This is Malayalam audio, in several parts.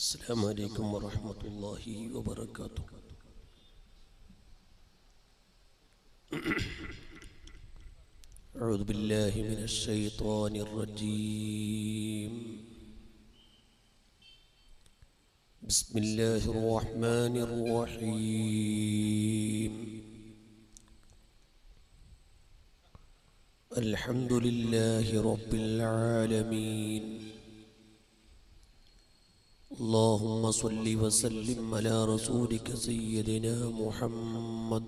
السلام عليكم ورحمة الله وبركاته أعوذ بالله من الشيطان الرجيم بسم الله الرحمن الرحيم الحمد لله رب العالمين اللهم صل وسلم على رسولك سيدنا محمد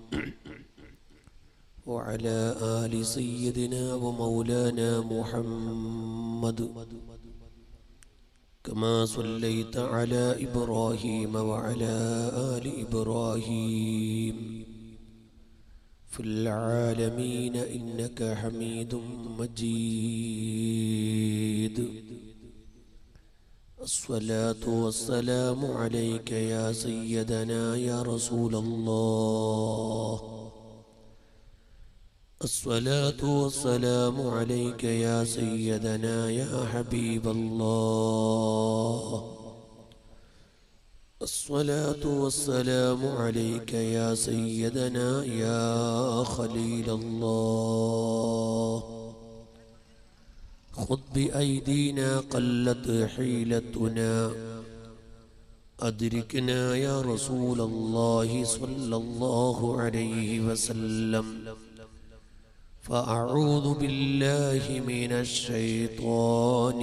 وعلى آل سيدنا ومولانا محمد كما صليت على إبراهيم وعلى آل إبراهيم في العالمين إنك حميد مجيد الصلاة والسلام عليك يا سيدنا يا رسول الله الصلاة والسلام عليك يا سيدنا يا حبيب الله الصلاة والسلام عليك يا سيدنا يا خليل الله خذ بأيدينا قلت حيلتنا أدركنا يا رسول الله صلى الله عليه وسلم فأعوذ بالله من الشيطان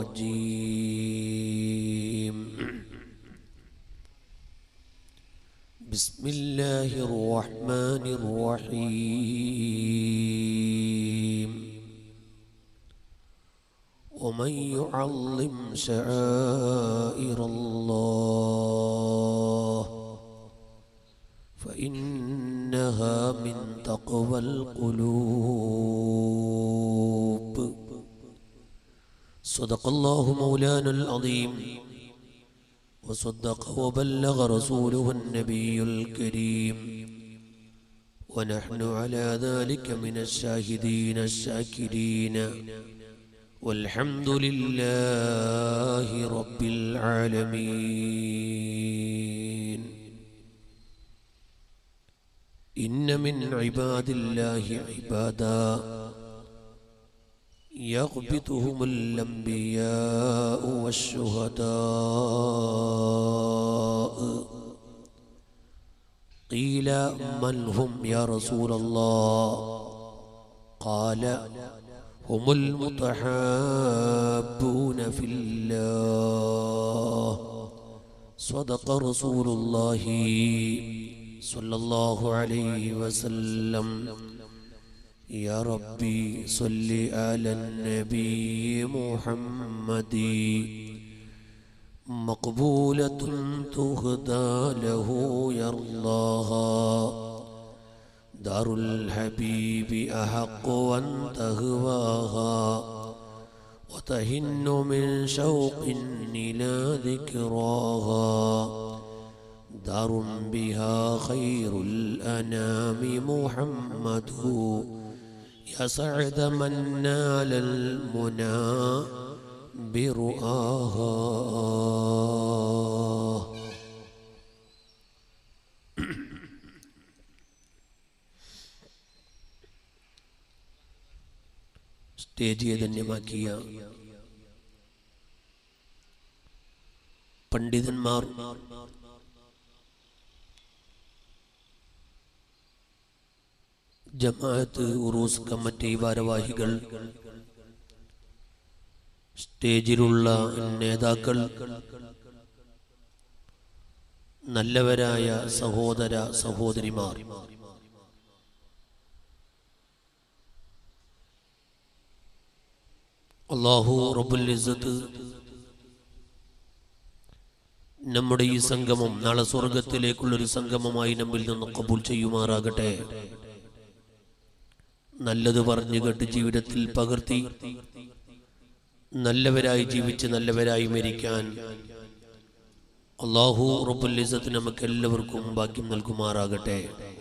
الرجيم بسم الله الرحمن الرحيم ومن يعظم شعائر الله فإنها من تقوى القلوب صدق الله مولانا العظيم وصدق وبلغ رسوله النبي الكريم ونحن على ذلك من الشاهدين الشاكرين والحمد لله رب العالمين إن من عباد الله عبادا يغبطهم الأنبياء والشهداء قيل من هم يا رسول الله قال هم المتحابون في الله صدق رسول الله صلى الله عليه وسلم يا ربي صل على النبي محمد مقبولة تهدى له يرضاها دار الحبيب أحق أن تهواها وتهن من شوق إلى ذكراها دار بها خير الأنام محمد يا سعد من نال المنى برؤاها സ്റ്റേജ് ധന്യമാക്കിയ പണ്ഡിതന്മാർ ജമാഅത്ത് ഉറൂസ് കമ്മിറ്റി ഭാരവാഹികൾ സ്റ്റേജിലുള്ള നേതാക്കൾ നല്ലവരായ സഹോദര സഹോദരിമാർ അള്ളാഹു റബുൽ ഇസ്സത്ത് നമ്മുടെ ഈ സംഗമം നാളെ സ്വർഗത്തിലേക്കുള്ളൊരു സംഗമമായി നമ്മിൽ നിന്ന് കബൂൽ ചെയ്യുമാറാകട്ടെ നല്ലത് പറഞ്ഞു കേട്ട് ജീവിതത്തിൽ പകർത്തി നല്ലവരായി ജീവിച്ച് നല്ലവരായി മരിക്കാൻ അള്ളാഹു റബുൽ ഇസ്സത്ത് നമുക്ക് എല്ലാവർക്കും ഭാഗ്യം നൽകുമാറാകട്ടെ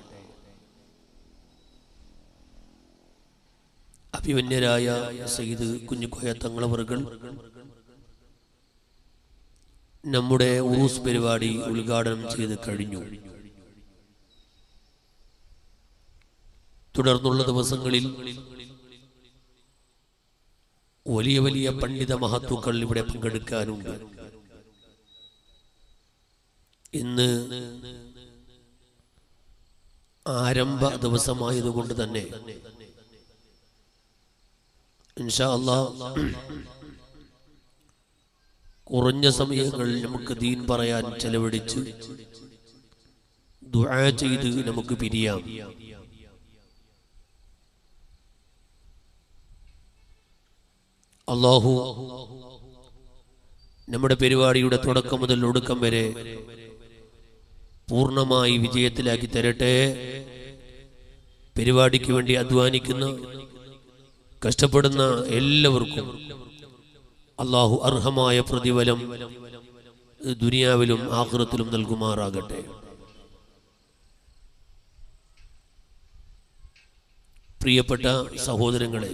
അഭിമന്യരായ സയ്യിദ് കുഞ്ഞുക്കോയ തങ്ങളവറുകൾ നമ്മുടെ ഉറൂസ് പരിപാടി ഉദ്ഘാടനം ചെയ്ത് കഴിഞ്ഞു തുടർന്നുള്ള ദിവസങ്ങളിൽ വലിയ വലിയ പണ്ഡിത മഹത്വക്കൾ ഇവിടെ പങ്കെടുക്കാനുണ്ട് ഇന്ന് ആരംഭ ദിവസമായതുകൊണ്ട് തന്നെ ഇൻഷാ അല്ലാ കുറഞ്ഞ സമയങ്ങൾ നമുക്ക് ദീൻ പറയാൻ ചെലവഴിച്ച് ദുആ ചെയ്ത് നമുക്ക് പിരിയാം അള്ളാഹു നമ്മുടെ പരിപാടിയുടെ തുടക്കം മുതൽ ഒടുക്കം വരെ പൂർണ്ണമായി വിജയത്തിലാക്കി തരട്ടെ പരിപാടിക്ക് വേണ്ടി അധ്വാനിക്കുന്ന കഷ്ടപ്പെടുന്ന എല്ലാവർക്കും അള്ളാഹു അർഹമായ പ്രതിഫലം ദുനിയാവിലും ആഹൃത്തിലും നൽകുമാറാകട്ടെ പ്രിയപ്പെട്ട സഹോദരങ്ങളെ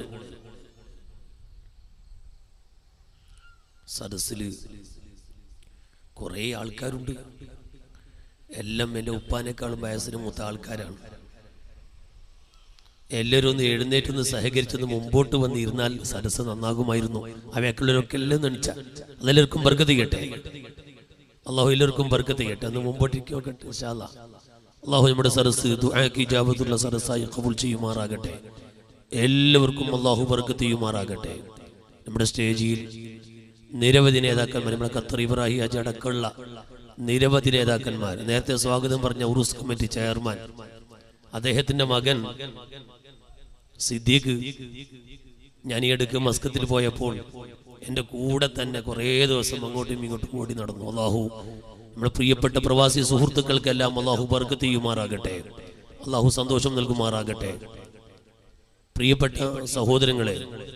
സദസ്സിൽ കുറേ ആൾക്കാരുണ്ട് എല്ലാം എൻ്റെ ഉപ്പാനേക്കാളും വയസ്സിന് മൂത്ത ആൾക്കാരാണ് എല്ലാവരും ഒന്ന് എഴുന്നേറ്റൊന്ന് സഹകരിച്ചൊന്ന് മുമ്പോട്ട് വന്നിരുന്നാൽ സരസ് നന്നാകുമായിരുന്നു അവയൊക്കെയുള്ളവരൊക്കെ എല്ലാം നണിച്ച അതെല്ലാവർക്കും ബർക്കത്ത് കേട്ടെ അള്ളാഹു എല്ലാവർക്കും ബർക്കത്ത് കേട്ടെ ഒന്ന് മുമ്പോട്ടേക്ക് നോക്കട്ടെ ഇൻഷാല്ലാ. അള്ളാഹു നമ്മുടെ സരസ് ദുആക്ക് ഇജാബത്തുള്ള സരസായി കബൂൽ ചെയ്യുമാറാകട്ടെ എല്ലാവർക്കും അള്ളാഹു ബർക്കത്ത് ചെയ്യുമാറാകട്ടെ നമ്മുടെ സ്റ്റേജിൽ നിരവധി നേതാക്കന്മാർ നമ്മുടെ ഖത്തർ ഇബ്രാഹിം അജി അടക്കമുള്ള നിരവധി നേതാക്കന്മാർ നേരത്തെ സ്വാഗതം പറഞ്ഞ ഉറൂസ് കമ്മിറ്റി ചെയർമാൻ അദ്ദേഹത്തിന്റെ മകൻ സിദ്ദീഖ് ഞാൻ ഈ അടുക്ക് മസ്കത്തിൽ പോയപ്പോൾ എൻ്റെ കൂടെ തന്നെ കുറേ ദിവസം അങ്ങോട്ടും ഇങ്ങോട്ടും ഓടി നടന്നു അള്ളാഹു നമ്മുടെ പ്രിയപ്പെട്ട പ്രവാസി സുഹൃത്തുക്കൾക്കെല്ലാം അള്ളാഹു ബർക്കത്ത് ചെയ്യുമാറാകട്ടെ അള്ളാഹു സന്തോഷം നൽകുമാറാകട്ടെ പ്രിയപ്പെട്ട സഹോദരങ്ങളെ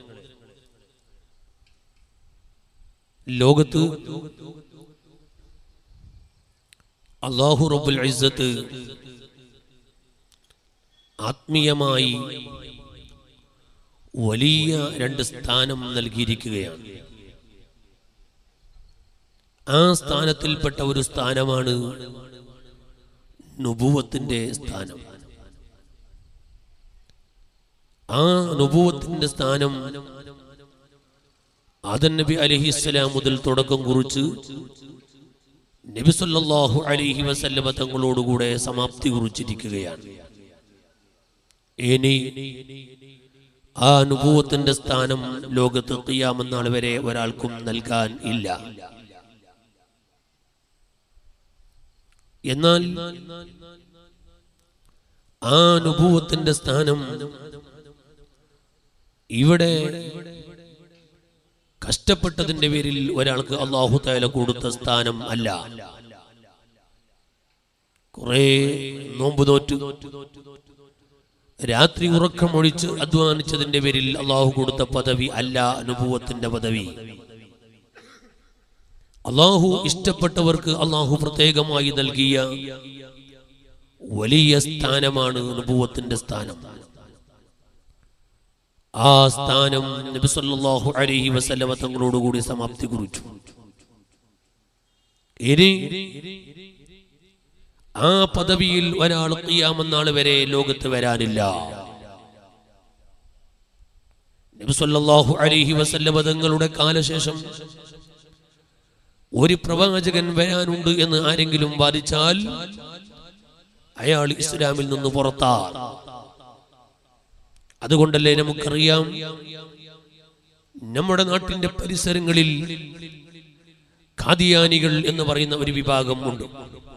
ലോകത്ത് അള്ളാഹു റബ്ബുൽ ഇസ്സത്ത് ആത്മീയമായി വലിയ രണ്ട് സ്ഥാനം നൽകിയിരിക്കുകയാണ് ആ സ്ഥാനത്തിൽപ്പെട്ട ഒരു സ്ഥാനമാണ് നുബുവത്തിന്റെ സ്ഥാനം ആ നുബുവത്തിന്റെ സ്ഥാനം ആദൻ നബി അലഹിസ്സലാം മുതൽ തുടക്കം കുറിച്ച് നബി സല്ലല്ലാഹു അലൈഹി വസല്ലമ തങ്ങളോടുകൂടെ സമാപ്തി കുറിച്ചിരിക്കുകയാണ് ഇനി ആ അനുഭവത്തിന്റെ സ്ഥാനം ലോകത്ത് ഖിയാമന്നാൾ വരെ ഒരാൾക്കും നൽകാൻ ഇല്ല എന്നാൽ ആ അനുഭവത്തിന്റെ സ്ഥാനം ഇവിടെ കഷ്ടപ്പെട്ടതിന്റെ പേരിൽ ഒരാൾക്ക് അള്ളാഹു താല കൊടുത്ത സ്ഥാനം അല്ല കുറെ നോമ്പ് തോറ്റ് രാത്രി ഉറക്കമൊഴിച്ച് അധ്വാനിച്ചതിന്റെ പേരിൽ അള്ളാഹു കൊടുത്ത പദവി അല്ല അനുഭവത്തിന്റെ പദവി അള്ളാഹു ഇഷ്ടപ്പെട്ടവർക്ക് അള്ളാഹു പ്രത്യേകമായി നൽകിയ വലിയ സ്ഥാനമാണ് അനുഭവത്തിന്റെ സ്ഥാനം ആ സ്ഥാനം നബി സല്ലല്ലാഹു അലൈഹി വസല്ലമ തങ്ങളോടുകൂടി സമാപ്തി കുറിച്ചു ഇനി ആ പദവിയിൽ ഒരാൾ ഖിയാമന്നാൾ വരെ ലോകത്ത് വരാനില്ല നബി സല്ലല്ലാഹു അലൈഹി വസല്ലമ തങ്ങളുടെ കാലശേഷം ഒരു പ്രവാചകൻ വരാനുണ്ട് എന്ന് ആരെങ്കിലും വാദിച്ചാൽ അയാൾ ഇസ്ലാമിൽ നിന്ന് പുറത്താണ് അതുകൊണ്ടല്ലേ നമുക്കറിയാം നമ്മുടെ നാട്ടിന്റെ പരിസരങ്ങളിൽ ഖാദിയാനികൾ എന്ന് പറയുന്ന ഒരു വിഭാഗം ഉണ്ട്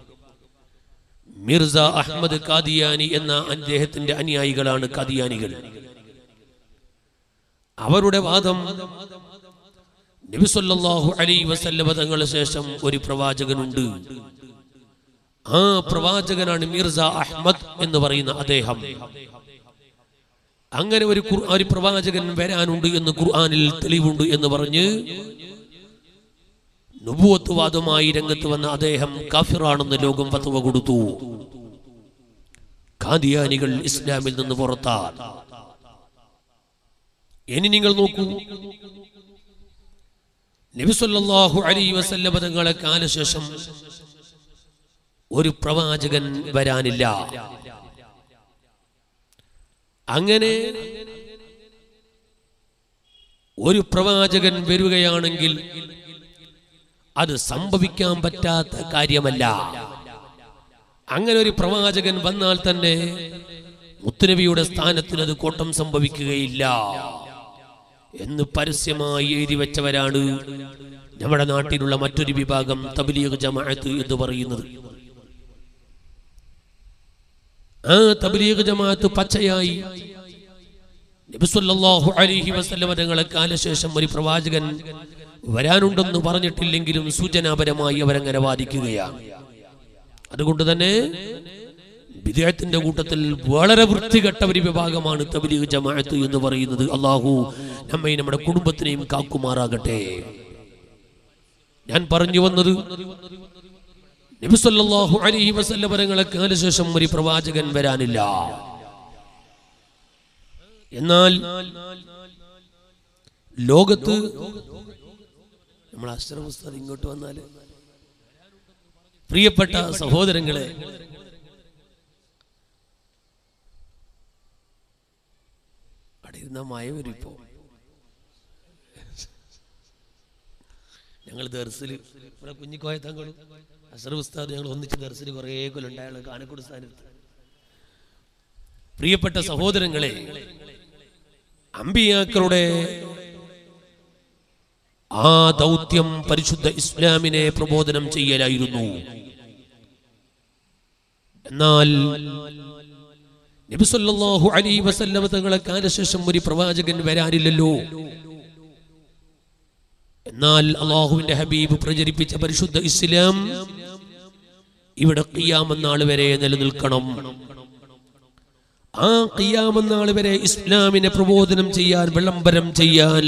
മിർസ അഹമ്മദ് ഖാദിയാനി എന്ന അദ്ദേഹത്തിന്റെ അനുയായികളാണ് ഖാദിയാനികൾ അവരുടെ വാദം നബിസൊല്ലാഹു അലൈ വസല്ലമ തങ്ങളുടെ ശേഷം ഒരു പ്രവാചകനുണ്ട് ആ പ്രവാചകനാണ് മിർസ അഹമ്മദ് എന്ന് പറയുന്ന അദ്ദേഹം അങ്ങനെ ഒരു ഖുർ- ഒരു പ്രവാചകൻ വരാനുണ്ട് എന്ന് ഖുർആനിൽ തെളിവുണ്ട് എന്ന് പറഞ്ഞ് നുബുവത്വവാദമായി രംഗത്ത് വന്ന അദ്ദേഹം കാഫിറാണെന്ന് ലോകം ഫത്വ കൊടുത്തു ഖാദിയാനികൾ ഇസ്ലാമിൽ നിന്ന് പുറത്താണ് ഇനി നിങ്ങൾ നോക്കൂ നബിസല്ലാഹു അലൈ വസല്ലമ തങ്ങളെ കാലശേഷം ഒരു പ്രവാചകൻ വരാനില്ല അങ്ങനെ ഒരു പ്രവാചകൻ വരികയാണെങ്കിൽ അത് സംഭവിക്കാൻ പറ്റാത്ത കാര്യമല്ല അങ്ങനെ ഒരു പ്രവാചകൻ വന്നാൽ തന്നെ മുത്തുനബിയുടെ സ്ഥാനത്തിന് അത് കോട്ടം സംഭവിക്കുകയില്ല എന്ന് പരസ്യമായി എഴുതി വെച്ചവരാണ് നമ്മുടെ നാട്ടിലുള്ള മറ്റൊരു വിഭാഗം തബ്ലീഗ് ജമാഅത്ത് എന്ന് പറയുന്നത് ആ തബ്ലീഗ് ജമാഅത്ത് പച്ചയായി നബിസല്ലല്ലാഹു അലൈഹി വസല്ലമ തങ്ങളെ കാലശേഷം ഒരു പ്രവാചകൻ വരാനുണ്ടെന്ന് പറഞ്ഞിട്ടില്ലെങ്കിലും സൂചനാപരമായി അവരങ്ങനെ വാദിക്കുകയാണ് അതുകൊണ്ട് തന്നെ വിദേഹത്തിന്റെ കൂട്ടത്തിൽ വളരെ വൃത്തികെട്ട ഒരു വിഭാഗമാണ് തബ്ലീഗ് ജമാഅത്ത് എന്ന് പറയുന്നത് അള്ളാഹു നമ്മെ നമ്മുടെ കുടുംബത്തിനെയും കാക്കുമാറാകട്ടെ ഞാൻ പറഞ്ഞു വന്നത് നബിസല്ലല്ലാഹു അലൈഹി വസല്ലമ തങ്ങളെ കാലശേഷം ഒരു പ്രവാചകൻ വരാനില്ല എന്നാൽ ലോകത്ത് നമ്മൾ അഷ്റഫ് ഉസ്താദ് ഇങ്ങോട്ട് വന്നാൽ പ്രിയപ്പെട്ട സഹോദരങ്ങളെ അവിടെ ഇരുന്ന മയ വരും ഇപ്പോ ഞങ്ങൾ ദർസിൽ ഇവിടെ കുഞ്ഞിക്കോയ തങ്ങളും അഷറഫ് ഉസ്താദ് ഞങ്ങൾ ഒന്നിച്ച് ദർസിൽ കുറേ കൊല്ലുണ്ട് അയാൾ കാനക്കൂട് സ്ഥാനത്ത് പ്രിയപ്പെട്ട സഹോദരങ്ങളെ അമ്പിയാക്കളുടെ ആ ദൗത്യം പരിശുദ്ധ ഇസ്ലാമിനെ പ്രബോധനം ചെയ്യലായിരുന്നു എന്നാൽ നബിസല്ലാഹു അലൈ വസല്ലമ തങ്ങളെ കാലശേഷം ഒരു പ്രവാചകൻ വരാനില്ലല്ലോ എന്നാൽ അള്ളാഹുവിന്റെ ഹബീബ് പ്രചരിപ്പിച്ച പരിശുദ്ധ ഇസ്ലാം ഇവിടെ ഖിയാമന്നാൾ വരെ നിലനിൽക്കണം ആ ഖിയാമന്നാൾ വരെ ഇസ്ലാമിനെ പ്രബോധനം ചെയ്യാൻ വിളംബരം ചെയ്യാൻ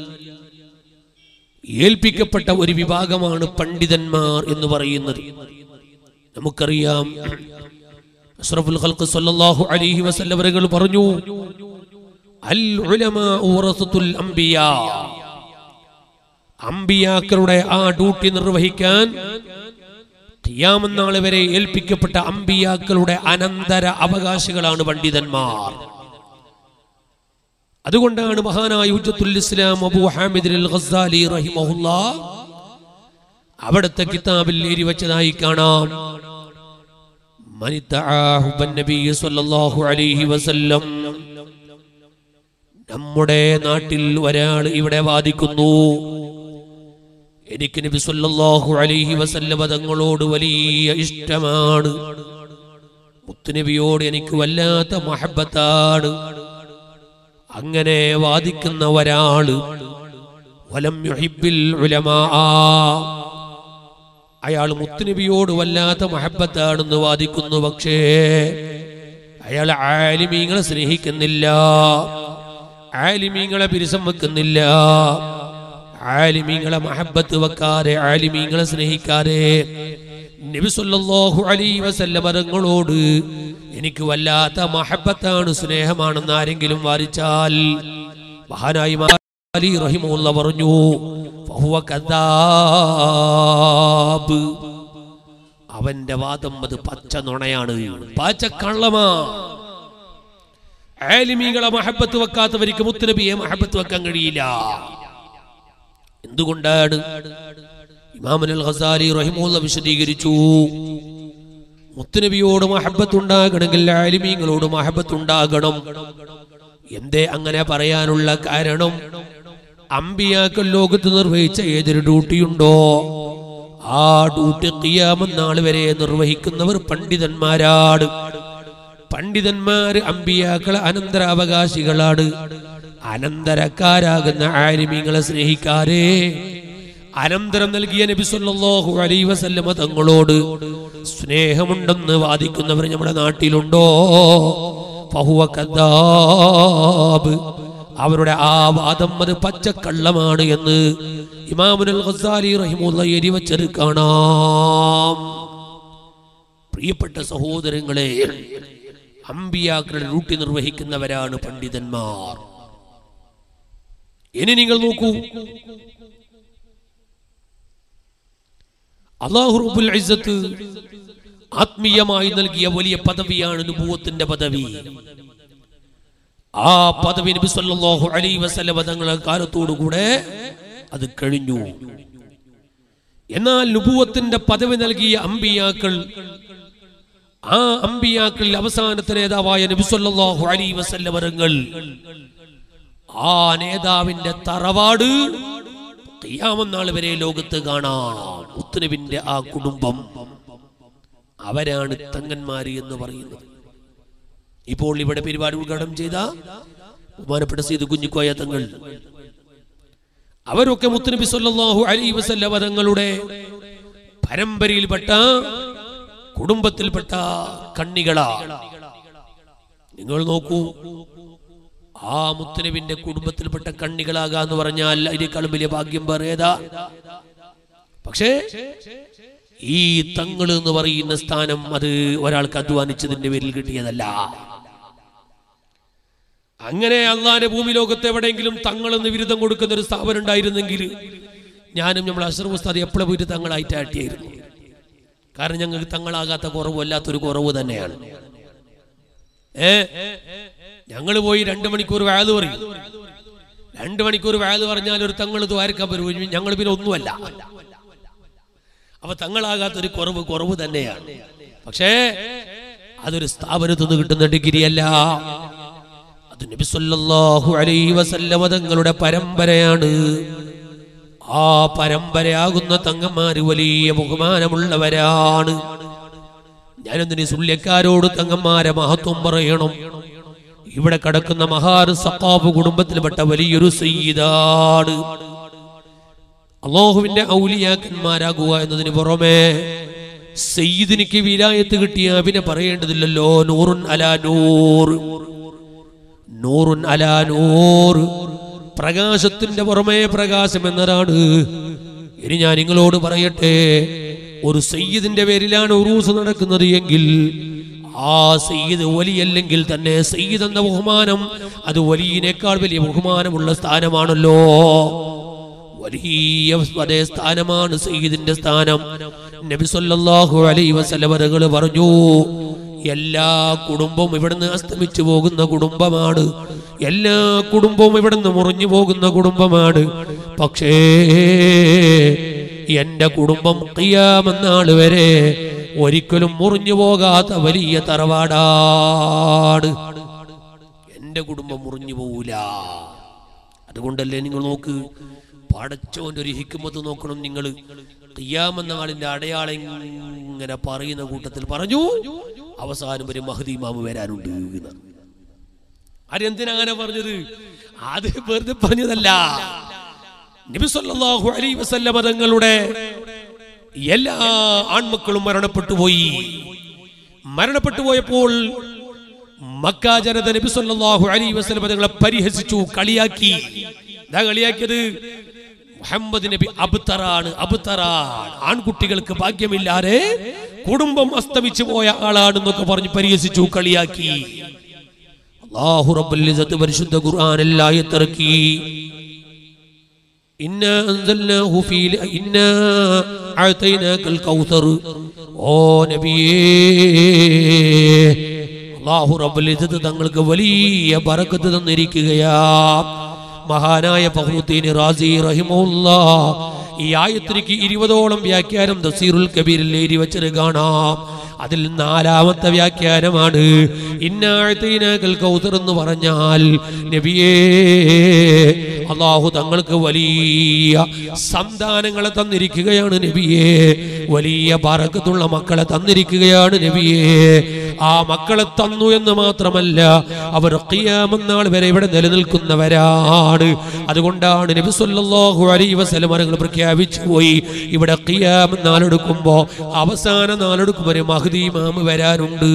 ഏൽപ്പിക്കപ്പെട്ട ഒരു വിഭാഗമാണ് പണ്ഡിതന്മാർ എന്ന് പറയുന്നത് നമുക്കറിയാം അഷ്റഫുൽ ഖൽഖ് സല്ലല്ലാഹു അലൈഹി വസല്ലം അവരുകൾ പറഞ്ഞു അൽ ഉലമാ വറസത്തുൽ അംബിയാ അമ്പിയാക്കളുടെ ആ ഡ്യൂട്ടി നിർവഹിക്കാൻ ഖിയാമന്നാൾ വരെ ഏൽപ്പിക്കപ്പെട്ട അമ്പിയാക്കളുടെ അനന്തര അവകാശികളാണ് പണ്ഡിതന്മാർ അതുകൊണ്ടാണ് മഹാനായ ഉജ്ജത്തുൽ ഇസ്ലാം അബൂ ഹാമിദ് അൽ ഖസാലി റഹിമഹുല്ല അവിടുത്തെ കിതാബിൽ എഴുതി വെച്ചതായി കാണാം മനിത്തആഹുബൻ നബി സല്ലല്ലാഹു അലൈഹി വസല്ലം നമ്മുടെ നാട്ടിൽ ഒരാൾ ഇവിടെ വാദിക്കുന്നു എനിക്ക് നബി സല്ലല്ലാഹു അലൈഹി വസല്ലം തങ്ങളോട് വലിയ ഇഷ്ടമാണ് മുത്തുനബിയോട് എനിക്ക് വല്ലാത്ത മഹബത്താണ് അങ്ങനെ വാദിക്കുന്ന ഒരാള് വലം യുഹിബ്ബിൽ ഉലമാ അയാൾ മുത്തുനബിയോട് വല്ലാത്ത മഹബത്താണെന്ന് വാദിക്കുന്നു പക്ഷേ അയാൾ ആലിമീങ്ങളെ സ്നേഹിക്കുന്നില്ല ആലിമീങ്ങളെ പിരിസം വെക്കുന്നില്ല ആലിമീങ്ങളെ മഹബത്ത് വെക്കാതെ ആലിമീങ്ങളെ സ്നേഹിക്കാതെ നബി സല്ലല്ലാഹു അലൈഹി വസല്ലം തങ്ങളോട് എനിക്ക് വല്ലാത്ത മഹബത്താണ് സ്നേഹമാണെന്ന് ആരെങ്കിലും വാദിച്ചാൽ മഹാനായി അലി റഹിമുള്ള പറഞ്ഞു ഫഹുവ കദ്ദാബ്. അവന്റെ വാദം അത് പച്ച നുണയാണ് പച്ച കള്ളമാ ആലിമീങ്ങളെ മഹബത്ത് വെക്കാത്തവർക്ക് മുത്തുനബിയെ മഹബത്ത് വെക്കാൻ കഴിയില്ല എന്തുകൊണ്ടാണ് ഇമാമുൽ ഖസാലി റഹിമുള്ള വിശദീകരിച്ചു മുത്തുനബിയോട് മഹബത്ത് ഉണ്ടാകണമെങ്കിൽ ആലിമീങ്ങളോട് മഹബത്ത് ഉണ്ടാകണം എന്തേ അങ്ങനെ പറയാനുള്ള കാരണം അമ്പിയാക്കൾ ലോകത്ത് നിർവഹിച്ച ഏതൊരു ഡ്യൂട്ടിയുണ്ടോ ആ ഡ്യൂട്ടി കിയാമെന്നാൾ വരെ നിർവഹിക്കുന്നവർ പണ്ഡിതന്മാരാണ് പണ്ഡിതന്മാര് അമ്പിയാക്കളെ അനന്തരാവകാശികളാണ് അനന്തരക്കാരാകുന്ന ആലിമീങ്ങളെ സ്നേഹിക്കാരേ അനന്തരം നൽകിയ നബി സല്ലല്ലാഹു അലൈഹി വസല്ലമ തങ്ങളോട് സ്നേഹമുണ്ടെന്ന് വാദിക്കുന്നവർ നമ്മുടെ നാട്ടിലുണ്ടോ ഫഹുവ കദ്ദാബ് അവരുടെ ആ വാദം അത് പച്ചക്കള്ളമാണ് എന്ന് ഇമാമുൽ ഖസാലി റഹിമുള്ള എരി വച്ചത് കാണാം പ്രിയപ്പെട്ട സഹോദരങ്ങളെ അമ്പിയാക്കളുടെ ഡ്യൂട്ടി നിർവഹിക്കുന്നവരാണ് പണ്ഡിതന്മാർ ഇനി നിങ്ങൾ നോക്കൂ അള്ളാഹു റബ്ബുൽ ഇസ്സത്ത് ആത്മീയമായി നൽകിയ വലിയ പദവിയാണ് നുബൂവത്തിന്റെ പദവി ആ പദവി നബി സല്ലല്ലാഹു അലൈഹി വസല്ലം തങ്ങളുടെ കാലത്തോടുകൂടെ അത് കഴിഞ്ഞു എന്നാൽ നുബൂവത്തിന്റെ പദവി നൽകിയ അമ്പിയാക്കൾ ആ അമ്പിയാക്കളിൽ അവസാനത്തെ നേതാവായ നബി സല്ലല്ലാഹു അലൈഹി വസല്ലം വരങ്ങൾ ആ നേതാവിന്റെ തറവാട് ഖിയാമം നാൾ വരെ ലോകത്ത് കാണാം മുത്തുനബിന്റെ ആ കുടുംബം അവരാണ് തങ്ങന്മാര് എന്ന് പറയുന്നത് ഇപ്പോൾ ഇവിടെ പരിപാടി ഉദ്ഘാടനം ചെയ്ത ബഹുമാനപ്പെട്ട സീത് കുഞ്ഞിക്കോയ തങ്ങൾ അവരൊക്കെ മുത്തുനബി സല്ലല്ലാഹു അലൈഹി വസല്ലം തങ്ങളുടെ പരമ്പരയിൽപ്പെട്ട കുടുംബത്തിൽപ്പെട്ട കണ്ണികളാ നിങ്ങൾ നോക്കൂ ആ മുത്തനബിന്റെ കുടുംബത്തിൽപ്പെട്ട കണ്ണികളാകാന്ന് പറഞ്ഞാൽ അതിനേക്കാളും വലിയ ഭാഗ്യം പറയതാ പക്ഷേ ഈ തങ്ങൾ എന്ന് പറയുന്ന സ്ഥാനം അത് ഒരാൾക്ക് അധ്വാനിച്ചതിന്റെ പേരിൽ കിട്ടിയതല്ല അങ്ങനെ അള്ളാന്റെ ഭൂമി ലോകത്ത് എവിടെയെങ്കിലും തങ്ങൾ എന്ന് ബിരുദം കൊടുക്കുന്ന ഒരു സ്ഥാപനം ഉണ്ടായിരുന്നെങ്കിൽ ഞാനും നമ്മൾ അഷറഫ് ഉസ്താദ് എപ്പോഴും പോയിട്ട് തങ്ങളായിട്ട് ആട്ടിയായിരുന്നു കാരണം ഞങ്ങൾക്ക് തങ്ങളാകാത്ത കുറവ് അല്ലാത്തൊരു കുറവ് തന്നെയാണ് ഏ ഞങ്ങൾ പോയി രണ്ടു മണിക്കൂർ വാത് പറയും രണ്ടു മണിക്കൂർ വാത് പറഞ്ഞാൽ ഒരു തങ്ങൾ ദ്വാരക്കാൻ വരും ഞങ്ങൾ പിന്നെ ഒന്നുമല്ല അപ്പൊ തങ്ങളാകാത്തൊരു കുറവ് കുറവ് തന്നെയാണ് പക്ഷേ അതൊരു സ്ഥാപനത്തിൽ നിന്ന് കിട്ടുന്ന ഡിഗ്രി അല്ല അത് നബി സല്ലല്ലാഹു അലൈഹി വസല്ലമ തങ്ങളുടെ പരമ്പരയാണ് ആ പരമ്പരയാകുന്ന തങ്ങന്മാര് വലിയ ബഹുമാനമുള്ളവരാണ് ഞാനെന്തിന് സുല്യക്കാരോട് തങ്ങന്മാരെ മഹത്വം പറയണം ഇവിടെ കിടക്കുന്ന മഹാർ സഖാഫ് കുടുംബത്തിൽപ്പെട്ട വലിയൊരു സയ്യിദാണ് അള്ളാഹുവിന്റെ ഔലിയാക്കന്മാരാകുക എന്നതിന് പുറമെ സയ്യിദിനിക്ക് വിലായത്ത് കിട്ടിയ പിന്നെ പറയേണ്ടതില്ലല്ലോ നൂറുൻ അലാ നൂർ നൂറുൻ അലാ നൂർ പ്രകാശത്തിന്റെ പുറമേ പ്രകാശം എന്നതാണ് ഇനി ഞാൻ നിങ്ങളോട് പറയട്ടെ ഒരു സയ്യിദിന്റെ പേരിലാണ് ഉറൂസ് നടക്കുന്നത് എങ്കിൽ ആ സയ്യിദ് വലിയല്ലെങ്കിൽ തന്നെ സയ്യിദ് എന്ന ബഹുമാനം അത് വലിയനേക്കാൾ വലിയ ബഹുമാനമുള്ള സ്ഥാനമാണല്ലോ വലിയ അതേ സ്ഥാനമാണ് സയ്യിദിന്റെ സ്ഥാനം നബി സല്ലല്ലാഹു അലൈഹി വസല്ലം തങ്ങൾ പറഞ്ഞു എല്ലാ കുടുംബവും ഇവിടുന്ന് അസ്തമിച്ചു പോകുന്ന കുടുംബമാണ് എല്ലാ കുടുംബവും ഇവിടുന്ന് മുറിഞ്ഞു പോകുന്ന കുടുംബമാണ് പക്ഷേ എന്റെ കുടുംബം ഖിയാമന്നാൾ വരെ ഒരിക്കലും മുറിഞ്ഞു പോകാത്ത വലിയ തറവാടാണ് എന്റെ കുടുംബം മുറിഞ്ഞു പോകൂല അതുകൊണ്ടല്ലേ നിങ്ങൾ നോക്ക് പടച്ചോന്റെ ഒരു ഹിക്കുമത്ത് നോക്കണം നിങ്ങൾ ഖിയാമെന്നാളിന്റെ അടയാളം ഇങ്ങനെ പറയുന്ന കൂട്ടത്തിൽ പറഞ്ഞു അവസാനം ഒരു മഹദി മാമ വരാനുണ്ട് എന്ന്. അതെന്തിനാ അങ്ങനെ പറഞ്ഞത് അത് വെറുതെ പറഞ്ഞതല്ല നബി സല്ലല്ലാഹു അലൈഹി വസല്ലമ തങ്ങളുടെ എല്ലാ ആൺമക്കളും മരണപ്പെട്ടു പോയി മരണപ്പെട്ടു പോയപ്പോൾ മക്ക ജനത നബി സല്ലല്ലാഹു അലൈഹി വസല്ലമ തങ്ങളെ പരിഹസിച്ചു കളിയാക്കി ഇതാ കളിയാക്കിയത് മുഹമ്മദ് നബി അബ്തറാണ് അബ്തറാണ് ആൺകുട്ടികൾക്ക് ഭാഗ്യമില്ലാതെ കുടുംബം അസ്തമിച്ചു പോയ ആളാണെന്നൊക്കെ പറഞ്ഞ് പരിഹസിച്ചു കളിയാക്കി അല്ലാഹു റബ്ബുൽ ഇസ്സത്ത് പരിശുദ്ധ ഖുർആനിൽ ആയത്തിറക്കി ഇന്നാ അൻസൽനാഹു ഫീ ഇന്നാ അഅതൈനാകൽ കൗസർ ഓ നബിയേ അല്ലാഹു റബ്ബുൽ ഇസ്സത്ത് തങ്ങൾക്ക് വലിയ ബറക്കത്ത് തന്നിരിക്കുകയാ മഹാനായ ഫഹ്റുദ്ദീൻ റാസി റഹിമുല്ലാ ഈ ആയത്തിലേക്ക് ഇരുപതോളം വ്യാഖ്യാനം തസീറുൽ കബീറിൽ എഴുതി വെച്ചത് കാണാം അതിൽ നാലാമത്തെ വ്യാഖ്യാനമാണ് ഇന്നാഴ്ത്തീനകൽ കൗസർ എന്ന് പറഞ്ഞാൽ നബിയേ അള്ളാഹു തങ്ങൾക്ക് വലിയ സന്താനങ്ങളെ തന്നിരിക്കുകയാണ് നബിയേ വലിയ പറക്കത്തുള്ള മക്കളെ തന്നിരിക്കുകയാണ് നബിയേ ആ മക്കളെ തന്നു എന്ന് മാത്രമല്ല അവർ ഖിയാമന്നാൾ വരെ ഇവിടെ നിലനിൽക്കുന്നവരാണ് അതുകൊണ്ടാണ് നബി സല്ലല്ലാഹു അലൈഹി വസല്ലം അവർ പ്രഖ്യാപിച്ചു പോയി ഇവിടെ ഖിയാം നാളെടുക്കുമ്പോ അവസാന നാളെടുക്കുമ്പോൾ ഒരു മഹദി ഇമാമ് വരാനുണ്ട്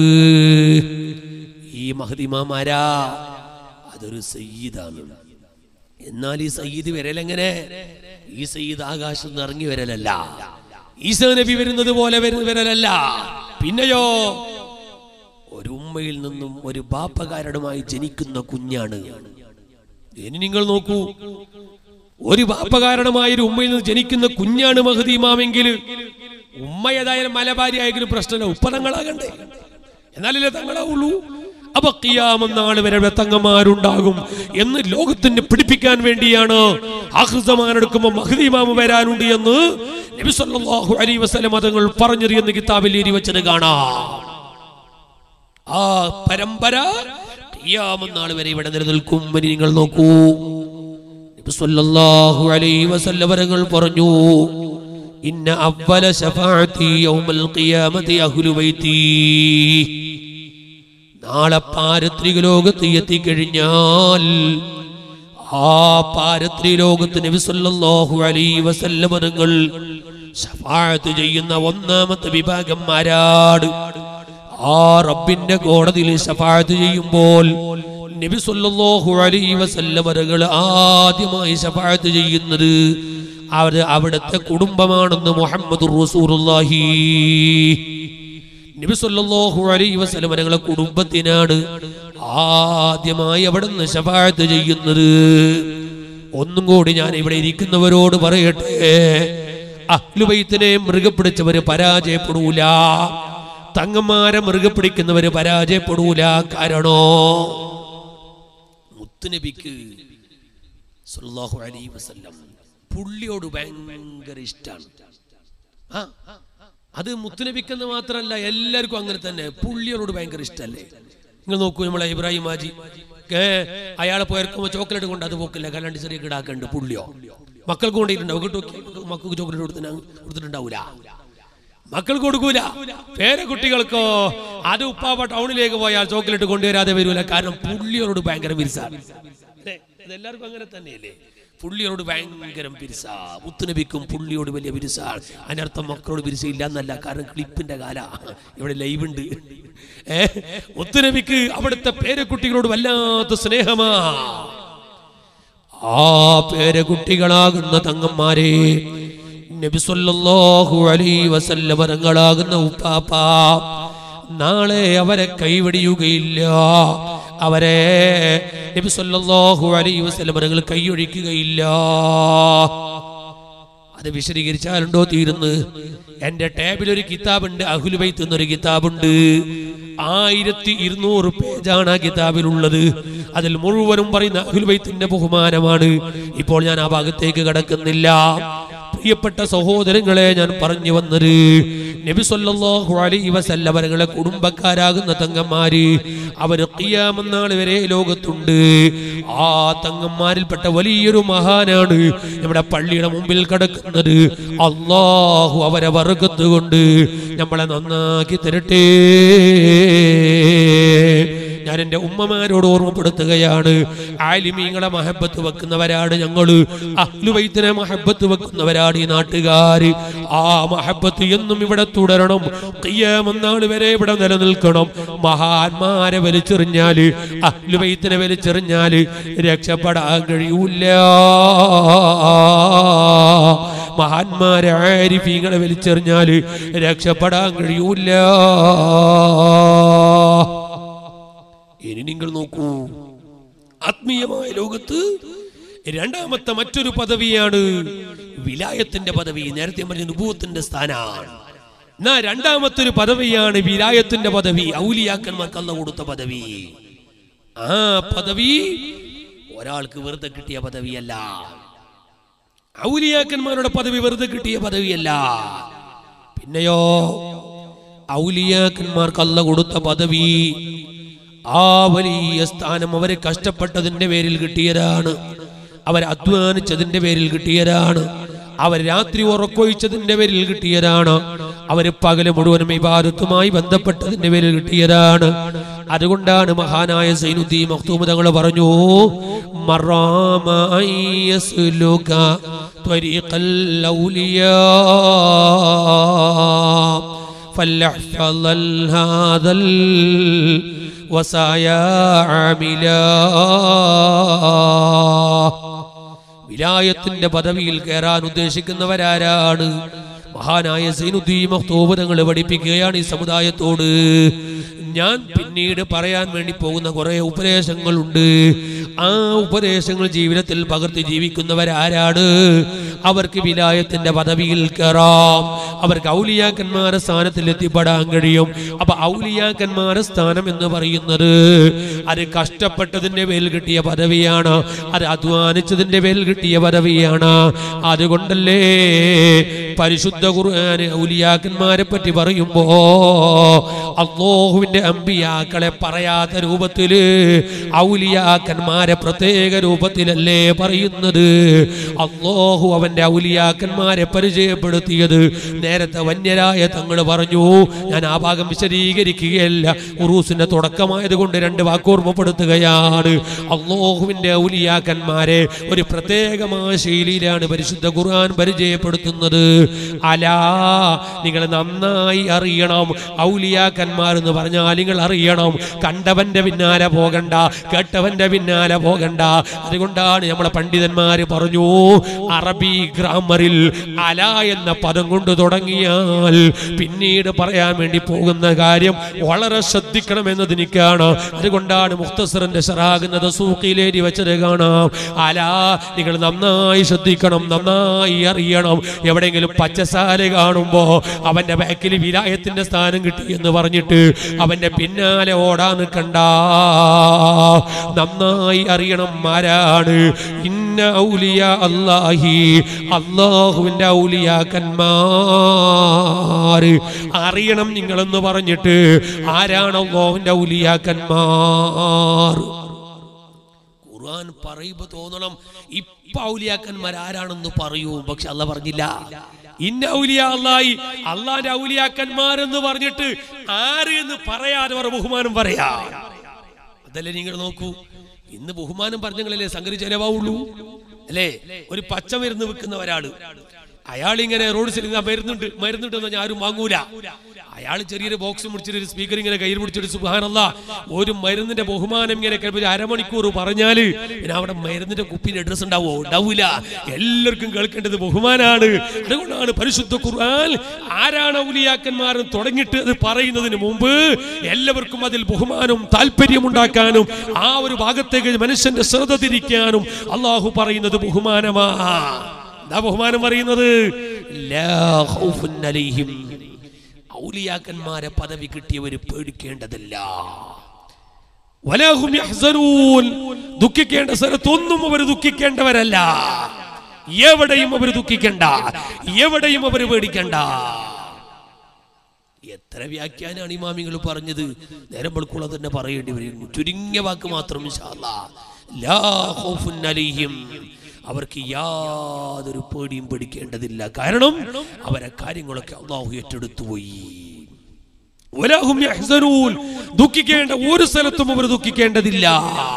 ഈ മഹദി ഇമാം ആരാ അതൊരു സയ്യിദാണ് എന്നാൽ ഈ സയ്യിദ് വരലെങ്ങനെ ഈ സയ്യിദ് ആകാശത്ത് നിന്ന് ഇറങ്ങി വരലല്ല ഈസാ നബി വരുന്നത് പോലെ വരുന്ന വരലല്ല പിന്നെയോ ഒരു ഉമ്മയിൽ നിന്നും ഒരു ബാപ്പകാരനുമായി ജനിക്കുന്ന കുഞ്ഞാണ് ഇനി നിങ്ങൾ നോക്കൂ ഒരു ബാപ്പകാരണമായ ഒരു ഉമ്മയിൽ നിന്ന് ജനിക്കുന്ന കുഞ്ഞാണ് മഹദി ഇമാമെങ്കിൽ ഉമ്മ ഏതായാലും മലബാരി ആയെങ്കിലും പ്രശ്നമില്ല ഉപ്പ തങ്ങളാകണ്ടേ എന്നാലല്ലേ തങ്ങളാവുള്ളൂ അപ്പൊ കിയാമെന്നാൾ വരെ ഇവിടെ തങ്ങന്മാരുണ്ടാകും എന്ന് ലോകത്തിന് പിടിപ്പിക്കാൻ വേണ്ടിയാണ് ആഹ്സമാനെടുക്കുമ്പോൾ മഹദീമാമ് വരാനുണ്ട് എന്ന് നബി സല്ലല്ലാഹു അലൈഹി വസല്ലം തങ്ങൾ പറഞ്ഞത് എന്ന് കിതാബിൽ എഴുതി വെച്ചത് കാണാം ആ പരമ്പര ഖിയാമത്ത് വരെ ഇവിടെ നിലനിൽക്കും ഇനി നിങ്ങൾ നോക്കൂ നബി സല്ലല്ലാഹു അലൈഹി വസല്ലം വരങ്ങൾ പറഞ്ഞു ഇന്ന അവല ശഫാഅത്തി യൗമൽ ഖിയാമത്തി അഹ്ലു ബൈത്തി നാളെ പാരത്രിക ലോകത്ത് എത്തിക്കഴിഞ്ഞാൽ ആ പാരത്രിക ലോകത്ത് നബി സല്ലല്ലാഹു അലൈഹി വസല്ലം വരങ്ങൾ ശഫാഅത്ത് ചെയ്യുന്ന ഒന്നാമത്തെ വിഭാഗം ആ റബ്ബിന്റെ കോടതിയിൽ ശഫാഅത്ത് ചെയ്യുമ്പോൾ നബി സല്ലല്ലാഹു അലൈഹി വസല്ലം വരകൾ ആദ്യമായി ശഫാഅത്ത് ചെയ്യുന്നത് അവർ അവിടുത്തെ കുടുംബമാണെന്ന് മുഹമ്മദ് റസൂലുള്ളാഹി നബി സല്ലല്ലാഹു അലൈഹി വസല്ലം വരകളെ കുടുംബത്തിനാണ് ആദ്യമായി അവിടെ നിന്ന് ശഫാഅത്ത് ചെയ്യുന്നത് ഒന്നും കൂടി ഞാൻ ഇവിടെ ഇരിക്കുന്നവരോട് പറയട്ടെ അഹ്ലുബൈത്തിനെ മൃഗപ്പിടിച്ചവര് പരാജയപ്പെടൂല തങ്ങന്മാരെ മുറുകെ പിടിക്കുന്നവര് പരാജയപ്പെടൂല കാരണോ മുത്തുനബിക്ക് സല്ലല്ലാഹു അലൈഹി വസല്ലം പുള്ളിയോട് ഭയങ്കര ഇഷ്ടമാണ് ആ അത് മുത്തുനബിക്കെന്ന് മാത്രമല്ല എല്ലാവർക്കും അങ്ങനെ തന്നെ പുള്ളിയോട് ഭയങ്കര ഇഷ്ടമല്ലേ നിങ്ങൾ നോക്കൂ നമ്മളെ ഇബ്രാഹിം ഹാജി ഏ, അയാളെ പോയർക്കുമ്പോ ചോക്ലേറ്റ് കൊണ്ട് അത് പോക്കില്ല കല്ലാണ്ട് ചെറിയ കിടാക്കുണ്ട് പുള്ളിയോ മക്കൾക്ക് കൊണ്ടിട്ടുണ്ടാവും കേട്ടോ മക്കൾക്ക് ചോക്ലേറ്റ് കൊടുത്തിട്ട് കൊടുത്തിട്ടുണ്ടാവൂല മക്കൾ കൊടുക്കൂല പേരെ കുട്ടികൾക്കോ അത് ഉപ്പാപ്പ ടൗണിലേക്ക് പോയാൽ ചോക്ലേറ്റ് കൊണ്ടുവരാതെ വരൂല കാരണം പുള്ളിയോട് ഭയങ്കര പിരിസാണ് അല്ലേ? ഇതെല്ലാവർക്കും അങ്ങനെ തന്നെയല്ലേ പുള്ളിയോട് ഭയങ്കര പിരിസ മുത്തുനബിക്കും പുള്ളിയോട് വലിയ പിരിസാണ് അതിനർത്ഥം മക്കളോട് പിരിസ ഇല്ല എന്നല്ല കാരണം ക്ലിപ്പിന്റെ കാല ഇവിടെ ലൈവ് ഉണ്ട് ഏ മുത്തുനബിക്ക് അവിടുത്തെ പേരക്കുട്ടികളോട് വല്ലാത്ത സ്നേഹമാ ആ പേരകുട്ടികളാകുന്ന തങ്ങന്മാരെ നബി സല്ലല്ലാഹു അലൈഹി വസല്ലം വരങ്ങളാകുന്ന ഉപ്പാപ്പ നാളെ അവരെ കൈവടിയുകയില്ല അവരെ നബി സല്ലല്ലാഹു അലൈഹി വസല്ലം വരങ്ങൾ കൈയൊഴിക്കുകയില്ല അത് വിശദീകരിച്ചാലുണ്ടോ തീരുന്ന് എന്റെ ടേബിൽ ഒരു കിതാബുണ്ട് അഹുലുബൈത്ത് എന്നൊരു കിതാബുണ്ട് ആയിരത്തി ഇരുന്നൂറ് പേജാണ് ആ കിതാബിലുള്ളത് അതിൽ മുഴുവനും പറയുന്ന അഹുലുബൈത്തിന്റെ ബഹുമാനമാണ് ഇപ്പോൾ ഞാൻ ആ ഭാഗത്തേക്ക് കടക്കുന്നില്ല പ്രിയപ്പെട്ട സഹോദരങ്ങളെ ഞാൻ പറഞ്ഞു വന്നത് നബി സല്ലല്ലാഹു അലൈഹി വസല്ലം അവരുടെ കുടുംബക്കാരാകുന്ന തങ്ങന്മാര് അവര് ഖിയാമനാൾ വരെ ലോകത്തുണ്ട് ആ തങ്ങന്മാരിൽപ്പെട്ട വലിയൊരു മഹാനാണ് നമ്മുടെ പള്ളിയുടെ മുമ്പിൽ കിടക്കുന്നത് അള്ളാഹു അവരെ വർഗത്ത് കൊണ്ട് നമ്മളെ നന്നാക്കി തരട്ടെ ഞാൻ എൻ്റെ ഉമ്മമാരോട് ഓർമ്മപ്പെടുത്തുകയാണ് ആലിമീങ്ങളെ മഹബത്ത് വെക്കുന്നവരാണ് ഞങ്ങള് അഹ്ലുവൈത്തിനെ മഹബത്ത് വെക്കുന്നവരാണ് ഈ നാട്ടുകാര് ആ മഹബത്ത് എന്നും ഇവിടെ തുടരണം കയ്യാമെന്നാൾ വരെ ഇവിടെ നിലനിൽക്കണം മഹാന്മാരെ വലിച്ചെറിഞ്ഞാല് അഹ്ലുവൈത്തിനെ വലിച്ചെറിഞ്ഞാല് രക്ഷപ്പെടാൻ കഴിയൂല മഹാന്മാരെ ആരിഫീങ്ങളെ വലിച്ചെറിഞ്ഞാല് രക്ഷപ്പെടാൻ കഴിയൂല ഇനി നിങ്ങൾ നോക്കൂ ആത്മീയമായ ലോകത്ത് രണ്ടാമത്തെ മറ്റൊരു പദവിയാണ് വിലായത്തിന്റെ പദവി നേരത്തെ ഞാൻ പറഞ്ഞ നുപൂത്തിന്റെ സ്ഥാനാണ് എന്നാ രണ്ടാമത്തെ ഒരു പദവിയാണ് വിലായത്തിന്റെ പദവി ഔലിയാക്കന്മാർക്ക് അല്ല കൊടുത്ത പദവി ആ പദവി ഒരാൾക്ക് വെറുതെ കിട്ടിയ പദവിയല്ല ഔലിയാക്കന്മാരുടെ പദവി വെറുതെ കിട്ടിയ പദവിയല്ല പിന്നെയോ ഔലിയാക്കന്മാർക്ക് അല്ല കൊടുത്ത പദവി ആ വലിയ സ്ഥാനം അവരെ കഷ്ടപ്പെട്ടതിന്റെ പേരിൽ കിട്ടിയതാണ് അവർ അധ്വാനിച്ചതിന്റെ പേരിൽ കിട്ടിയതാണ് അവർ രാത്രി ഉറക്കൊഴിച്ചതിന്റെ പേരിൽ കിട്ടിയതാണ് അവർ പകല് മുഴുവനും ഇബാദത്തുമായി ബന്ധപ്പെട്ടതിന്റെ പേരിൽ കിട്ടിയതാണ് അതുകൊണ്ടാണ് മഹാനായ സൈനുദ്ദീ മഖ്തൂം തങ്ങൾ പറഞ്ഞു മറാമ അൻ യസ്ലുക ത്വരീഖൽ ഔലിയാ فليحفظ هذا الوصايا عاملا വിലായത്തിന്റെ പദവിയിൽ കയറാൻ ഉദ്ദേശിക്കുന്നവരാരാണ് മഹാനായ സൈനുദ്ദീ മഹ്തൂബ് തങ്ങൾ പഠിപ്പിക്കുകയാണ് ഈ സമുദായത്തോട് ഞാൻ പിന്നീട് പറയാൻ വേണ്ടി പോകുന്ന കുറെ ഉപദേശങ്ങളുണ്ട് ആ ഉപദേശങ്ങൾ ജീവിതത്തിൽ പകർത്തി ജീവിക്കുന്നവരാരാണ് അവർക്ക് വിലായത്തിന്റെ പദവിയിൽ കയറാം അവർക്ക് ഔലിയാക്കന്മാരെ സ്ഥാനത്തിൽ എത്തിപ്പെടാൻ കഴിയും അപ്പൊ ഔലിയാക്കന്മാരെ സ്ഥാനം എന്ന് പറയുന്നത് അത് കഷ്ടപ്പെട്ടതിന്റെ പേരിൽ കിട്ടിയ പദവിയാണ് അത് അധ്വാനിച്ചതിന്റെ പേരിൽ കിട്ടിയ പദവിയാണ് അതുകൊണ്ടല്ലേ പരിശുദ്ധ ഖുർആന് ഔലിയാക്കന്മാരെ പറ്റി പറയുമ്പോ അള്ളാഹുവിന്റെ അമ്പിയാക്കളെ പറയാത്ത രൂപത്തില് ഔലിയാക്കന്മാരെ പ്രത്യേക രൂപത്തിലല്ലേ പറയുന്നത് അള്ളാഹു അവന്റെ ഔലിയാക്കന്മാരെ പരിചയപ്പെടുത്തിയത് നേരത്തെ വന്യരായ തങ്ങൾ പറഞ്ഞു ഞാൻ ആ ഭാഗം വിശദീകരിക്കുകയല്ല ഉറൂസിന്റെ തുടക്കമായത് കൊണ്ട് രണ്ട് വാക്കോർമ്മപ്പെടുത്തുകയാണ് അള്ളാഹുവിന്റെ ഔലിയാക്കന്മാരെ ഒരു പ്രത്യേകമായ ശൈലിയിലാണ് പരിശുദ്ധ ഖുർആൻ പരിചയപ്പെടുത്തുന്നത് അലാ നിങ്ങൾ നന്നായി അറിയണം ഔലിയാക്കന്മാർ എന്ന് പറഞ്ഞാൽ നിങ്ങൾ അറിയണം കണ്ടവന്റെ പിന്നാലെ പോകണ്ട കേട്ടവന്റെ പിന്നാലെ പോകണ്ട അതുകൊണ്ടാണ് നമ്മളെ പണ്ഡിതന്മാര് പറഞ്ഞു അറബി ഗ്രാമറിൽ അല എന്ന പദം കൊണ്ട് തുടങ്ങിയാൽ പിന്നീട് പറയാൻ വേണ്ടി പോകുന്ന കാര്യം വളരെ ശ്രദ്ധിക്കണം എന്നതിനിക്കാണ് അതുകൊണ്ടാണ് മുഖ്തസറിന്റെ ഷറാകുന്നത് സൂക്കിലേരി വെച്ചത് കാണാം അല നിങ്ങൾ നന്നായി ശ്രദ്ധിക്കണം നന്നായി അറിയണം എവിടെയെങ്കിലും പച്ചസാല കാണുമ്പോ അവന്റെ ബാക്കിൽ വിലായത്തിന്റെ സ്ഥാനം കിട്ടി എന്ന് പറഞ്ഞിട്ട് അവന്റെ പിന്നാലെ ഓടാൻ നിൽക്കണ്ട നന്നായി അറിയണം ആരാണ് ഇന്ന ഔലിയ അല്ലാഹി അള്ളാഹുവിന്റെ ഔലിയാക്കന്മാർ അറിയണം നിങ്ങളെന്ന് പറഞ്ഞിട്ട് ആരാണ് അള്ളാഹുവിന്റെ ഔലിയാക്കന്മാർ ഖുർആൻ പറയുമ്പോ തോന്നണം ഇപ്പൊ ഔലിയാക്കന്മാർ ആരാണെന്ന് പറയൂ പക്ഷെ അല്ല പറഞ്ഞില്ല ഇന്ന ഔലിയ അള്ളായി അള്ളാന്റെ ഔലിയാക്കന്മാരെന്ന് പറഞ്ഞിട്ട് ആര് എന്ന് പറയാതെ അവർ ബഹുമാനം പറയാ അതല്ലേ നിങ്ങൾ നോക്കൂ ഇന്ന് ബഹുമാനം പറഞ്ഞങ്ങളല്ലേ സംഗതി ചെലവാവുള്ളൂ അല്ലേ ഒരു പച്ച മരുന്ന് വിൽക്കുന്ന ഒരാള് അയാൾ ഇങ്ങനെ റോഡ് സൈഡിൽ മരുന്നുണ്ട് മരുന്നുണ്ട് എന്ന് ആരും വാങ്ങൂല അയാൾ ചെറിയൊരു ബോക്സ് മുടിച്ചിട്ട് ഒരു സ്പീക്കർ ഇങ്ങനെ കയ്യിൽ പിടിച്ചിട്ട് സുഹാനല്ല ഒരു മരുന്നിന്റെ ബഹുമാനം ഇങ്ങനെ കേൾപ്പിച്ച് അരമണിക്കൂർ പറഞ്ഞാല് പിന്നെ അവിടെ മരുന്നിന്റെ കുപ്പിന്റെ അഡ്രസ് ഉണ്ടാവോ ഉണ്ടാവൂല എല്ലാവർക്കും കേൾക്കേണ്ടത് ബഹുമാനാണ് അതുകൊണ്ടാണ് പരിശുദ്ധ ഖുർആൻ ആരാണ് ഔലിയാക്കന്മാർ തുടങ്ങിയിട്ട് അത് പറയുന്നതിന് മുമ്പ് എല്ലാവർക്കും അതിൽ ബഹുമാനവും താല്പര്യമുണ്ടാക്കാനും ആ ഒരു ഭാഗത്തേക്ക് മനുഷ്യന്റെ ശ്രദ്ധ തിരിക്കാനും അള്ളാഹു പറയുന്നത് ബഹുമാനമാ എന്താ ബഹുമാനം പറയുന്നത് ലാ ഖൗഫുൻ അലൈഹിം ഔലിയാക്കന്മാരെ പദവി കിട്ടിയവര് പേടിക്കേണ്ടതില്ല വലാഹും യഹ്സനൂൻ ദുഃഖിക്കേണ്ട സ്ഥലത്തൊന്നും അവർ ദുഃഖിക്കേണ്ടവരല്ല എവിടെയും അവർ ദുഃഖിക്കണ്ട എവിടെയും അവർ പേടിക്കണ്ട എത്ര വ്യാഖ്യാനാണ് ഇമാമികൾ പറഞ്ഞത് നേരം വെളുക്കുള്ള തന്നെ പറയേണ്ടി വരും ചുരുങ്ങിയ വാക്ക് മാത്രം ഇൻഷാ അല്ലാ. ലാ ഖൗഫുൻ അലൈഹിം അവർക്ക് യാതൊരു പേടിയും പേടിക്കേണ്ടതില്ല കാരണം അവരെ കാര്യങ്ങളൊക്കെ അള്ളാഹു ഏറ്റെടുത്തു പോയി വലാഹും യഹ്സനൂൻ ദുഃഖിക്കേണ്ട ഒരു സ്ഥലത്തും അവർ ദുഃഖിക്കേണ്ടതില്ല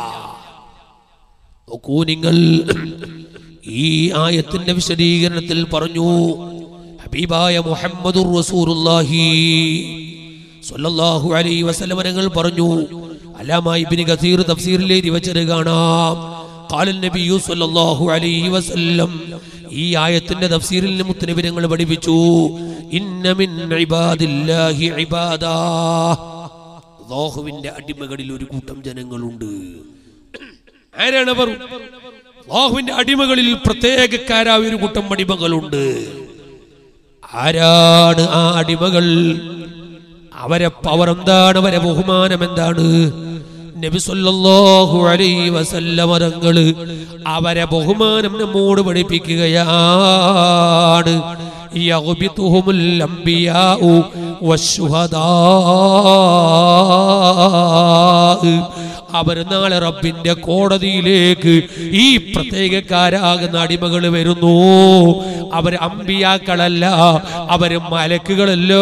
നോക്കൂ നിങ്ങൾ ഈ ആയത്തിന്റെ വിശദീകരണത്തിൽ പറഞ്ഞു ഹബീബായ മുഹമ്മദുർ റസൂലുള്ളാഹി സ്വല്ലല്ലാഹു അലൈഹി വസല്ലം തങ്ങൾ പറഞ്ഞു അലാമ ഇബ്നു കസീർ തഫ്സീറിൽ എഴുതി വെച്ചത് കാണാം قال النبي صلى الله عليه وسلم ഈ ആയത്തിന്റെ തഫ്സീറിൽ മുത്തനബി ഞങ്ങൾ പഠിപ്പിച്ചു ഇന്ന മിൻ ഇബാദില്ലാഹി ഇബാദാ അല്ലാഹുവിന്റെ അടിമകളിൽ ഒരു കൂട്ടം ജനങ്ങളുണ്ട് ആരാണ് അവർ അല്ലാഹുവിന്റെ അടിമകളിൽ പ്രത്യേകക്കാരായ ഒരു കൂട്ടം അടിമകളുണ്ട് ആരാണ് ആ അടിമകൾ അവരെ പവർ എന്താണ് അവരെ ബഹുമാനം എന്താണ് നബി സല്ലല്ലാഹു അലൈഹി വസല്ലമ തങ്ങള് അവരെ ബഹുമാനം നമ്മോട് പഠിപ്പിക്കുകയാണ് യഗ്ബിതുഹുമുൽ അംബിയാഉ വശുഹദാ അവർ നാളെ റബ്ബിന്റെ കോടതിയിലേക്ക് ഈ പ്രത്യേകക്കാരാകുന്ന അടിമകൾ വരുന്നു അവർ അമ്പിയാക്കളല്ല അവര് മലക്കുകളല്ലോ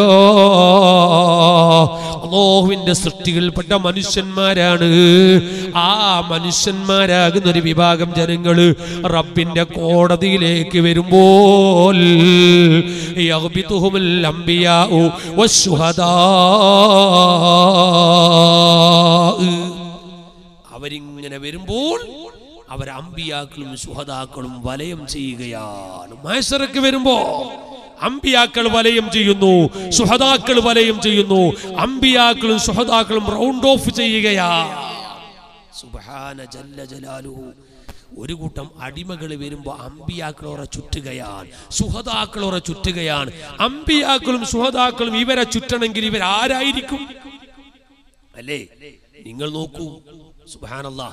അള്ളാഹുവിന്റെ സൃഷ്ടികൾപ്പെട്ട മനുഷ്യന്മാരാണ് ആ മനുഷ്യന്മാരാകുന്ന ഒരു വിഭാഗം ജനങ്ങള് റബ്ബിന്റെ കോടതിയിലേക്ക് വരുമ്പോൾ യഗ്ബിതുഹുമുൽ അംബിയാഉ വശുഹദാ അവരിങ്ങനെ വരുമ്പോൾ അവർ അമ്പിയാക്കളും സുഹതാക്കളും വലയം ചെയ്യുകയാണ് മഹസറക്ക് വരുമ്പോ അമ്പിയാക്കൾ വലയം ചെയ്യുന്നു സുഹതാക്കൾ വലയം ചെയ്യുന്നു അമ്പിയാക്കളും സുഹതാക്കളും റൗണ്ട് ഓഫ് ചെയ്യുകയാ സുബ്ഹാന ജല്ല ജലാലുഹു ഒരു കൂട്ടം അടിമകൾ വരുമ്പോ അമ്പിയാക്കളോറെ ചുറ്റുകയാണ് സുഹതാക്കളോറെ ചുറ്റുകയാണ് അമ്പിയാക്കളും സുഹതാക്കളും ഇവരെ ചുറ്റണമെങ്കിൽ ഇവരാരായിരിക്കും അല്ലേ നിങ്ങൾ നോക്കൂ സുബാനല്ലാ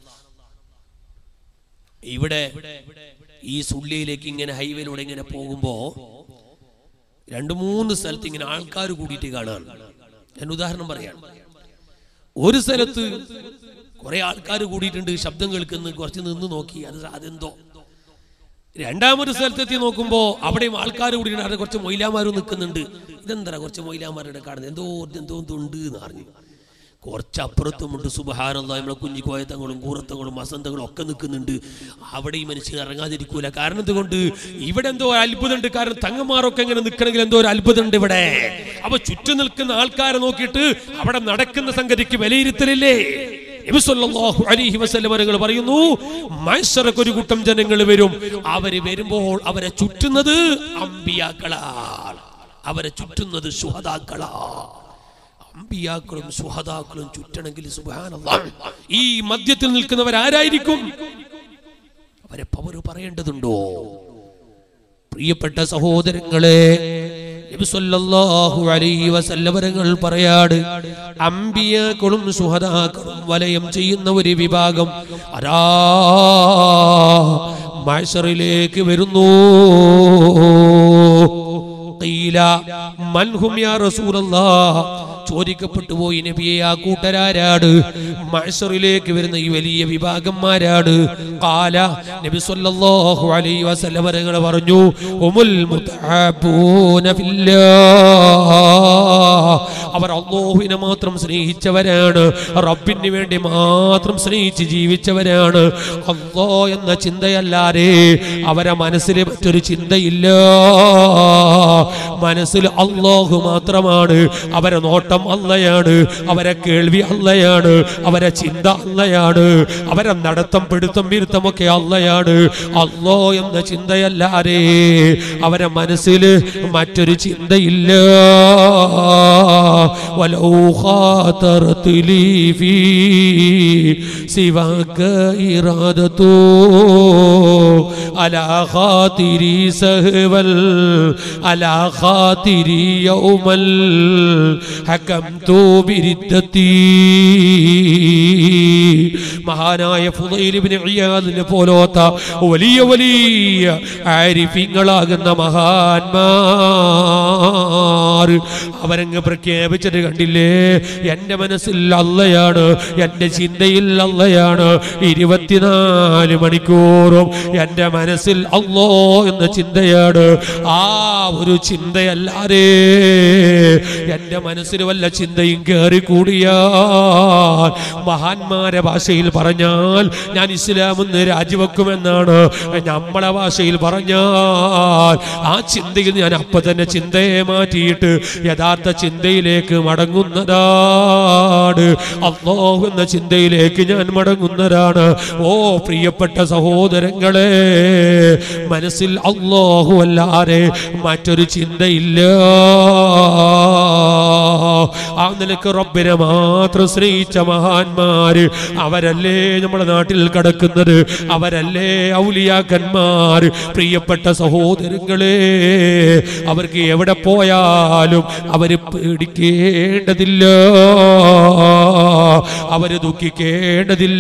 ഇവിടെ ഈ സുള്ളിയിലേക്ക് ഇങ്ങനെ ഹൈവേയിലൂടെ ഇങ്ങനെ പോകുമ്പോ രണ്ട് മൂന്ന് സ്ഥലത്ത് ഇങ്ങനെ ആൾക്കാർ കൂടിയിട്ട് കാണാൻ ഞാൻ ഉദാഹരണം പറയാണ് ഒരു സ്ഥലത്ത് കുറെ ആൾക്കാർ കൂടിയിട്ടുണ്ട് ശബ്ദം കേൾക്കുന്നു കുറച്ച് നിന്ന് നോക്കി അത് അതെന്തോ രണ്ടാമൊരു സ്ഥലത്തെത്തി നോക്കുമ്പോ അവിടെയും ആൾക്കാർ കൂടിയിട്ടുണ്ട് അവിടെ കുറച്ച് മൊയിലാമാരും നിൽക്കുന്നുണ്ട് ഇതെന്താ കുറച്ച് മൊയിലാമാരുടെ കാണുന്നത് എന്തോ എന്തോ എന്തോ ഉണ്ട് എന്ന് പറഞ്ഞു കുറച്ചപ്പുറത്തുമുണ്ട് സുബഹാനുള്ള നമ്മളെ കുഞ്ഞിക്കോയത്തങ്ങളും കൂറത്തങ്ങളും വസന്തങ്ങളും ഒക്കെ നിൽക്കുന്നുണ്ട് അവിടെ ഈ മനുഷ്യൻ ഇറങ്ങാതിരിക്കൂല കാരണം എന്തുകൊണ്ട് ഇവിടെ എന്തോ ഒരു അത്ഭുതമുണ്ട് കാരണം തങ്ങന്മാരൊക്കെ ഇങ്ങനെ നിൽക്കണമെങ്കിൽ എന്തോ ഒരു അത്ഭുതമുണ്ട് ഇവിടെ അപ്പൊ ചുറ്റും നിൽക്കുന്ന ആൾക്കാരെ നോക്കിയിട്ട് അവിടെ നടക്കുന്ന സംഗതിക്ക് വിലയിരുത്തലില്ലേ നബി സല്ലല്ലാഹു അലൈഹി വസല്ലം അവരുകൾ പറയുന്നു മൈസറക്ക് ഒരു കൂട്ടം ജനങ്ങൾ വരും അവര് വരുമ്പോൾ അവരെ ചുറ്റുന്നത് അമ്പിയാക്കളാണ് അവരെ ചുറ്റുന്നത് സുഹതാക്കളാണ് അമ്പിയാക്കളും സുഹതാക്കളും ചുറ്റണമെങ്കിൽ സുബ്ഹാനല്ലാഹ് ഈ മധ്യത്തിൽ നിൽക്കുന്നവരാരായിരിക്കും അവരെ പവർ പറയേണ്ടതുണ്ടോ പ്രിയപ്പെട്ട സഹോദരങ്ങളെ നബി സല്ലല്ലാഹു അലൈഹി വസല്ലമരങ്ങൾ പറയാട് അമ്പിയാക്കളും സുഹദാക്കളും വലയം ചെയ്യുന്ന ഒരു വിഭാഗം അരാ മൈസറിലേക്ക് വരുന്നു ഖീല മൻഹും യാ റസൂലല്ലാഹ് ചോദിക്കപ്പെട്ടു പോയി നബിയെ ആ കൂട്ടരാരാട് മഹ്ശറിലേക്ക് വരുന്ന ഈ വലിയ വിഭാഗന്മാരാണ് കാല നബി സല്ലല്ലാഹു അലൈഹി വസല്ലം അവരുകൾ പറഞ്ഞു ഉമുൽ മുതഅബൂന ഫില്ലാഹ് അവർ അല്ലാഹുവിനെ മാത്രം സ്നേഹിച്ചവരാണ് റബ്ബിന് വേണ്ടി മാത്രം സ്നേഹിച്ച് ജീവിച്ചവരാണ് അല്ലാ എന്ന ചിന്തയല്ലാതെ അവരെ മനസ്സിൽ മറ്റൊരു ചിന്തയില്ല മനസ്സിൽ അള്ളാഹു മാത്രമാണ് അവരെ നോട്ടം അല്ലയാണ് അവരെ കേൾവി അല്ലയാണ് അവരെ ചിന്ത അല്ലയാണ് അവരെ നടത്തം പിടുത്തം വിരുത്തമൊക്കെ അല്ലയാണ് അല്ലോ എന്ന ചിന്തയല്ലാതെ അവരെ മനസ്സിൽ മറ്റൊരു ചിന്തയില്ല വലൗ ഖാതറത് ലീ ഫീ സിവാക ഇറാദതോ അലാ ഖാതിരി സഹവൽ അലാ ഖാതിരി യൗമൽ ഹകംതു ബിരിദ്ദതി മഹാനായ ഫുദൈൽ ഇബ്നു ഇയാദിനെ പോലോത്ത വലിയ വലിയ ആരിഫീങ്ങളാകുന്ന മഹാന്മാർ അവരങ്ങ് പ്രഖ്യാപിച്ചിട്ട് കണ്ടില്ലേ എന്റെ മനസ്സിൽ അല്ലയാണ് എന്റെ ചിന്തയിൽ അല്ലയാണ് ഇരുപത്തിനാല് മണിക്കൂറും എന്റെ മനസ്സിൽ അല്ലോ എന്ന ചിന്തയാണ് ആ ഒരു ചിന്തയല്ലാതെ എന്റെ മനസ്സിൽ വല്ല ചിന്തയും കയറി കൂടിയാൽ മഹാന്മാരെ ഭാഷയിൽ പറഞ്ഞാൽ ഞാൻ ഇസ്ലാം എന്ന് രാജിവെക്കുമെന്നാണ് നമ്മളെ ഭാഷയിൽ പറഞ്ഞാൽ ആ ചിന്തയിൽ ഞാൻ അപ്പൊ തന്നെ ചിന്തയെ മാറ്റിയിട്ട് യഥാർത്ഥ ചിന്തയിലേക്ക് മടങ്ങുന്നതാണ് അള്ളാഹു എന്ന ചിന്തയിലേക്ക് ഞാൻ മടങ്ങുന്നതാണ് ഓ പ്രിയപ്പെട്ട സഹോദരങ്ങളെ മനസ്സിൽ അള്ളാഹു അല്ലാതെ മറ്റൊരു ചിന്തയില്ല ആ നിലക്ക് റബ്ബിനെ മാത്രം സ്നേഹിച്ച മഹാന്മാര് അവരല്ലേ നമ്മുടെ നാട്ടിൽ കിടക്കുന്നത് അവരല്ലേ ഔലിയാക്കന്മാർ പ്രിയപ്പെട്ട സഹോദരങ്ങളെ അവർക്ക് എവിടെ പോയാലും അവര് പേടിക്കേണ്ടതില്ല അവര് ദുഃഖിക്കേണ്ടതില്ല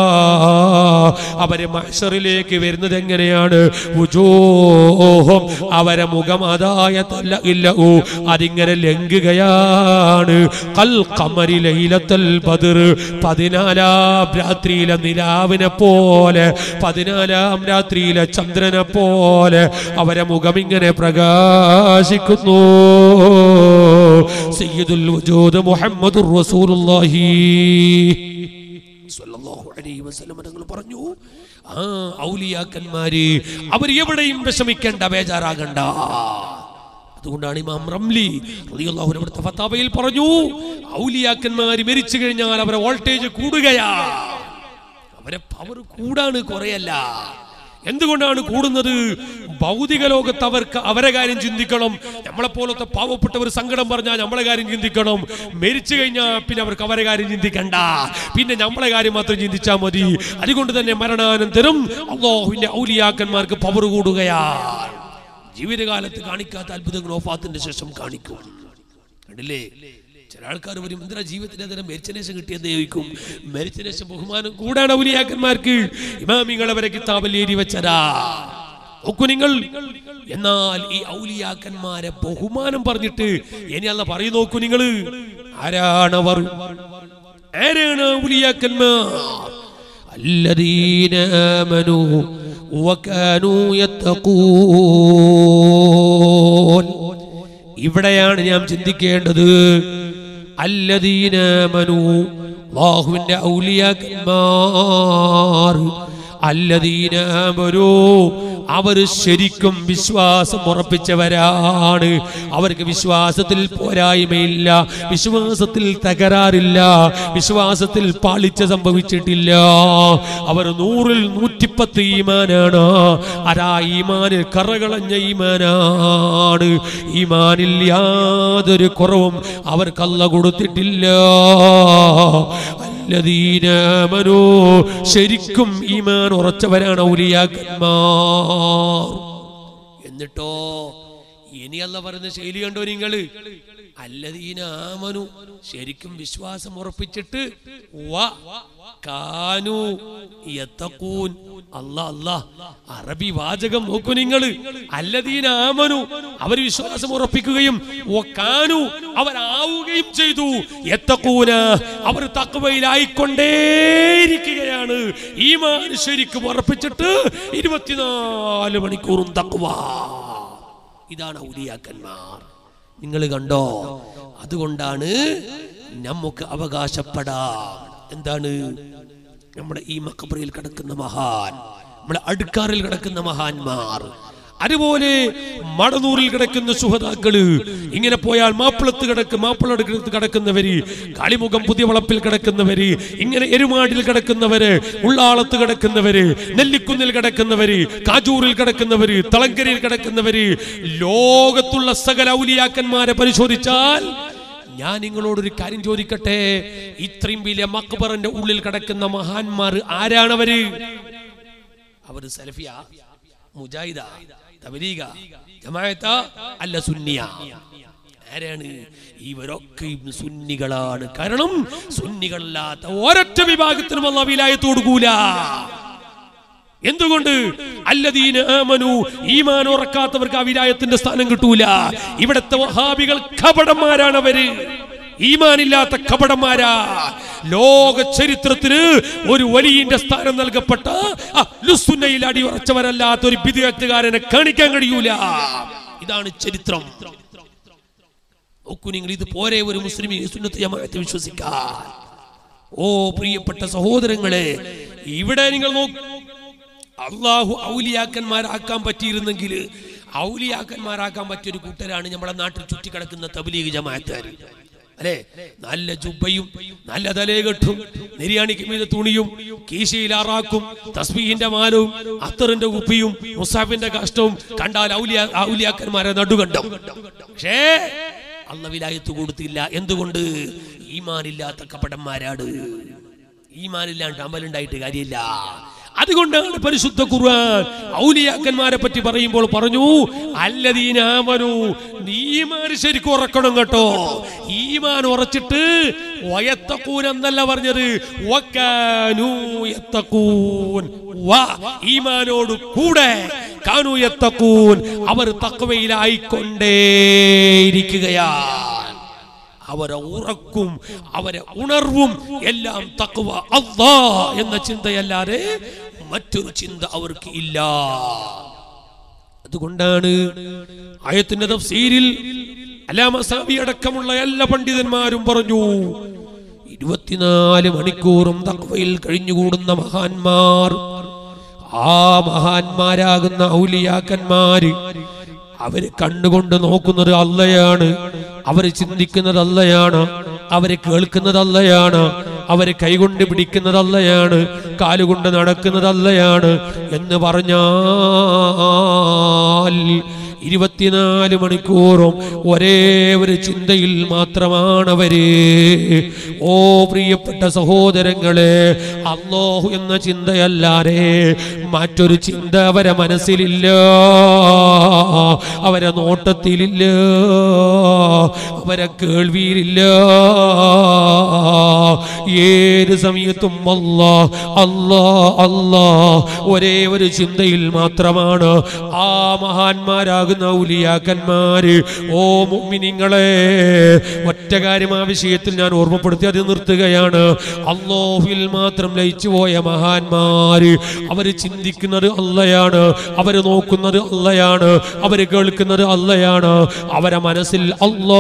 അവര് മഹ്ശറിലേക്ക് വരുന്നത് എങ്ങനെയാണ് ഉജോഹം അവരെ മുഖം അതായ തല്ല ഇല്ല ഓ അതിങ്ങനെ ലംഘുകയാണ് കൽ കമരി ലൈലത്തൽ ബദർ പതിനാലാം രാത്രിയിലെ നിലാവിനെ പോലെ പതിനാലാം രാത്രിയിലെ ചന്ദ്രനെ പോലെ അവരെ മുഖം ഇങ്ങനെ പ്രകാശിക്കുന്നു സയ്യിദുൽ വജൂദ് മുഹമ്മദുർ റസൂലുള്ളാഹി സ്വല്ലല്ലാഹു അലൈഹി വസല്ലം തങ്ങൾ പറഞ്ഞു ആ ഔലിയാക്കന്മാര് അവർ എവിടെയും വിഷമിക്കേണ്ട ബേജാറാകണ്ട അതുകൊണ്ടാണ് ഇമാം റംലി റളിയല്ലാഹു അൻഹു അവിടുത്തെ ഫത്താവയിൽ പറഞ്ഞു ഔലിയാക്കന്മാര് മരിച്ചു കഴിഞ്ഞാൽ അവരെ വോൾട്ടേജ് കൂടുകയാ അവരെ പവർ കൂടാണ് കുറയല്ല എന്തുകൊണ്ടാണ് കൂടുന്നത് ഭൗതിക ലോകത്ത് അവർക്ക് അവരെ കാര്യം ചിന്തിക്കണം നമ്മളെ പോലത്തെ പാവപ്പെട്ടവർ സങ്കടം പറഞ്ഞാൽ നമ്മളെ കാര്യം ചിന്തിക്കണം മരിച്ചു കഴിഞ്ഞാൽ പിന്നെ അവർക്ക് അവരെ കാര്യം ചിന്തിക്കണ്ട പിന്നെ നമ്മളെ കാര്യം മാത്രം ചിന്തിച്ചാൽ മതി അതുകൊണ്ട് തന്നെ മരണാനന്തരം അള്ളാഹുവിന്റെ ഔലിയാക്കന്മാർക്ക് പവർ കൂടുകയാണ് ജീവിതകാലത്ത് കാണിക്കാത്ത അത്ഭുതങ്ങൾ ഓഫാത്തിന്റെ ശേഷം കാണിക്കും കണ്ടില്ലേ ചില ആൾക്കാർ വരും എന്തിനാ ജീവിതത്തിന് അതിനെ മരിച്ചതിന് ശേഷം കിട്ടിയെന്ന് ചോദിക്കും മരിച്ചതിന് ശേഷം ബഹുമാനം കൂടാണ് ഔലിയാക്കന്മാർക്ക് ഇമാമിങ്ങൾ അവരെ കിതാബിൽ എഴുതി വെച്ചതാ നോക്കൂ നിങ്ങൾ എന്നാൽ ഈ ഔലിയാക്കന്മാരെ ബഹുമാനം പറഞ്ഞിട്ട് ഇനി അല്ല പറയൂ നോക്കൂ നിങ്ങൾ ആരാണവർ ആരാണ് ഔലിയാക്കന്മാർ الذين آمنوا وكانوا يتقون ഇവിടെയാണ് ഞാൻ ചിന്തിക്കേണ്ടത് അല്ലദീനമനു അള്ളാഹുവിന്റെ ഔലിയാക്കന്മാർ അല്ലദീനമനു അവർ ശരിക്കും വിശ്വാസം ഉറപ്പിച്ചവരാണ് അവർക്ക് വിശ്വാസത്തിൽ പോരായ്മയില്ല വിശ്വാസത്തിൽ തകരാറില്ല വിശ്വാസത്തിൽ പാളിച്ച സംഭവിച്ചിട്ടില്ല അവർ നൂറിൽ നൂറ്റിപ്പത്ത് ഈമാനാണ് അരാ ഈമാനിൽ കറകളഞ്ഞ ഈമാനാണ് ഈമാനിൽ യാതൊരു കുറവും അവർക്കല്ല കൊടുത്തിട്ടില്ല അല്ലദീനമനോ ശരിക്കും ഈമാൻ ഉറച്ചവരാണ് ഔലിയാക്കന്മാർ എന്നിട്ടോ ഇനിയല്ല പറയുന്ന ശൈലി കണ്ടോ നിങ്ങള് അല്ലദീന ആമനു ശരിക്കും വിശ്വാസം ഉറപ്പിച്ചിട്ട് വ കാനു യത്തഖൂൻ അല്ലാ അല്ലാ അറബി വാചകം നോക്കൂ നിങ്ങൾ അല്ലദീന ആമനു അവർ വിശ്വാസം ഉറപ്പിക്കുകയും വ കാനു അവരാവുകയും ചെയ്തു യത്തഖൂന അവർ തക്വയിലായിക്കൊണ്ടേയിരിക്കുകയാണ് ഈമാൻ ശരിക്കും ഉറപ്പിച്ചിട്ട് ഇരുപത്തിനാല് മണിക്കൂറും തക്വ ഇതാണ് ഔലിയാക്കന്മാർ നിങ്ങൾ കണ്ടോ അതുകൊണ്ടാണ് നമുക്ക് അവകാശപ്പെടാം എന്താണ് നമ്മുടെ ഈ മക്കബറയിൽ കിടക്കുന്ന മഹാൻ നമ്മുടെ അടുക്കാറിൽ കിടക്കുന്ന മഹാന്മാർ അതുപോലെ മടനൂറിൽ കിടക്കുന്ന സുഹതാക്കള് ഇങ്ങനെ പോയാൽ മാപ്പിളത്ത് കിടക്കും മാപ്പിളടുക്കത്ത് കിടക്കുന്നവര് കാളിമുഖം പുതിയ വളപ്പിൽ കിടക്കുന്നവര് ഇങ്ങനെ എരുമാടിൽ കിടക്കുന്നവര് ഉള്ളാളത്ത് കിടക്കുന്നവര് നെല്ലിക്കുന്നിൽ കിടക്കുന്നവര് കാജൂറിൽ കിടക്കുന്നവര് തളങ്കരയിൽ കിടക്കുന്നവര് ലോകത്തുള്ള സകല ഔലിയാക്കന്മാരെ പരിശോധിച്ചാൽ ഞാൻ നിങ്ങളോടൊരു കാര്യം ചോദിക്കട്ടെ ഇത്രയും വലിയ മക്ബറിന്റെ ഉള്ളിൽ കിടക്കുന്ന മഹാന്മാർ ആരാണവര് അവര് സലഫിയ മുജാഹിദ തബലീഗ ജമാഅത്ത അല്ല സുന്നിയ ആരാണ് ഇവരൊക്കെ സുന്നികളാണ് കാരണം സുന്നികളല്ലാത്ത ഒരൊറ്റ വിഭാഗത്തിനും അല്ല വിലായത്ത് കൊടുക്കൂല എന്തുകൊണ്ട് അല്ലദീന ആമനു ഈമാൻ ഉറക്കാത്തവർക്ക് ആ വിലായത്തിന്റെ സ്ഥാനം കിട്ടൂല ഇവിടത്തെ വഹാബികൾ കപടന്മാരാണ് അവര് ഈമാനില്ലാത്ത കപടന്മാരാ ലോക ചരിത്രത്തിന് ഒരു വലിയന്റെ സ്ഥാനം നൽകപ്പെട്ട ലുസുന്നയിൽ അടിയുറച്ചവരല്ലാത്ത ഒരു വിദ്യാർത്ഥികാരനെ കാണിക്കാൻ കഴിയൂല ഇതാണ് ചരിത്രം നോക്കൂ നിങ്ങൾ ഇത് പോരെ ഒരു മുസ്ലിം സുന്നത്ത് ജമാഅത്ത് വിശ്വസിക്കാൻ ഓ പ്രിയപ്പെട്ട സഹോദരങ്ങളെ ഇവിടെ നിങ്ങൾ നോക്കൂ അള്ളാഹു ഔലിയാക്കന്മാരാക്കാൻ പറ്റിയിരുന്നെങ്കിൽ ഔലിയാക്കന്മാരാക്കാൻ പറ്റിയ ഒരു കൂട്ടരാണ് നമ്മുടെ നാട്ടിൽ ചുറ്റിക്കിടക്കുന്ന തബ്ലീഗ് ജമാഅത്തുകാർ അല്ലെ നല്ല ജുബയും നല്ല തലേകെട്ടും നെരിയാണിക്ക് മീത തുണിയും കീശയിൽ ആറാക്കും തസ്ബീഹിന്റെ മാലവും അത്തറിന്റെ കുപ്പിയും മുസാഫിന്റെ കഷ്ടവും കണ്ടാൽ ഔലിയ ഔലിയാക്കന്മാരെ നടുകണ്ടം പക്ഷേ അള്ള വിലായത്ത് കൊടുത്തില്ല എന്തുകൊണ്ട് ഈമാനില്ലാത്ത കപടന്മാരാണ് ഈമാനില്ലാണ്ട് അമലുണ്ടായിട്ട് കാര്യമില്ല അതുകൊണ്ടാണ് പരിശുദ്ധ ഖുർആൻ ഔലിയാക്കന്മാരെ പറ്റി പറയുമ്പോൾ പറഞ്ഞു അല്ലദീനാമനു ഈമാൻ ശരിക്കും ഉറക്കണം കേട്ടോ ഈമാൻ ഉറച്ചിട്ട് വയത്തക്കൂൻ എന്നല്ല പറഞ്ഞത് വക്കാനൂ യത്തക്കൂൻ വ ഈമാനോട് കൂടെ കാനു യത്തക്കൂൻ അവർ തക്കവയിലായിക്കൊണ്ടേയിരിക്കുകയാണ് അവരെ ഉറക്കും അവരെ ഉണർവും എല്ലാം തക്കുവ അള്ളാ എന്ന ചിന്തയല്ലാതെ മറ്റൊരു ചിന്ത അവർക്ക് ഇല്ല അതുകൊണ്ടാണ് ആയത്തിന്റെ തഫ്സീരിൽ അലാമസാബി അടക്കമുള്ള എല്ലാ പണ്ഡിതന്മാരും പറഞ്ഞു ഇരുപത്തിനാല് മണിക്കൂറും തക്വയിൽ കഴിഞ്ഞുകൂടുന്ന മഹാന്മാർ ആ മഹാന്മാരാകുന്ന ഔലിയാക്കന്മാര് അവര് കണ്ണുകൊണ്ട് നോക്കുന്നത് അല്ലയാണ് അവര് ചിന്തിക്കുന്നത് അല്ലയാണ് അവര് കേൾക്കുന്നത് അല്ലയാണ് അവര് കൈകൊണ്ട് പിടിക്കുന്നതല്ലയാണ് കാലുകൊണ്ട് നടക്കുന്നതല്ലയാണ് എന്ന് പറഞ്ഞാൽ ഇരുപത്തിനാല് മണിക്കൂറും ഒരേ ഒരു ചിന്തയിൽ മാത്രമാണവര് ഓ പ്രിയപ്പെട്ട സഹോദരങ്ങളെ അള്ളാഹു എന്ന ചിന്തയല്ലാതെ മറ്റൊരു ചിന്ത അവരെ മനസ്സിലില്ല അവരെ നോട്ടത്തിലില്ല അവരെ കേൾവിയിലില്ല ഏത് സമയത്തും അല്ലാ അല്ലാ അല്ലാ ഒരേ ഒരു ചിന്തയിൽ മാത്രമാണ് ആ മഹാന്മാരാകുന്ന ഔലിയാക്കന്മാര് ഓ മുഅ്മിനീങ്ങളെ ഒറ്റ കാര്യം ആ വിഷയത്തിൽ ഞാൻ ഓർമ്മപ്പെടുത്തി അത് നിർത്തുകയാണ് അള്ളാഹുവിൽ മാത്രം ലയിച്ചു പോയ മഹാന്മാര് അവര് ചിന്തിക്കുന്നത് അല്ലയാണ് അവര് നോക്കുന്നത് അല്ലയാണ് അവര് കേൾക്കുന്നത് അല്ലയാണ് അവരെ മനസ്സിൽ അല്ലാ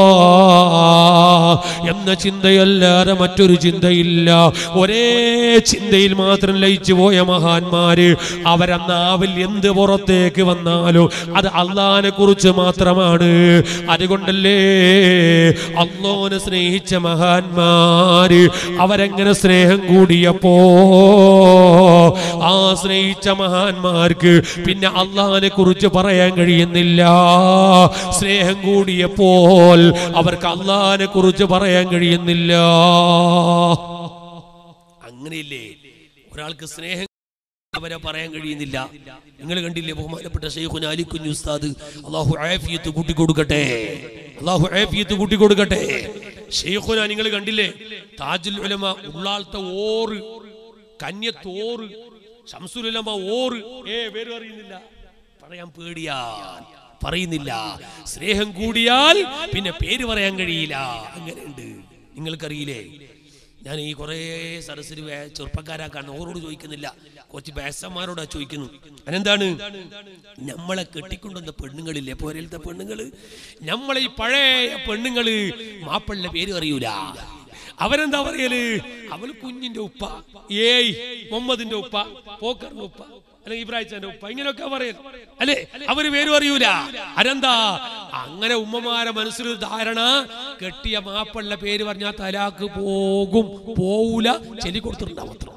എന്ന ചിന്തയല്ലാതെ മറ്റൊരു ചിന്തയില്ല ഒരേ ചിന്തയിൽ മാത്രം ലയിച്ചു പോയ മഹാന്മാര് അവരെ നാവിൽ എന്ത് പുറത്തേക്ക് വന്നാലും അത് അള്ളാനെ കുറിച്ച് മാത്രമാണ് അതുകൊണ്ടല്ലേ അള്ളോനെ സ്നേഹിച്ച മഹാന്മാര് അവരെങ്ങനെ സ്നേഹം കൂടിയപ്പോ ആ സ്നേഹിച്ച മഹാന്മാർക്ക് പിന്നെ അള്ളാനെ കുറിച്ച് പറയാൻ കഴിയുന്നില്ല സ്നേഹം കൂടിയപ്പോൾ അവർക്ക് അള്ളാനെ കുറിച്ച് പറയാൻ കഴിയുന്നില്ല അങ്ങനെയില്ലേ ഒരാൾക്ക് സ്നേഹം അവരെ പറയാൻ കഴിയുന്നില്ല നിങ്ങൾ കണ്ടില്ലേ ബഹുമാനപ്പെട്ട ഷെയ്ഖുൻ അലി കുഞ്ഞു ഉസ്താദ് അള്ളാഹു ആഫിയത്ത് കൂട്ടിക്കൊടുക്കട്ടെ അള്ളാഹു ആഫിയത്ത് കൂട്ടിക്കൊടുക്കട്ടെ ഷെയ്ഖുന നിങ്ങൾ കണ്ടില്ലേ താജുൽ ഉലമ ഉള്ളാളത്തെ ഓറ് കന്യത്തോറ് ഷംസുലുലമ ഓറ് ഏ പേര് അറിയുന്നില്ല പറയാൻ പേടിയാ പറയുന്നില്ല സ്നേഹം കൂടിയാൽ പിന്നെ പേര് പറയാൻ കഴിയില്ല അങ്ങനെയുണ്ട് നിങ്ങൾക്കറിയില്ലേ ഞാൻ ഈ കുറേ സരസ്വരി ചെറുപ്പക്കാരാക്കാണ് ഓരോട് ചോദിക്കുന്നില്ല കുറച്ച് ബേസന്മാരോടാ ചോദിക്കുന്നു അതെന്താണ് നമ്മളെ കെട്ടിക്കൊണ്ടുവന്ന പെണ്ണുങ്ങളില്ലേ പോരലത്തെ പെണ്ണുങ്ങള് നമ്മളെ ഈ പഴയ പെണ്ണുങ്ങള് മാപ്പിളിന്റെ പേര് അറിയൂല അവരെന്താ പറയല് അവള് കുഞ്ഞിന്റെ ഉപ്പ ഏയ് മുഹമ്മദിന്റെ ഉപ്പ പോക്കറിന്റെ ഉപ്പ അല്ലെങ്കിൽ ഇബ്രാഹിച്ചാന്റെ ഉപ്പ ഇങ്ങനെയൊക്കെ പറയൽ അല്ലെ അവര് പേരും അറിയൂല അരെന്താ അങ്ങനെ ഉമ്മമാരെ മനസ്സിൽ ധാരണ കെട്ടിയ മാപ്പള്ള പേര് പറഞ്ഞാൽ തലാക്ക് പോകും പോവൂല ചെലി കൊടുത്തിട്ടുണ്ടാവും അത്ര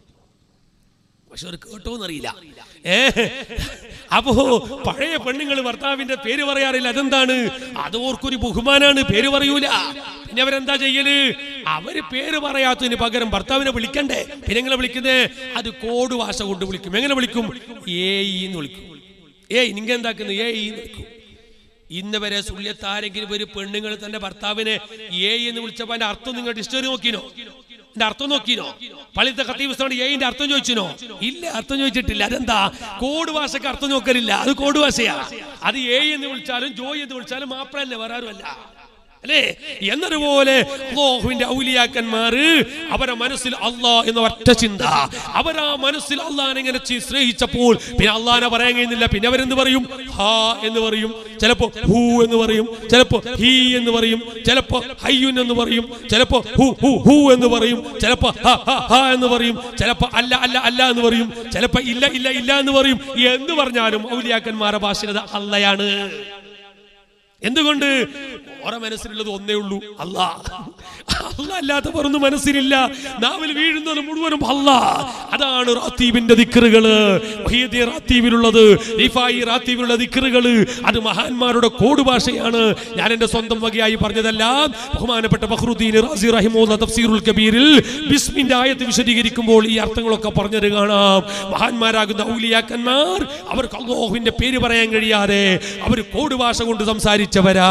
പക്ഷെ ഒരു കേട്ടോന്നറിയില്ല ഏ അപ്പോ പഴയ പെണ്ണുങ്ങൾ ഭർത്താവിന്റെ പേര് പറയാറില്ല അതെന്താണ് അത് ഓർക്കൊരു ബഹുമാനാണ് പേര് പറയൂല പിന്നെ അവരെന്താ ചെയ്യല് അവര് പേര് പറയാത്തതിന് പകരം ഭർത്താവിനെ വിളിക്കണ്ടേ പിന്നെ എങ്ങനെ വിളിക്കുന്നേ അത് കോഡ് ഭാഷ കൊണ്ട് വിളിക്കും എങ്ങനെ വിളിക്കും ഏയ് എന്ന് വിളിക്കും ഏയ് നിങ്ങ എന്താക്കുന്നു ഏയ് എന്ന് വിളിക്കും ഇന്ന് വരെ സുള്യത്ത് ആരെങ്കിലും ഒരു പെണ്ണുങ്ങൾ തന്റെ ഭർത്താവിനെ ഏ എന്ന് വിളിച്ചപ്പോ അതിന്റെ അർത്ഥം നിങ്ങൾ ഡിക്ഷണറി നോക്കിനോ എന്റെ അർത്ഥം നോക്കിനോ പള്ളിത്തെ കത്തീവസ്ഥാണ് ഏന്റെ അർത്ഥം ചോദിച്ചിനോ ഇല്ല അർത്ഥം ചോദിച്ചിട്ടില്ല അതെന്താ കോഡ് ഭാഷക്ക് അർത്ഥം നോക്കലില്ല അത് കോഡ് ഭാഷയാ അത് ഏ എന്ന് വിളിച്ചാലും ജോയ് എന്ന് വിളിച്ചാലും മാപ്പിള തന്നെ വേറെ ആരുമല്ല അല്ലേ എന്നതുപോലെ അള്ളാഹുവിന്റെ ഔലിയാക്കന്മാര് അവരെ മനസ്സിൽ അള്ളാ എന്ന ഒറ്റ ചിന്ത അവരാ മനസ്സിൽ അള്ളാഹിനെ ഇങ്ങനെ ചി- സ്നേഹിച്ചപ്പോൾ പിന്നെ അള്ളാഹിനെ പറയാൻ കഴിയുന്നില്ല പിന്നെ അവരെന്ത് പറയും ഹാ എന്ന് പറയും ചിലപ്പോ ഹൂ എന്ന് പറയും ചിലപ്പോ ഹീ എന്ന് പറയും ചിലപ്പോ ഹയ്യുൻ എന്ന് പറയും ചിലപ്പോ ഹു ഹു ഹു എന്ന് പറയും ചിലപ്പോ ഹ ഹ ഹ എന്ന് പറയും ചിലപ്പോ അല്ല അല്ല അല്ല എന്ന് പറയും ചിലപ്പോ ഇല്ല ഇല്ല ഇല്ല എന്ന് പറയും എന്ന് പറഞ്ഞാലും ഔലിയാക്കന്മാരുടെ ഭാഷ അള്ളയാണ് എന്തുകൊണ്ട് ഓരോ മനസ്സിലുള്ളത് ഒന്നേ ഉള്ളൂ അല്ലാ അല്ല അല്ലാത്ത വേറൊന്നും മനസ്സിലില്ല നാവിൽ വീഴുന്നത് മുഴുവനും അല്ല അതാണ് റാത്തീബിന്റെ ദിക്കറുകള് വഹീദി റാത്തീബിലുള്ളത് റിഫായി റാത്തീബിലുള്ള ദിക്കറുകള് അത് മഹാന്മാരുടെ കോഡ് ഭാഷയാണ് ഞാൻ എന്റെ സ്വന്തം വകയായി പറഞ്ഞതെല്ലാം ബഹുമാനപ്പെട്ട ബഹ്റുദ്ദീൻ റാസി റഹിമുള്ള തഫ്സീറുൽ കബീറിൽ ബിസ്മിന്റെ ആയത്ത് വിശദീകരിക്കുമ്പോൾ ഈ അർത്ഥങ്ങളൊക്കെ പറഞ്ഞത് കാണാം മഹാന്മാരാകുന്ന ഔലിയാക്കന്മാർ അവർക്ക് അള്ളാഹുവിന്റെ പേര് പറയാൻ കഴിയാതെ അവർ കോഡ് ഭാഷ കൊണ്ട് സംസാരിച്ചവരാ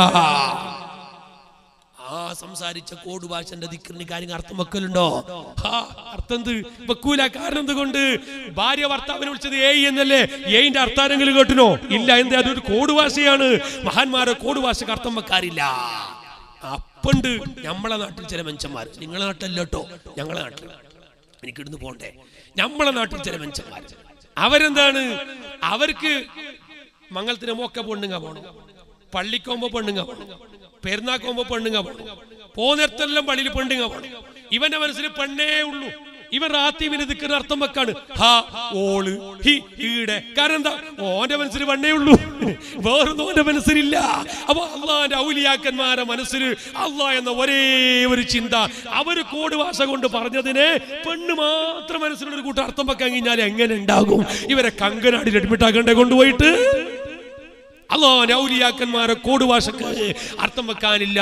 ആ സംസാരിച്ച കോഡ് ഭാഷന്റെ ദിക്കറിന് കാര്യങ്ങൾ അർത്ഥം വെക്കലുണ്ടോ ഹാ, അർത്ഥം എന്ത് വെക്കൂല കാരണം എന്തുകൊണ്ട് ഭാര്യ ഭർത്താവിനെ വിളിച്ചത് ഏയ് എന്നല്ലേ ഏയിന്റെ അർത്ഥാരെങ്കിലും കേട്ടിനോ ഇല്ല എന്താ അതൊരു കോഡ് ഭാഷയാണ് മഹാന്മാരെ കോഡ് ഭാഷക്ക് അർത്ഥം വെക്കാറില്ല അപ്പണ്ട് നമ്മളെ നാട്ടിൽ ചില മനുഷ്യന്മാർ നിങ്ങളെ നാട്ടിലല്ല കേട്ടോ ഞങ്ങളെ നാട്ടിൽ എനിക്കിടുന്ന് പോണ്ടേ നമ്മളെ നാട്ടിൽ ചില മനുഷ്യന്മാർ അവരെന്താണ് അവർക്ക് മംഗളത്തിന് മൊക്കെ പെണ്ണുങ്ങ പോണം പള്ളിക്കൊമ്പോ പെണ്ണുങ്ങ പോണം പെരുന്നാക്കൊമ്പോ പെണ്ണുങ്ങ പോണം പോന്നിടത്തെല്ലാം പള്ളിയിൽ പെണ്ണുങ്ങ പോണം ഇവന്റെ മനസ്സിൽ പെണ്ണേ ഉള്ളൂ ഇവൻ റാത്തീവിന്റെ ദിക്കറിന് അർത്ഥം വെക്കാണ് ഹ ഓള് ഹി ഈടെ കാരണം എന്താ ഓന്റെ മനസ്സിൽ വണ്ണേ ഉള്ളൂ വേറൊന്നും ഓന്റെ മനസ്സിലില്ല അപ്പൊ അള്ളാന്റെ ഔലിയാക്കന്മാരെ മനസ്സിൽ അള്ളാ എന്ന ഒരേ ഒരു ചിന്ത അവര് കോഡ് ഭാഷ കൊണ്ട് പറഞ്ഞതിനെ പെണ്ണ് മാത്രം മനസ്സിലുള്ള ഒരു കൂട്ടം അർത്ഥം വെക്കാൻ കഴിഞ്ഞാൽ എങ്ങനെ ഉണ്ടാകും ഇവരെ കങ്കനാടിൽ അഡ്മിറ്റ് ആക്കണ്ടേ കൊണ്ടുപോയിട്ട് അള്ളാന്റെ ഔലിയാക്കന്മാരെ കോഡ് ഭാഷക്ക് അർത്ഥം വെക്കാനില്ല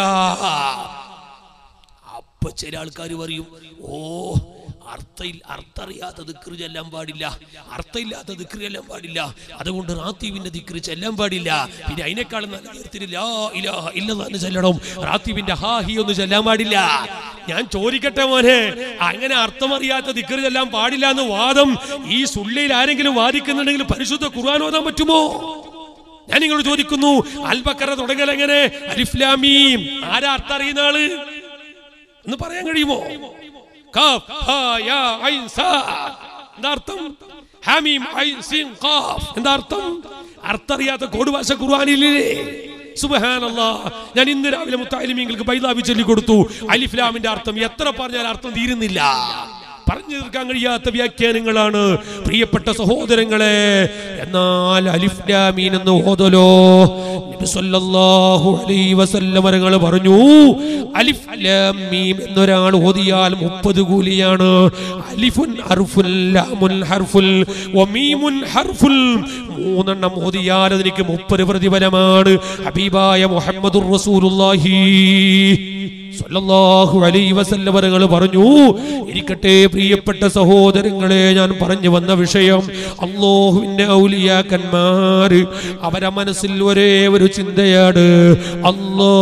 അപ്പൊ ചില ആൾക്കാർ പറയും ഓ അർത്ഥയിൽ അർത്ഥറിയാത്ത ദിക്റ് ചെല്ലാൻ പാടില്ല അർത്ഥമില്ലാത്ത ദിക്റ് ചെല്ലാൻ പാടില്ല അതുകൊണ്ട് റാത്തീവിന്റെ ദിക്റ് ചെല്ലാൻ പാടില്ല പിന്നെ അതിനേക്കാളും നല്ല നേരത്തിന് ലാ ഇലാഹ ഇല്ലല്ലാഹ് എന്ന് ചെല്ലണം റാത്തീവിന്റെ ഹാ ഹി ഒന്നും ചെല്ലാൻ പാടില്ല ഞാൻ ചോദിക്കട്ടെ മോനെ അങ്ങനെ അർത്ഥമറിയാത്ത ദിക്റ് ചെല്ലാൻ പാടില്ല എന്ന് വാദം ഈ സുള്ളിയിൽ ആരെങ്കിലും വാദിക്കുന്നുണ്ടെങ്കിൽ പരിശുദ്ധ ഖുർആൻ ഓതാൻ പറ്റുമോ ഞാൻ നിങ്ങളോട് ചോദിക്കുന്നു അൽബക്കറ തുടങ്ങൽ എങ്ങനെ അലിഫ്ലാമീം ആരാ അർത്ഥം അറിയുന്ന ആള് എന്ന് പറയാൻ കഴിയുമോ കാഫ്, ഹാ, യാ, ഐൻ, സാ. എന്താ അർത്ഥം ഹാമീം ഐൻ, സീൻ, ഖാഫ്. എന്താ അർത്ഥം അർത്ഥറിയാത്ത കോഡ് ഭാഷ ഖുർആനില്ലേ സുബ്ഹാനല്ലാ ഞാൻ ഇന്ന് രാവിലെ മുത്താലിമീങ്ങൾക്ക് ബൈദാബി ചൊല്ലി കൊടുത്തു അലിഫ്ലാമിന്റെ അർത്ഥം എത്ര പറഞ്ഞാൽ അർത്ഥം തീരുന്നില്ല പറഞ്ഞു തീർക്കാൻ കഴിയാത്ത വ്യാഖ്യാനങ്ങളാണ് പ്രിയപ്പെട്ട സഹോദരങ്ങളെ എന്നാൽ അലിഫ്ലാമീൻ എന്ന് ഓതലോ നബി സല്ലല്ലാഹു അലൈഹി വസല്ലം വരങ്ങൾ പറഞ്ഞു അലിഫ് ലാം മീം എന്നൊരാൾ ഓതിയാൽ മുപ്പത് കൂലിയാണ് അലിഫുൻ ഹർഫുൽ ലാമുൻ ഹർഫുൽ വമീമുൻ ഹർഫുൽ മൂന്നെണ്ണം ഓതിയാൽ അതിലേക്ക് മുപ്പത് പ്രതിഫലമാണ് ഹബീബായ മുഹമ്മദുർ റസൂലുള്ളാഹി സല്ലല്ലാഹു അലൈഹി വസല്ലം വരങ്ങൾ പറഞ്ഞു ഇരിക്കട്ടെ പ്രിയപ്പെട്ട സഹോദരങ്ങളെ ഞാൻ പറഞ്ഞു വന്ന വിഷയം അള്ളാഹുവിന്റെ ഔലിയാക്കന്മാർ അവരെ മനസ്സിൽ ഒരേ ഒരു ചിന്തയാണ് അല്ലാ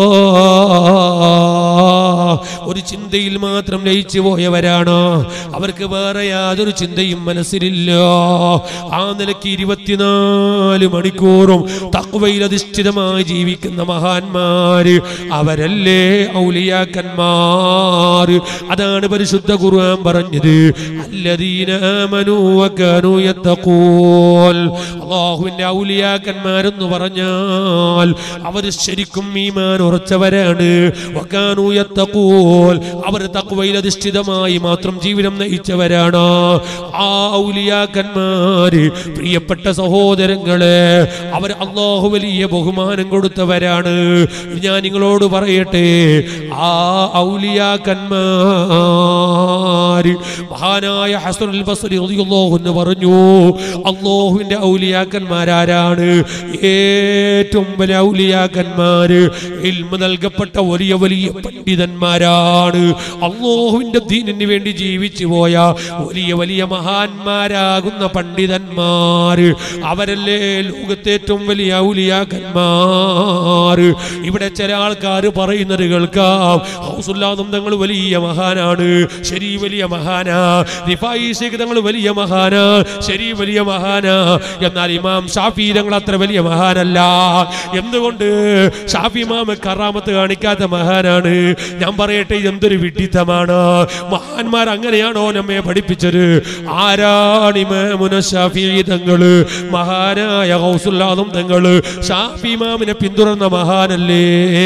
ഒരു ചിന്തയിൽ മാത്രം ലയിച്ചു പോയവരാണ് അവർക്ക് വേറെ യാതൊരു ചിന്തയും മനസ്സിലില്ല ആ നിലയ്ക്ക് ഇരുപത്തിനാല് മണിക്കൂറും തക്വയിൽ അധിഷ്ഠിതമായി ജീവിക്കുന്ന മഹാന്മാര് അവരല്ലേ ഔലിയാക്കന്മാർ അതാണ് പരിശുദ്ധ ഖുർആൻ പറഞ്ഞത് അല്ലദീന ആമനൂ വകാനൂ യത്തഖൂൻ അല്ലാഹുവിന്റെ ഔലിയാക്കന്മാരെന്ന് പറഞ്ഞാൽ അവർ ശരിക്കും ഈമാൻ ഉറച്ചവരാണ് വകാനൂ യത്തഖൂൻ അവർ തഖ്വയിൽ അധിഷ്ഠിതമായി മാത്രം ജീവിതം നയിച്ചവരാണ് ആ ഔലിയാക്കന്മാര് പ്രിയപ്പെട്ട സഹോദരങ്ങളെ അവർ അള്ളാഹു വലിയ ബഹുമാനം കൊടുത്തവരാണ് ഞാൻ നിങ്ങളോട് പറയട്ടെ ആ ഔലിയാക്കന്മാര് മഹാനായ ഹസനുൽ ബസ്രി റളിയല്ലാഹു അൻഹു പറഞ്ഞു അള്ളാഹുവിന്റെ ഔലിയാക്കന്മാരാരാണ് ഏറ്റവും വലിയ ഔലിയാക്കന്മാര് ഇൽമ നൽകപ്പെട്ട വലിയ വലിയ പണ്ഡിതന്മാരാണ് അള്ളാഹുവിന്റെ ദീനിന് വേണ്ടി ജീവിച്ചു പോയ വലിയ വലിയ മഹാന്മാരാകുന്ന പണ്ഡിതന്മാര് അവരല്ലേ ലോകത്തെ ഏറ്റവും വലിയ ഔലിയാക്കന്മാർ ഇവിടെ ചില ആൾക്കാർ പറയുന്നത് കേൾക്കാം ഹൗസുല്ലാദം തങ്ങൾ വലിയ മഹാനാണ് ശരി വലിയ മഹാനാ റിഫായി ശേഖ് തങ്ങൾ വലിയ മഹാനാ ശരി വലിയ മഹാനാ എന്നാൽ ഇമാം ഷാഫി തങ്ങൾ അത്ര വലിയ മഹാനല്ല എന്തുകൊണ്ട് ഷാഫി ഇമാം കറാമത്ത് കാണിക്കാത്ത മഹാനാണ് ഞാൻ പറയട്ടെ എന്തൊരു വിഡിത്തമാണ് മഹാന്മാർ അങ്ങനെയാണോ നമ്മെ പഠിപ്പിച്ചത് ആരാണ് ഇമാമുന ഷാഫി തങ്ങള് മഹാനായ ഹൗസുല്ലാദം തങ്ങള് ഷാഫി ഇമാമിനെ പിന്തുടർന്ന മഹാനല്ലേ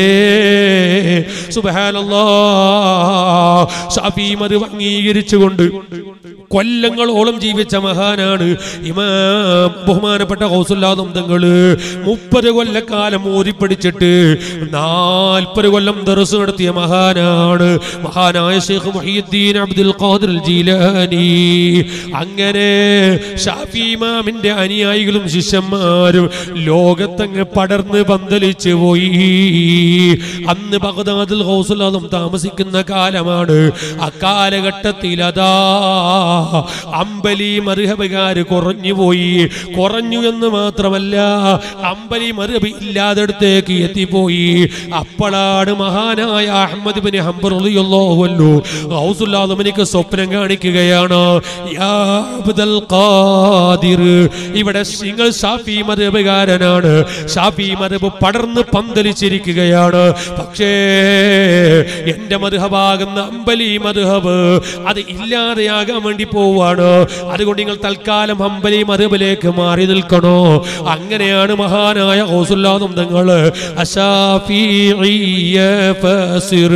സുബഹാനല്ലാ ഷാഫി മത് അംഗീകരിച്ചുകൊണ്ട് കൊല്ലങ്ങളോളം ജീവിച്ച മഹാനാണ് ഇമാം ബഹുമാനപ്പെട്ട ഹൗസുല്ലാദം തങ്ങള് മുപ്പത് കൊല്ലക്കാലം ഓതിപ്പടിച്ചിട്ട് നാൽപ്പത് കൊല്ലം ദർസ് നടത്തിയ മഹാനാണ് മഹാനായ ഷെയ്ഖ് മുഹീദ്ദീൻ അബ്ദുൽ ഖാദിർ ജീലാനി അങ്ങനെ ഷാഫി ഇമാമിന്റെ അനുയായികളും ശിഷ്യന്മാരും ലോകത്തങ്ങ് പടർന്ന് പന്തലിച്ചു പോയി അന്ന് ബഗ്ദാദിൽ ഹൗസുല്ലാദം താമസിക്കുന്ന കാലമാണ് അക്കാലഘട്ടത്തിൽ അതാ അമ്പലി മറുഹബുകാര് കുറഞ്ഞു പോയി കുറഞ്ഞു എന്ന് മാത്രമല്ല അമ്പലി മറുഹബ് ഇല്ലാത്തടത്തേക്ക് എത്തിപ്പോയി അപ്പോഴാണ് മഹാനായ അഹമ്മദ് ബിൻ ഹംബറുള്ളൂ ഹൗസുല്ലാദമിനിക്ക് സ്വപ്നം കാണിക്കുകയാണ് യാ അബ്ദുൽ ഖാദിർ ഇവിടെ നിങ്ങൾ ഷാഫി മതബുകാരനാണ് ഷാഫി മതബ് പടർന്ന് പന്തലിച്ചിരിക്കുകയാണ് പക്ഷേ എന്റെ മധുഹബാകുന്ന അമ്പലി മധുഹബ് അത് ഇല്ലാതെയാകാൻ വേണ്ടി വേണ്ടി പോവാണ് അതുകൊണ്ട് നിങ്ങൾ തൽക്കാലം ഹംബലി മധുബിലേക്ക് മാറി നിൽക്കണോ അങ്ങനെയാണ് മഹാനായ ഹൗസുല്ലാദും നിങ്ങൾ അശാഫിയ ഫസിർ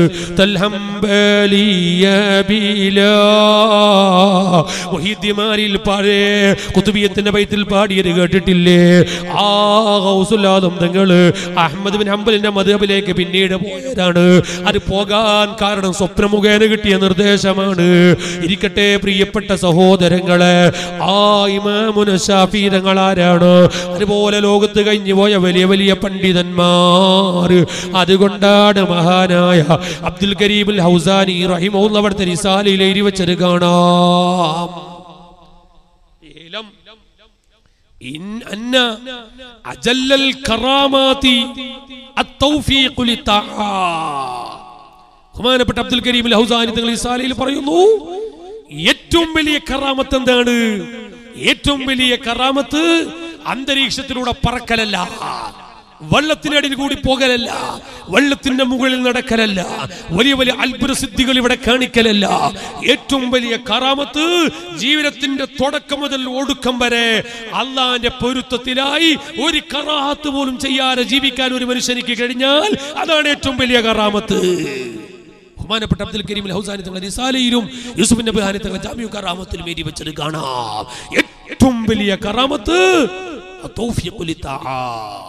തൽഹംബലിയ ബിലാ മുഹീദ്യമാരിൽ പഴയ കുത്തുബിയത്തിന്റെ ബൈത്തിൽ പാടിയത് കേട്ടിട്ടില്ലേ ആ ഹൗസുല്ലാദും നിങ്ങൾ അഹമ്മദ് ബിൻ ഹംബലിന്റെ മധുബിലേക്ക് പിന്നീട് പോയതാണ് അത് പോകാൻ കാരണം സ്വപ്ന മുഖേന കിട്ടിയ നിർദ്ദേശമാണ് ഇരിക്കട്ടെ പ്രിയപ്പെട്ട സഹോദരങ്ങളെ ആ ഇമാമുന ഷാഫി തങ്ങൾ ആരാണ് അതുപോലെ ലോകത്ത് കഴിഞ്ഞു പോയ വലിയ വലിയ പണ്ഡിതന്മാർ അതുകൊണ്ടാണ് മഹാനായ അബ്ദുൽ കരീബുൽ ഹൗസാനി റഹിമൗല്ല അവിടുത്തെ റിസാലയിൽ എഴുതി വെച്ചത് കാണാം ഏലം ഇൻ അന്ന അജല്ലൽ കറാമാതി അത്തൗഫീഖു ലിത്തആ ബഹുമാനപ്പെട്ട അബ്ദുൽ കരീം ഹൗസാനി തങ്ങൾ ഈ സാലയിൽ പറയുന്നു ഏറ്റവും വലിയ കറാമത്ത് എന്താണ് ഏറ്റവും വലിയ കറാമത്ത് അന്തരീക്ഷത്തിലൂടെ പറക്കലല്ല വെള്ളത്തിനടിയിൽ കൂടി പോകലല്ല വെള്ളത്തിന്റെ മുകളിൽ നടക്കലല്ല വലിയ വലിയ അത്ഭുത സിദ്ധികൾ ഇവിടെ കാണിക്കലല്ല ഏറ്റവും വലിയ കറാമത്ത് ജീവിതത്തിന്റെ തുടക്കം മുതൽ ഒടുക്കം വരെ അള്ളാന്റെ പൊരുത്തത്തിലായി ഒരു കറാഹത്ത് പോലും ചെയ്യാതെ ജീവിക്കാൻ ഒരു മനുഷ്യനിക്ക് കഴിഞ്ഞാൽ അതാണ് ഏറ്റവും വലിയ കറാമത്ത് ബഹുമാനപ്പെട്ട അബ്ദുൽ കരീം ഹൗസാനി തങ്ങൾ റിസാലയിലും യൂസുഫ് നബി ഹാനി തങ്ങൾ ജാമിയു കറാമത്തിലും എഴുതി വെച്ചത് കാണാം ഏറ്റവും വലിയ കറാമത്ത് തൗഫീഖുൽ ഇത്താഅത്ത്.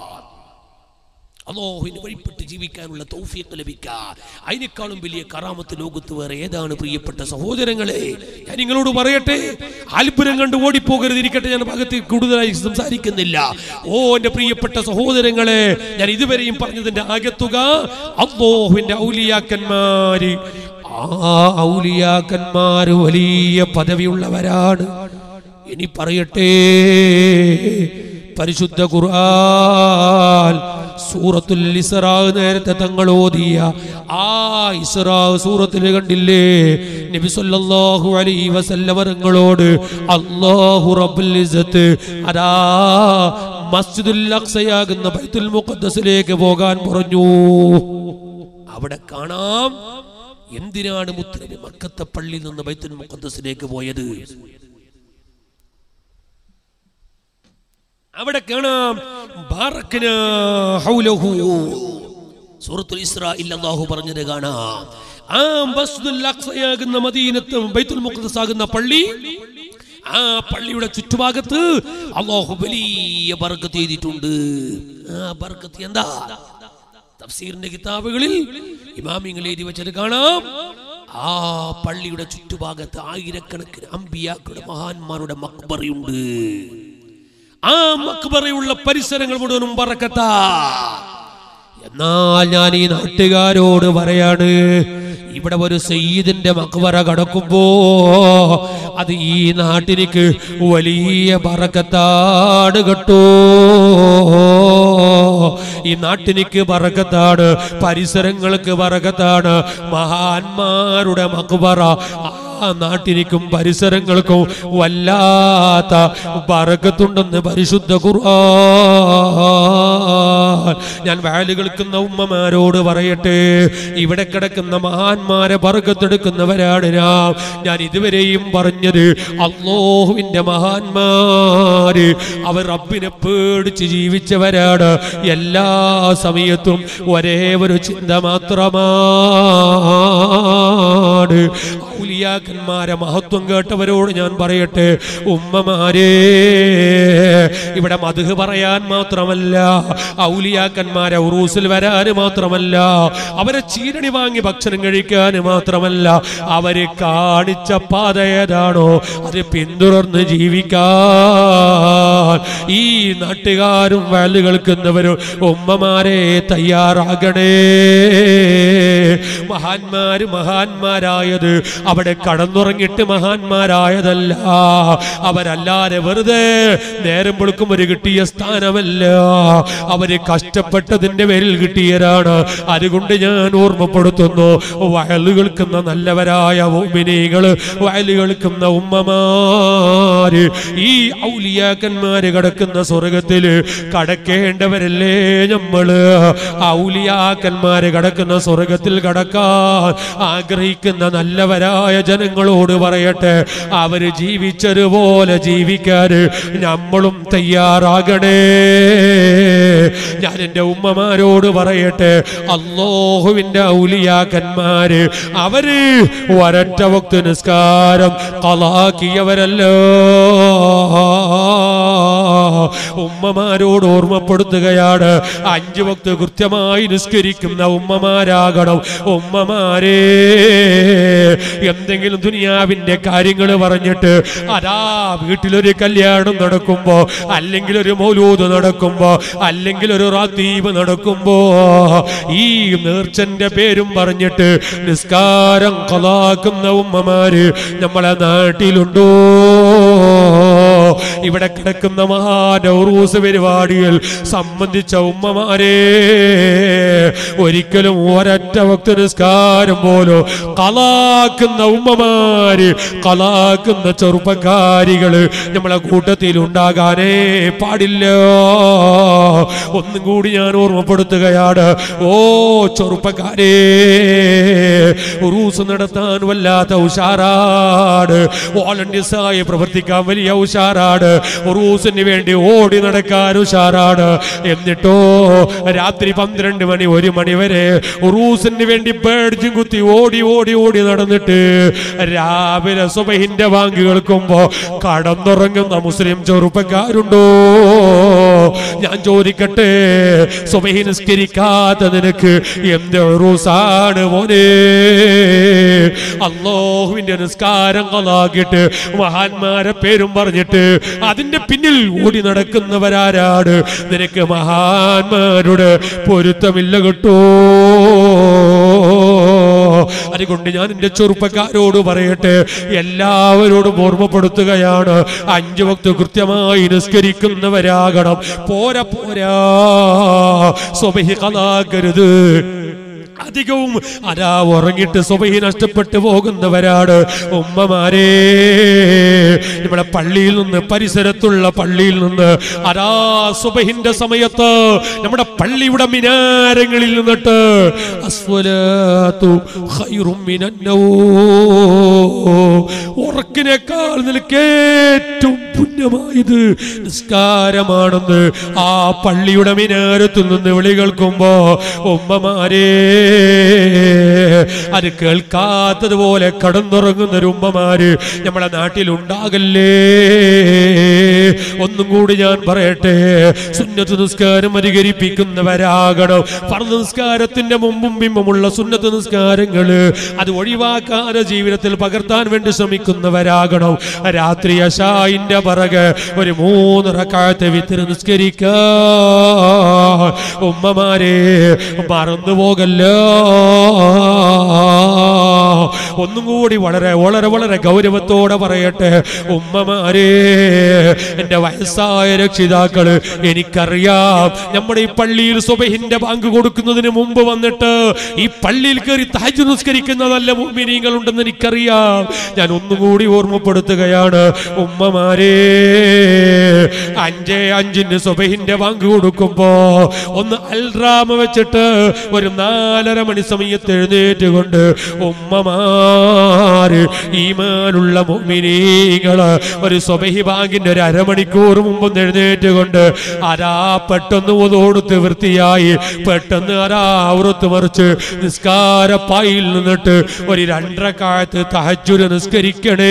അള്ളാഹുവിന് വഴിപ്പെട്ട് ജീവിക്കാനുള്ള തൗഫീഖ് ലഭിക്കാൻ അതിനേക്കാളും വലിയ കറാമത്ത് ലോകത്ത് വേറെ ഏതാണ് പ്രിയപ്പെട്ട സഹോദരങ്ങളെ ഞാൻ നിങ്ങളോട് പറയട്ടെ അത്ഭുതം കണ്ട് ഓടിപ്പോകരുത് ഇരിക്കട്ടെ ഞാൻ ഭാഗത്ത് കൂടുതലായി സംസാരിക്കുന്നില്ല ഓ എന്റെ പ്രിയപ്പെട്ട സഹോദരങ്ങളെ ഞാൻ ഇതുവരെയും പറഞ്ഞതിന്റെ ആകത്തുക അള്ളാഹുവിന്റെ ഔലിയാക്കന്മാര് ആ ഔലിയാക്കന്മാര് വലിയ പദവിയുള്ളവരാണ് ഇനി പറയട്ടെ പരിശുദ്ധ ഖുർആൻ സൂറത്തുൽ ഇസ്രാ നേരത്തെ തങ്ങൾ ഓതിയ ആ ഇസ്രാ സൂറത്തിൽ കണ്ടില്ലേ നബി സല്ലല്ലാഹു അലൈഹി വസല്ലമ തങ്ങളോട് അല്ലാഹു റബ്ബുൽ ഇസ്സത്ത് അതാ മസ്ജിദുൽ അഖ്സയാകുന്ന ബൈത്തുൽ മുഖദ്ദസിലേക്ക് പോകാൻ പറഞ്ഞു അവിടെ കാണാം എന്തിനാണ് മുത്തനബി മക്കത്തെ പള്ളിയിൽ നിന്ന് ബൈത്തുൽ മുഖദ്ദസിലേക്ക് പോയത് അവിടെ കാണാം ബാറക്കനാ ഹൗലഹു സൂറത്തുൽ ഇസ്രായിൽ അല്ലാഹു പറഞ്ഞത് കാണാം ആ മസ്ജിദുൽ അഖ്സയാകുന്ന മദീനത്ത് ബൈത്തുൽ മുഖദ്ദസ് ആകുന്ന പള്ളി ആ പള്ളിയുടെ ചുറ്റുഭാഗത്ത് അള്ളാഹു വലിയ ബർക്കത്ത് ചെയ്തിട്ടുണ്ട് ആ ബർക്കത്ത് എന്താ തഫ്സീറിന്റെ കിതാബുകളിൽ ഇമാമിങ്ങൾ എഴുതി വെച്ചത് കാണാം ആ പള്ളിയുടെ ചുറ്റുഭാഗത്ത് ആയിരക്കണക്കിന് അമ്പിയാക്കളുടെ മഹാന്മാരുടെ മക്ബറയുണ്ട് ആ മക്ബറയുള്ള പരിസരങ്ങൾ മുഴുവനും പറക്കത്താ എന്നാൽ ഞാൻ ഈ നാട്ടുകാരോട് പറയാണ് ഇവിടെ ഒരു സയ്യിദിന്റെ മക്ബറ കടക്കുമ്പോ അത് ഈ നാട്ടിലേക്ക് വലിയ പറക്കത്താണ് കേട്ടോ ഈ നാട്ടിലേക്ക് പറക്കത്താണ് പരിസരങ്ങൾക്ക് പറക്കത്താണ് മഹാന്മാരുടെ മക്ബറ ആ നാട്ടിലേക്കും പരിസരങ്ങൾക്കും വല്ലാത്ത പറക്കത്തുണ്ടെന്ന് പരിശുദ്ധ ഖുർആൻ ഞാൻ വാല് കേൾക്കുന്ന ഉമ്മമാരോട് പറയട്ടെ ഇവിടെ കിടക്കുന്ന മഹാന്മാരെ പറക്കത്തെടുക്കുന്നവരാണ് ഞാൻ ഞാൻ ഇതുവരെയും പറഞ്ഞത് അള്ളാഹുവിന്റെ മഹാന്മാര് അവർ റബ്ബിനെ പേടിച്ച് ജീവിച്ചവരാണ് എല്ലാ സമയത്തും ഒരേ ഒരു ചിന്ത മാത്രമാണ് ഔലിയാക്കന്മാരെ മഹത്വം കേട്ടവരോട് ഞാൻ പറയട്ടെ ഉമ്മമാരെ ഇവിടെ മധു പറയാൻ മാത്രമല്ല ഔലിയാക്കന്മാരെ ഉറൂസിൽ വരാൻ മാത്രമല്ല അവരെ ചീരണി വാങ്ങി ഭക്ഷണം കഴിക്കാൻ മാത്രമല്ല അവര് കാണിച്ച പാത ഏതാണോ അത് പിന്തുടർന്ന് ജീവിക്കാൻ ഈ നാട്ടുകാരും വാല് കേൾക്കുന്നവരും ഉമ്മമാരെ തയ്യാറാകണേ മഹാന്മാര് മഹാന്മാരായത് അവിടെ കടന്നുറങ്ങിട്ട് മഹാന്മാരായതല്ല അവരല്ലാതെ വെറുതെ നേരം പൊളുക്കും ഒരു കിട്ടിയ സ്ഥാനമല്ല അവര് കഷ്ടപ്പെട്ടതിന്റെ പേരിൽ കിട്ടിയതാണ് അതുകൊണ്ട് ഞാൻ ഓർമ്മപ്പെടുത്തുന്നു വയല് കേൾക്കുന്ന നല്ലവരായ ഓമിനികള് വയല് കേൾക്കുന്ന ഉമ്മമാര് ഈ ഔലിയാക്കന്മാര് കിടക്കുന്ന സ്വർഗത്തില് കടക്കേണ്ടവരല്ലേ നമ്മള് ഔലിയാക്കന്മാര് കിടക്കുന്ന സ്വർഗത്തിൽ കടക്കാൻ ആഗ്രഹിക്കുന്ന നല്ലവരാ മഹാന്മാരായ ജനങ്ങളോട് പറയട്ടെ അവര് ജീവിച്ചതുപോലെ ജീവിക്കാൻ നമ്മളും തയ്യാറാകണേ ഞാൻ എൻ്റെ ഉമ്മമാരോട് പറയട്ടെ അള്ളാഹുവിൻ്റെ ഔലിയാക്കന്മാര് അവര് ഒരൊറ്റ വക്ത് നിസ്കാരം കലാക്കിയവരല്ലോ ഉമ്മമാരോട് ഓർമ്മപ്പെടുത്തുകയാണ് അഞ്ചു വക്ത് കൃത്യമായി നിസ്കരിക്കുന്ന ഉമ്മമാരാകണം ഉമ്മമാരേ എന്തെങ്കിലും ദുനിയാവിന്റെ കാര്യങ്ങൾ പറഞ്ഞിട്ട് അതാ വീട്ടിലൊരു കല്യാണം നടക്കുമ്പോ അല്ലെങ്കിൽ ഒരു മൗലൂദ് നടക്കുമ്പോ അല്ലെങ്കിൽ ഒരു റാത്തീബ് നടക്കുമ്പോ ഈ നേർച്ചന്റെ പേരും പറഞ്ഞിട്ട് നിസ്കാരം കലാക്കുന്ന ഉമ്മമാര് നമ്മളെ നാട്ടിലുണ്ടോ ഇവിടെ കിടക്കുന്ന മഹാനൗറൂസ് പരിപാടിയിൽ സംബന്ധിച്ച ഉമ്മമാരെ ഒരിക്കലും ഒരൊറ്റ ഭക്ത നിസ്കാരം പോലും കലാക്കുന്ന ഉമ്മമാര് കലാക്കുന്ന ചെറുപ്പക്കാരികള് നമ്മളെ കൂട്ടത്തിൽ ഉണ്ടാകാനേ പാടില്ല ഒന്നും കൂടി ഞാൻ ഓർമ്മപ്പെടുത്തുകയാണ് ഓ ചെറുപ്പക്കാരേ ഉറൂസ് നടത്താൻ വല്ലാത്ത ഉഷാറാണ് വോളണ്ടിയർസായി പ്രവർത്തിക്കാൻ വലിയ ഉഷാറാണ് ഉറൂസിന് വേണ്ടി ഓടി നടക്കാൻ ഉഷാറാണ് എന്നിട്ടോ രാത്രി പന്ത്രണ്ട് മണി ഒരു മണി വരെ ഉറൂസിന് വേണ്ടി പേടിച്ചും കുത്തി ഓടി ഓടി ഓടി നടന്നിട്ട് രാവിലെ സുബഹിന്റെ വാങ്ങി കേൾക്കുമ്പോ കടന്നുറങ്ങുന്ന മുസ്ലിം ചെറുപ്പക്കാരുണ്ടോ ഞാൻ ചോദിക്കട്ടെ സുബഹി നിസ്കരിക്കാത്ത നിനക്ക് എന്ത് ഉറൂസാണ് മോനെ അള്ളാഹുവിന്റെ നിസ്കാരം കളാക്കിയിട്ട് മഹാന്മാരെ പേരും പറഞ്ഞിട്ട് അതിന്റെ പിന്നിൽ ഓടി നടക്കുന്നവരാരാണ് നിനക്ക് മഹാന്മാരുടെ പൊരുത്തമില്ല കേട്ടോ അതുകൊണ്ട് ഞാൻ എന്റെ ചെറുപ്പക്കാരോട് പറയട്ടെ എല്ലാവരോടും ഓർമ്മപ്പെടുത്തുകയാണ് അഞ്ചു വക്ത് കൃത്യമായി നിസ്കരിക്കുന്നവരാകണം പോരാ പോരാ സ്വബഹി കലാകരുത് അധികവും അതാ ഉറങ്ങിട്ട് സ്വബഹി നഷ്ടപ്പെട്ടു പോകുന്നവരാണ് ഉമ്മമാരെ നമ്മുടെ പള്ളിയിൽ നിന്ന് പരിസരത്തുള്ള പള്ളിയിൽ നിന്ന് അതാ സുബഹിന്റെ സമയത്ത് നമ്മുടെ പള്ളിയുടെ മിനാരങ്ങളിൽ നിന്നിട്ട് അസ്വലാത്തു ഖൈറും മിനന്നൗം. ഉറക്കിനേക്കാൾ നിനക്ക് ഏറ്റവും പുണ്യമായത് നിസ്കാരമാണെന്ന് ആ പള്ളിയുടെ മിനാരത്തിൽ നിന്ന് വിളി കേൾക്കുമ്പോ ഉമ്മമാരേ അത് കേൾക്കാത്തതുപോലെ കടന്നുറങ്ങുന്ന ഒരു ഉമ്മമാര് നമ്മളെ നാട്ടിൽ ഉണ്ടാകല്ലേ ഒന്നും കൂടി ഞാൻ പറയട്ടെ സുന്നത്ത് നിസ്കാരം അനുകരിപ്പിക്കുന്നവരാകണം ഫർദ് നിസ്കാരത്തിന്റെ മുമ്പും ബിംബമുള്ള സുന്നത്ത് നിസ്കാരങ്ങള് അത് ഒഴിവാക്കാതെ ജീവിതത്തിൽ പകർത്താൻ വേണ്ടി ശ്രമിക്കുന്നവരാകണം രാത്രി അശായിന്റെ പറക് ഒരു മൂന്നര കാലത്തെ വിത്തിരി നിസ്കരിക്കാൻ ഉമ്മമാരെ മറന്നു പോകല്ലോ ഒന്നും കൂടി വളരെ വളരെ വളരെ ഗൗരവത്തോടെ പറയട്ടെ ഉമ്മമാരെ എന്റെ വയസ്സായ രക്ഷിതാക്കള് എനിക്കറിയാം നമ്മുടെ ഈ പള്ളിയിൽ സുബഹിന്റെ ബാങ്ക് കൊടുക്കുന്നതിന് മുമ്പ് വന്നിട്ട് ഈ പള്ളിയിൽ കയറി താജ് നിസ്കരിക്കുന്ന നല്ല മുമ്പിനീങ്ങൾ ഉണ്ടെന്ന് എനിക്കറിയാം ഞാൻ ഒന്നുകൂടി ഓർമ്മപ്പെടുത്തുകയാണ് ഉമ്മമാരെ അഞ്ചേ അഞ്ചിന് സുബഹിന്റെ ബാങ്ക് കൊടുക്കുമ്പോ ഒന്ന് അൽറാമ വെച്ചിട്ട് ഒരു നാലര മണി സമയത്ത് എഴുന്നേറ്റ് കൊണ്ട് ഉമ്മമാര് ഈമാനുള്ള മുഅ്മിനീങ്ങള് ഒരു സ്വബഹി ബാങ്കിന്റെ ഒരു അരമണിക്കൂർ മുമ്പ് ഒന്ന് എഴുന്നേറ്റ് കൊണ്ട് അരാ പെട്ടെന്ന് ഒതോടുത്ത് വൃത്തിയായി പെട്ടെന്ന് അരാ ഔറത്ത് മറിച്ച് നിസ്കാരപ്പായിൽ നിന്നിട്ട് ഒരു രണ്ടര കാലത്ത് തഹജുര നിസ്കരിക്കണേ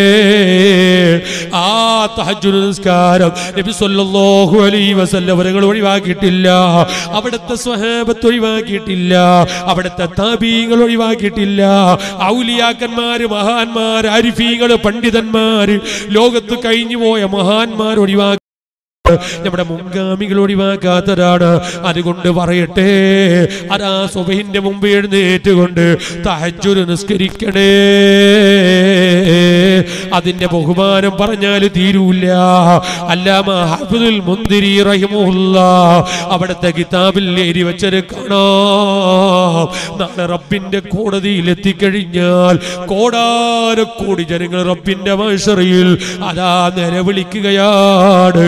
ആ തഹജുര നിസ്കാരം നബി സല്ലല്ലാഹു അലൈഹി വസല്ലം അവരുകൾ ഒഴിവാക്കിയിട്ടില്ല അവിടുത്തെ സ്വഹാബത്ത് ഒഴിവാക്കിയിട്ടില്ല അവിടുത്തെ താബീങ്ങൾ ഒഴിവാക്കിയിട്ടില്ല ഔലിയാക്കന്മാര് മഹാന്മാര് അരിഫീങ്ങള് പണ്ഡിതന്മാര് ലോകത്ത് കഴിഞ്ഞു പോയ മഹാന്മാർ ഒഴിവാക്കി നമ്മുടെ മുൻഗാമികൾ ഒഴിവാക്കാത്തതാണ് അതുകൊണ്ട് പറയട്ടെ അതാ സുബഹിന്റെ മുമ്പ് എഴുന്നേറ്റ് കൊണ്ട് തഹജുര് നിസ്കരിക്കണേ അതിന്റെ ബഹുമാനം പറഞ്ഞാൽ തീരൂല അല്ലാമ ഹാഫിദുൽ മുന്തിരി റഹിമുല്ല അവിടുത്തെ കിതാബിൽ എരി വെച്ചത് കാണാം നാളെ റബ്ബിന്റെ കോടതിയിൽ എത്തിക്കഴിഞ്ഞാൽ കോടാനക്കോടി ജനങ്ങൾ റബ്ബിന്റെ മത്സറിയിൽ അതാ നിലവിളിക്കുകയാണ്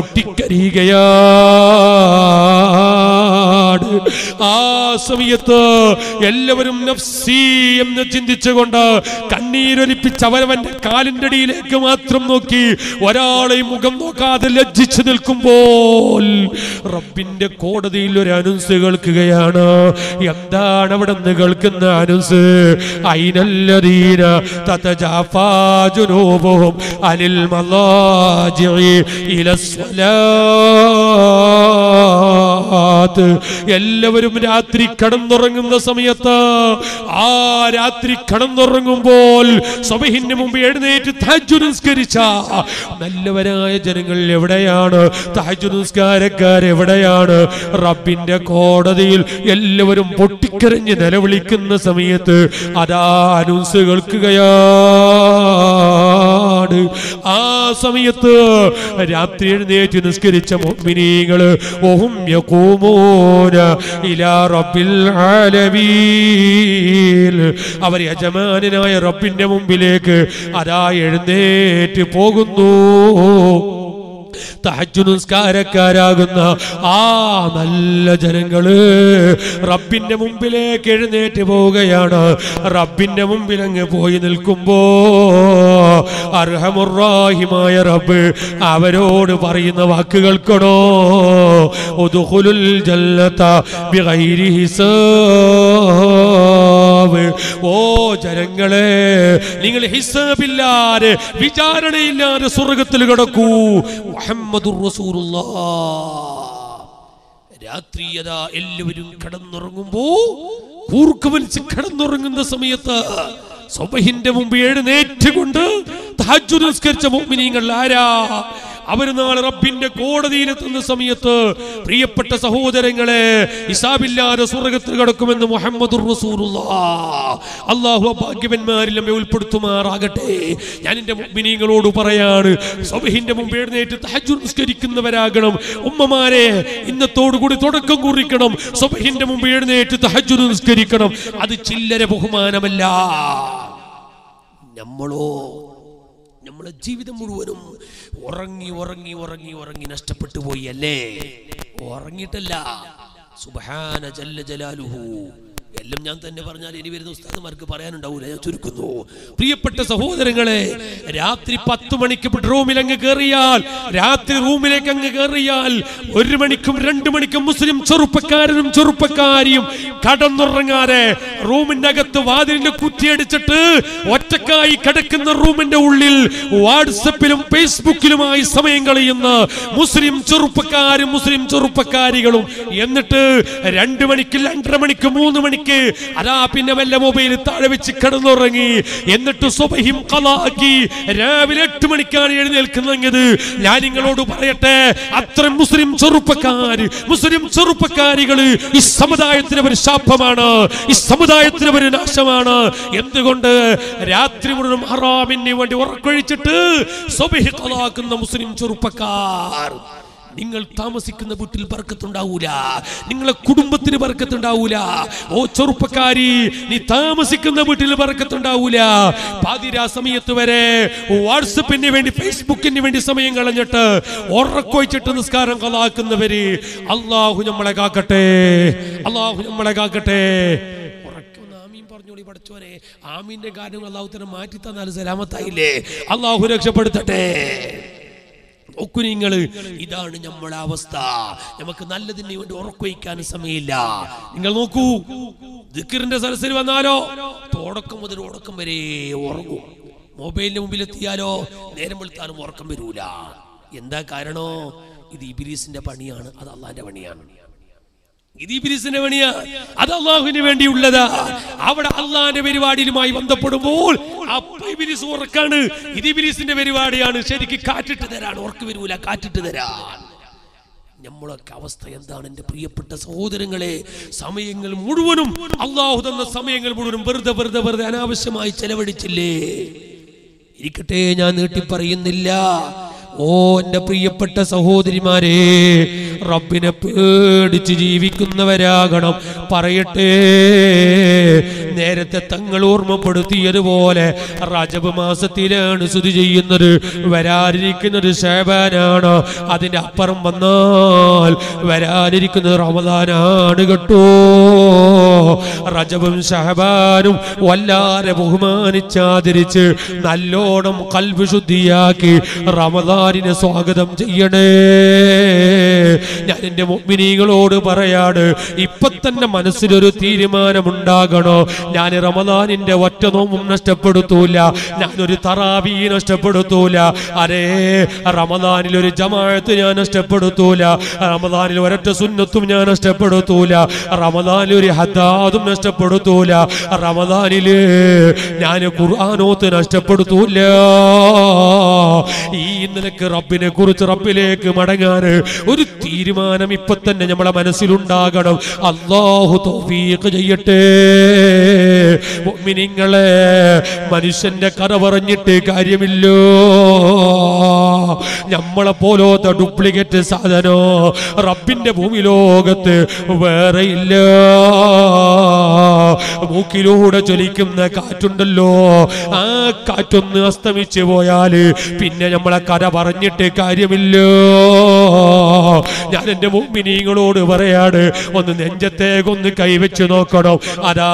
പൊട്ടിക്കരിയുകയാണ് ആ സമയത്ത് എല്ലാവരും നഫ്സി എന്ന് ചിന്തിച്ചുകൊണ്ട് കണ്ണീരൊലിപ്പിച്ച് അവരവന്റെ കാലിന്റെ അടിയിലേക്ക് മാത്രം നോക്കി ഒരാളെയും മുഖം നോക്കാതെ ലജ്ജിച്ചു നിൽക്കുമ്പോൾ റബ്ബിന്റെ കോടതിയിൽ ഒരു അനുസ് കേൾക്കുകയാണ് എന്താണ് അവിടെ നിന്ന് കേൾക്കുന്ന അനുസ് അയിനല്ലദീന തതജാഫാ ജുനൂബുഹും അനിൽ മലാജിഇ ഇലസ്വലാത്ത് എല്ലാവരും രാത്രി കടന്നുറങ്ങുന്ന സമയത്ത് ആ രാത്രി കടന്നുറങ്ങുമ്പോൾ സ്വബഹിന് മുമ്പ് എഴുന്നേറ്റ് തഹജ്ജുദ് നിസ്കരിച്ച നല്ലവരായ ജനങ്ങൾ എവിടെയാണ് തഹജ്ജുദ് നിസ്കാരക്കാർ എവിടെയാണ് റബ്ബിന്റെ കോടതിയിൽ എല്ലാവരും പൊട്ടിക്കരഞ്ഞ് നിലവിളിക്കുന്ന സമയത്ത് അതാ അനൂസ് കേൾക്കുകയാണ് ആ സമയത്ത് രാത്രി എഴുന്നേറ്റ് നിസ്കരിച്ച മുഅ്മിനീങ്ങള് ഓഹും യഖൂമൂന ഇലാ റബ്ബിൽ ആലമീൻ അവർ യജമാനായ റബ്ബിന്റെ മുമ്പിലേക്ക് അതാ എഴുന്നേറ്റ് പോകുന്നു തഹജ്ജു നിസ്കാരക്കാരാകുന്ന ആ നല്ല ജനങ്ങള് റബ്ബിന്റെ മുമ്പിലേക്ക് എഴുന്നേറ്റ് പോവുകയാണ് റബ്ബിന്റെ മുമ്പിൽ അങ്ങ് പോയി നിൽക്കുമ്പോ അർഹമുറാഹിമായ റബ്ബ് അവരോട് പറയുന്ന വാക്കുകൾക്കണോ ഉദ്ഖുലുൽ ജന്നത ബിഗൈരി ഹിസാബ് ഓ ജനങ്ങളെ നിങ്ങൾ ഹിസാബില്ലാതെ വിചാരണയില്ലാതെ സ്വർഗത്തിൽ കിടക്കൂ മുഹമ്മദുർ റസൂലുള്ളാഹ് രാത്രി അതാ എല്ലാവരും കിടന്നുറങ്ങുമ്പോ കൂർക്ക വലിച്ച് കിടന്നുറങ്ങുന്ന സമയത്ത് സ്വബഹിന്റെ മുമ്പ് എഴുന്നേറ്റുകൊണ്ട് തഹജ്ജുദ് നിസ്കരിച്ച മുഅ്മിനീങ്ങൾ ആരാ അവർ നാളെ റബ്ബിന്റെ കോടതിയിലെത്തുന്ന സമയത്ത് പ്രിയപ്പെട്ട സഹോദരങ്ങളെ ഹിസാബില്ലാതെ സ്വർഗത്തിൽ കിടക്കുമെന്ന് മുഹമ്മദ് അള്ളാഹു ഭാഗ്യവന്മാരിൽ നമ്മെ ഉൾപ്പെടുത്തുമാറാകട്ടെ ഞാൻ എന്റെ മുഅ്മിനീങ്ങളോട് പറയാണ് സ്വബഹിന്റെ മുമ്പ് എഴുന്നേറ്റ് തഹജ്ജുദ് നിസ്കരിക്കുന്നവരാകണം ഉമ്മമാരെ ഇന്നത്തോടു കൂടി തുടക്കം കുറിക്കണം സ്വബഹിന്റെ മുമ്പ് എഴുന്നേറ്റ് തഹജ്ജുദ് നിസ്കരിക്കണം അത് ചില്ലര ബഹുമാനമല്ല നമ്മളോ നമ്മളെ ജീവിതം മുഴുവനും ഉറങ്ങി ഉറങ്ങി ഉറങ്ങി ഉറങ്ങി നഷ്ടപ്പെട്ടു പോയി അല്ലേ ഉറങ്ങിയിട്ടല്ല സുബഹാന ജല്ല ജലാലുഹു എല്ലാം ഞാൻ തന്നെ പറഞ്ഞാൽ ഇനി വരുന്ന ഉസ്താദുമാർക്ക് പറയാനുണ്ടാവൂല ഞാൻ ചുരുക്കുന്നു പ്രിയപ്പെട്ട സഹോദരങ്ങളെ രാത്രി പത്ത് മണിക്ക് ബെഡ്റൂമിൽ അങ്ങ് കയറിയാൽ രാത്രി റൂമിലേക്ക് അങ്ങ് കയറിയാൽ ഒരു മണിക്കും രണ്ട് മണിക്കും മുസ്ലിം ചെറുപ്പക്കാരനും ചെറുപ്പക്കാരിയും കടന്നുറങ്ങാതെ റൂമിന്റെ അകത്ത് വാതിലിന്റെ കുറ്റിയടിച്ചിട്ട് ഒറ്റക്കായി കിടക്കുന്ന റൂമിന്റെ ഉള്ളിൽ വാട്സപ്പിലും ഫേസ്ബുക്കിലുമായി സമയം കളയുന്ന മുസ്ലിം ചെറുപ്പക്കാരും മുസ്ലിം ചെറുപ്പക്കാരികളും എന്നിട്ട് രണ്ട് മണിക്ക് രണ്ടര മണിക്ക് മൂന്ന് മണിക്ക് അതാ പിന്നെ വല്ല മൊബൈൽ താഴെ വെച്ച് കിടന്നുറങ്ങി എന്നിട്ട് സ്വബഹിം കളാക്കി രാവിലെ എട്ട് മണിക്കാണ് എഴുന്നേൽക്കുന്നത് ഞാൻ നിങ്ങളോട് പറയട്ടെ അത്ര മുസ്ലിം ചെറുപ്പക്കാര് മുസ്ലിം ചെറുപ്പക്കാരികള് ഈ സമുദായത്തിന് ഒരു ശാപമാണ് ഈ സമുദായത്തിന് ഒരു നാശമാണ് എന്തുകൊണ്ട് രാത്രി മുഴുവൻ ഹറാമിന് വേണ്ടി ഉറക്കൊഴിച്ചിട്ട് സ്വബഹി കളാക്കുന്ന മുസ്ലിം ചെറുപ്പക്കാർ നിങ്ങൾ താമസിക്കുന്ന വീട്ടിൽ ബർക്കത്തുണ്ടാവൂല നിങ്ങളെ കുടുംബത്തിന് ബർക്കത്തുണ്ടാവൂല ഓ ചെറുപ്പക്കാരി നീ താമസിക്കുന്ന വീട്ടിൽ ബർക്കത്തുണ്ടാവൂല പാതിരാ സമയത്ത് വരെ വാട്സപ്പിന് വേണ്ടി ഫേസ്ബുക്കിന് വേണ്ടി സമയം കളഞ്ഞിട്ട് ഉറക്കൊഴിച്ചിട്ട് നിസ്കാരം കളാക്കുന്നവര് അള്ളാഹു നമ്മളെ കാക്കട്ടെ അള്ളാഹു നമ്മളെ കാക്കട്ടെ ഉറക്കൊന്ന് ആമീൻ പറഞ്ഞോളി പഠിച്ചോനെ ആമീന്റെ കാര്യങ്ങൾ അള്ളാഹു തന്നെ മാറ്റി തന്നാൽ സലാമത്തായില്ലേ അള്ളാഹു രക്ഷപ്പെടുത്തട്ടെ നോക്കൂ നിങ്ങൾ ഇതാണ് നമ്മുടെ അവസ്ഥ നമുക്ക് നല്ലതിന് വേണ്ടി ഉറക്കൊഴിക്കാൻ സമയമില്ല നിങ്ങൾ നോക്കൂ ദിക്കറിന്റെ സരസിൽ വന്നാലോ തുടക്കം മുതൽ ഉറക്കം വരെ ഉറങ്ങും മൊബൈലിന്റെ മുമ്പിൽ എത്തിയാലോ നേരം വെളുത്താലും ഉറക്കം വരൂല എന്താ കാരണോ ഇത് ഇബിലീസിന്റെ പണിയാണ് അത് അള്ളാന്റെ പണിയാണ് ഇത് ഇബിലിസിന്റെ പണിയാ അത് അള്ളാഹുവിന് വേണ്ടിയുള്ളതാ അവിടെ അള്ളാഹിന്റെ പരിപാടിയുമായി ബന്ധപ്പെടുമ്പോൾ അപ്പൊ ഇബിലിസ് ഉറക്കാണ് ഇത് ഇബിലിസിന്റെ പരിപാടിയാണ് ശരിക്ക് കാറ്റിട്ട് തരാണ് ഉറക്ക് വരൂല കാറ്റിട്ട് തരാൻ നമ്മളൊക്കെ അവസ്ഥ എന്താണ് എൻ്റെ പ്രിയപ്പെട്ട സഹോദരങ്ങളെ സമയങ്ങൾ മുഴുവനും അള്ളാഹു തന്ന സമയങ്ങൾ മുഴുവനും വെറുതെ വെറുതെ വെറുതെ അനാവശ്യമായി ചെലവഴിച്ചില്ലേ ഇരിക്കട്ടെ ഞാൻ നീട്ടി പറയുന്നില്ല ഓ എന്റെ പ്രിയപ്പെട്ട സഹോദരിമാരെ റബ്ബിനെ പേടിച്ച് ജീവിക്കുന്നവരാകണം പറയട്ടെ നേരത്തെ തങ്ങൾ ഓർമ്മപ്പെടുത്തിയതുപോലെ റജബ് മാസത്തിലാണ് സ്തുതി ചെയ്യുന്നത് വരാനിരിക്കുന്നത് ഷേബാനാണ് അതിന്റെ അപ്പുറം വന്നാൽ വരാനിരിക്കുന്നത് റമദാനാണ് കേട്ടോ റജബും ഷഹബാനും വല്ലാതെ ബഹുമാനിച്ചാദരിച്ച് നല്ലോണം കൽബ് ശുദ്ധിയാക്കി റമദാനിനെ സ്വാഗതം ചെയ്യണേ ഞാൻ എന്റെ മുഗ്മിനീകളോട് പറയാണ് ഇപ്പൊ തന്നെ മനസ്സിലൊരു തീരുമാനമുണ്ടാകണോ ഞാൻ റമദാനിന്റെ ഒറ്റ നോമ്പും നഷ്ടപ്പെടുത്തൂല ഞാനൊരു തറാവി നഷ്ടപ്പെടുത്തൂല അരേ റമദാനിൽ ഒരു ജമാഅത്ത് ഞാൻ നഷ്ടപ്പെടുത്തൂല റമദാനിൽ ഒരൊറ്റ സുന്നത്തും ഞാൻ നഷ്ടപ്പെടുത്തൂല റമദാനിൽ ഒരു ഹദാദും നഷ്ടപ്പെടുത്തൂല റമദാനില് ഞാൻ ഖുർആാനോത്ത് നഷ്ടപ്പെടുത്തൂല ഈ നിലക്ക് റബ്ബിനെ കുറിച്ച് റബ്ബിലേക്ക് മടങ്ങാൻ ഒരു തീരുമാനം ഇപ്പൊ തന്നെ നമ്മളെ മനസ്സിലുണ്ടാകണം അള്ളാഹു തൗഫീഖ് ചെയ്യട്ടെ മുഅ്മിനീങ്ങളെ മനുഷ്യന്റെ കഥ പറഞ്ഞിട്ട് കാര്യമില്ലോ നമ്മളെ പോലത്തെ ഡ്യൂപ്ലിക്കേറ്റ് സാധനോ റബ്ബിന്റെ ഭൂമി ലോകത്ത് വേറെ ഇല്ല മൂക്കിലൂടെ ചൊലിക്കുന്ന കാറ്റുണ്ടല്ലോ ആ കാറ്റൊന്ന് അസ്തമിച്ചു പോയാല് പിന്നെ നമ്മളെ കഥ പറഞ്ഞിട്ട് കാര്യമില്ലോ ഞാൻ എന്റെ മുമ്പിനീങ്ങളോട് പറയാണ് ഒന്ന് നെഞ്ചത്തേക്കൊന്ന് കൈവച്ച് നോക്കണം അതാ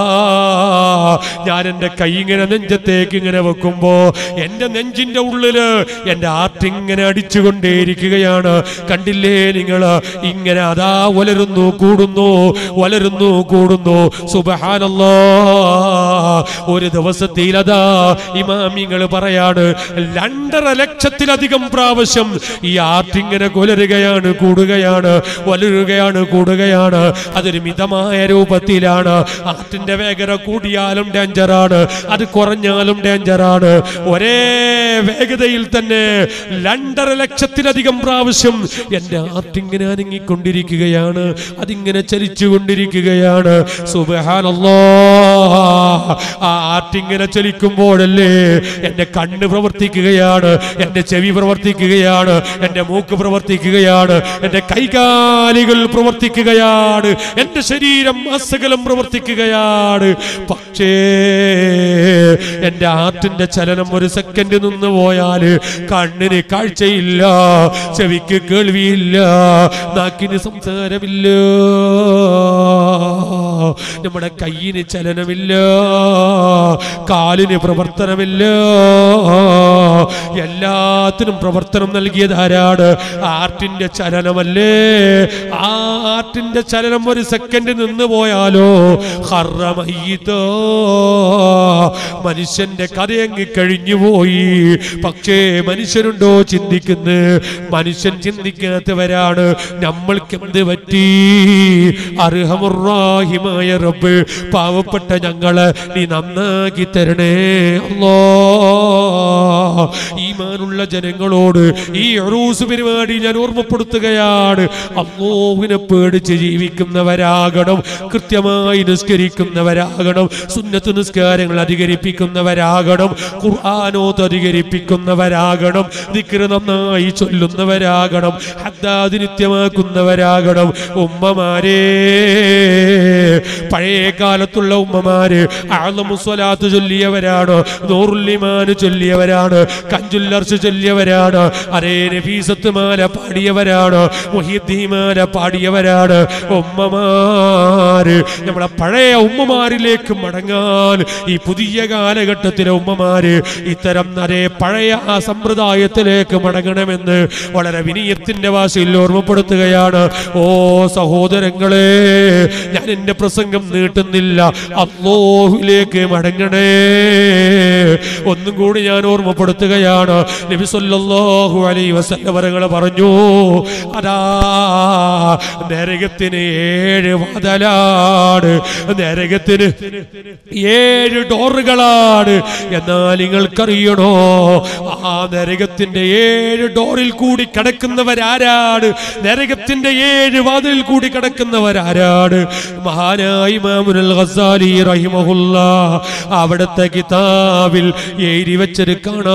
ഞാൻ എന്റെ കൈ ഇങ്ങനെ നെഞ്ചത്തേക്ക് ഇങ്ങനെ വെക്കുമ്പോ എന്റെ നെഞ്ചിന്റെ ഉള്ളില് എന്റെ ആർട്ട് ഇങ്ങനെ അടിച്ചുകൊണ്ടേയിരിക്കുകയാണ് കണ്ടില്ലേ നിങ്ങൾ ഇങ്ങനെ അതാ വളരുന്നു കൂടുന്നു വളരുന്നു കൂടുന്നു സുബഹാനല്ലോ ഒരു ദിവസത്തിൽ അതാ ഇമാമിങ്ങൾ പറയാണ് രണ്ടര ലക്ഷത്തിലധികം പ്രാവശ്യം ഈ ആർട്ട് ഇങ്ങനെ കൊലരുകയാണ് കൂടുകയാണ് വളരുകയാണ് കൂടുകയാണ് അതൊരു മിതമായ രൂപത്തിലാണ് ആർട്ടിന്റെ വേഗത കൂടിയാലും ഡേഞ്ചറാണ് അത് കുറഞ്ഞാലും ഡേഞ്ചറാണ് ഒരേ വേഗതയിൽ തന്നെ രണ്ടര ലക്ഷത്തിലധികം പ്രാവശ്യം എന്റെ ആർട്ട് ഇങ്ങനെ അനങ്ങിക്കൊണ്ടിരിക്കുകയാണ് അതിങ്ങനെ ചലിച്ചുകൊണ്ടിരിക്കുകയാണ് സുബഹാനല്ലോ ആ ആർട്ട് ഇങ്ങനെ ചലിക്കുമ്പോഴല്ലേ എന്റെ കണ്ണ് പ്രവർത്തിക്കുകയാണ് എന്റെ ചെവി പ്രവർത്തിക്കുകയാണ് എന്റെ മൂക്ക് പ്രവർത്തിക്കുകയാണ് എന്റെ കൈകാലികൾ പ്രവർത്തിക്കുകയാണ് എന്റെ ശരീരം അസകലം പ്രവർത്തിക്കുകയാണ് പക്ഷേ എന്റെ ആർട്ടിന്റെ ചലനം ഒരു സെക്കൻഡ് നിന്ന് പോയാല് കണ്ണിന് കാഴ്ചയില്ല ചെവിക്ക് കേൾവിയില്ല നാക്കിന് സംസാരമില്ല നമ്മുടെ കയ്യിന് ചലനമില്ല കാലിന് പ്രവർത്തനമില്ല എല്ലാത്തിനും പ്രവർത്തനം നൽകിയത് ആരാണ് ആർട്ടിന്റെ ചലനമല്ലേ ആ ആർട്ടിന്റെ ചലനം ഒരു സെക്കൻഡ് നിന്ന് പോയാലോ ഹറമയ്യതോ മനുഷ്യന്റെ കഥയങ്ങ് കഴിഞ്ഞു പോയി പക്ഷേ മനുഷ്യനുണ്ടോ ചിന്തിക്കുന്നു മനുഷ്യൻ ചിന്തിക്കാത്തവരാണ് നമ്മൾക്ക് എന്ത് പറ്റി അർഹമുറാഹിമായ റബ്ബ് പാവപ്പെട്ട ഞങ്ങള് നീ നന്നാക്കി തരണേ അല്ലോ ഈമാനുള്ള ജനങ്ങളോട് ഈ അറൂസ് പരിപാടി ഞാൻ ഓർമ്മപ്പെടുത്തുകയാണ് അള്ളോവിനെ പേടിച്ച് ജീവിക്കുന്നവരാകണം കൃത്യമായി നിസ്കരിക്കുന്നവരാകണം സുന്നത്ത് നിസ്കാരങ്ങൾ അധികരിപ്പിക്കുന്നവരാകണം ഖുർആാനോത്ത് അധികരിപ്പിക്കുന്നവരാകണം ദിക്റ് നന്നായി ചൊല്ലുന്നവരാകണം ഹദ്ദാദ് നിത്യമാക്കുന്നവരാകണം ഉമ്മമാരേ പഴയ കാലത്തുള്ള ഉമ്മമാര് ആളമുസ്വലാത്ത് ചൊല്ലിയവരാണ് നൂറുല്ലിമാന് ചൊല്ലിയവരാണ് കഞ്ചുല്ലർച്ച് ചൊല്ലിയവരാണ് അരേ നഫീസത്ത് മാല പാടിയവരാണ് മുഹിദ്ദീമാല പാടിയവരാണ് ഉമ്മമാര് നമ്മളെ പഴയ ഉമ്മമാരിലേക്ക് മടങ്ങാൻ ഈ പുതിയ കാലഘട്ടത്തിലെ ഉമ്മമാര് ഇത്തരം അരേ പഴയ ആ സമ്പ്രദായത്തിലേക്ക് മടങ്ങണമെന്ന് വളരെ വിനയത്തിന്റെ ഭാഷയിൽ ഓർമ്മപ്പെടുത്തുകയാണ് ഓ സഹോദരങ്ങളെ ഞാൻ എന്റെ പ്രസംഗം നീട്ടുന്നില്ല അള്ളോഹിലേക്ക് മടങ്ങണേ ഒന്നും കൂടി ഞാൻ ഓർമ്മപ്പെടുത്തുകയാണ് നബി സല്ലല്ലാഹു അലൈഹി വസല്ലമകൾ പറഞ്ഞു അതാ നരകത്തിന് ഏഴ് വാതലാണ് നരകത്തിന് ഏഴ് ഡോറുകൾ ഡോറുകളാണ് എന്നാൽ നിങ്ങൾക്കറിയണോ ആ നരകത്തിന്റെ ഏഴ് ഡോറിൽ കൂടി കടക്കുന്നവരാരാണ് നരകത്തിന്റെ ഏഴ് വാതിലിൽ കൂടി കടക്കുന്നവരാരാണ് മഹാനായി ഇമാമുൽ ഖസാലി റഹിമഹുല്ല അവിടുത്തെ കിതാബിൽ എഴുതി വെച്ചത്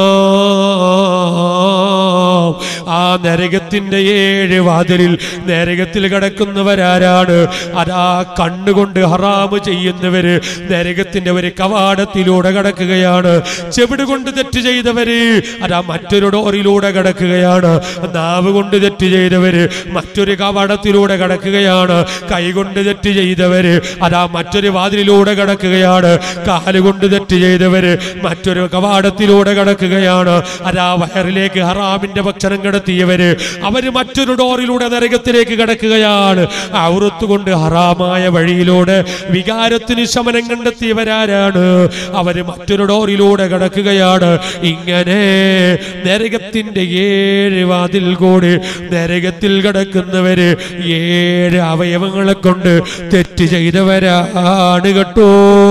കാണാം ആ നരകത്തിന്റെ ഏഴ് വാതിലിൽ നരകത്തിൽ കിടക്കുന്നവരാരാണ് അതാ കണ്ണുകൊണ്ട് ഹറാമ് ചെയ്യുന്നവര് നരകത്തിന്റെ ഒരു കവാടത്തിലൂടെ കടക്കുകയാണ് ചെവിട് കൊണ്ട് തെറ്റ് ചെയ്തവര് അതാ മറ്റൊരു ഡോറിലൂടെ കടക്കുകയാണ് നാവ് കൊണ്ട് തെറ്റ് ചെയ്തവര് മറ്റൊരു കവാടത്തിലൂടെ കടക്കുകയാണ് കൈ കൊണ്ട് തെറ്റ് ചെയ്തവര് അതാ മറ്റൊരു വാതിലിലൂടെ കടക്കുകയാണ് കാലുകൊണ്ട് തെറ്റ് ചെയ്തവര് മറ്റൊരു കവാടത്തിലൂടെ കടക്കുകയാണ് അതാ വയറിലേക്ക് ഹറാമിന്റെ ഭക്ഷണം കടത്തിയവര് അവര് മറ്റൊരു ഡോറിലൂടെ നരകത്തിലേക്ക് കടക്കുകയാണ് ഔറത്ത് കൊണ്ട് ഹറാമായ വഴിയിലൂടെ വികാരത്തിന് ശമനം കണ്ടെത്തിയവരാരാണ് അവര് മറ്റൊരു ഡോറിലൂടെ കടക്കുകയാണ് ഇങ്ങനെ നരകത്തിന്റെ ഏഴ് വാതിൽ കൂടി നരകത്തിൽ കിടക്കുന്നവര് ഏഴ് അവയവങ്ങളെ കൊണ്ട് തെറ്റ് ചെയ്തവരാണ് കേട്ടോ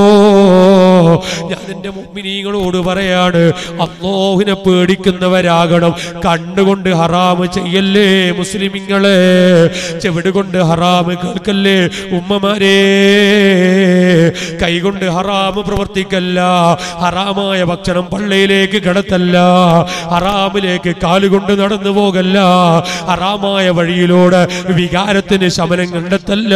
ഞാൻ എന്റെ മുമ്പിനീങ്ങളോട് പറയാണ് അള്ളാഹുവിനെ പേടിക്കുന്നവരാകണം കണ്ണുകൊണ്ട് ഹറാമ് ചെയ്യല്ലേ മുസ്ലിമിങ്ങളെ ചെവിട് കൊണ്ട് ഹറാമ് കേൾക്കല്ലേ ഉമ്മമാരെ കൈകൊണ്ട് ഹറാമ് പ്രവർത്തിക്കല്ല ഹറാമായ ഭക്ഷണം പള്ളിയിലേക്ക് കിടത്തല്ല ഹറാമിലേക്ക് കാലുകൊണ്ട് നടന്നു പോകല്ല ഹറാമായ വഴിയിലൂടെ വികാരത്തിന് ശമനം കണ്ടെത്തല്ല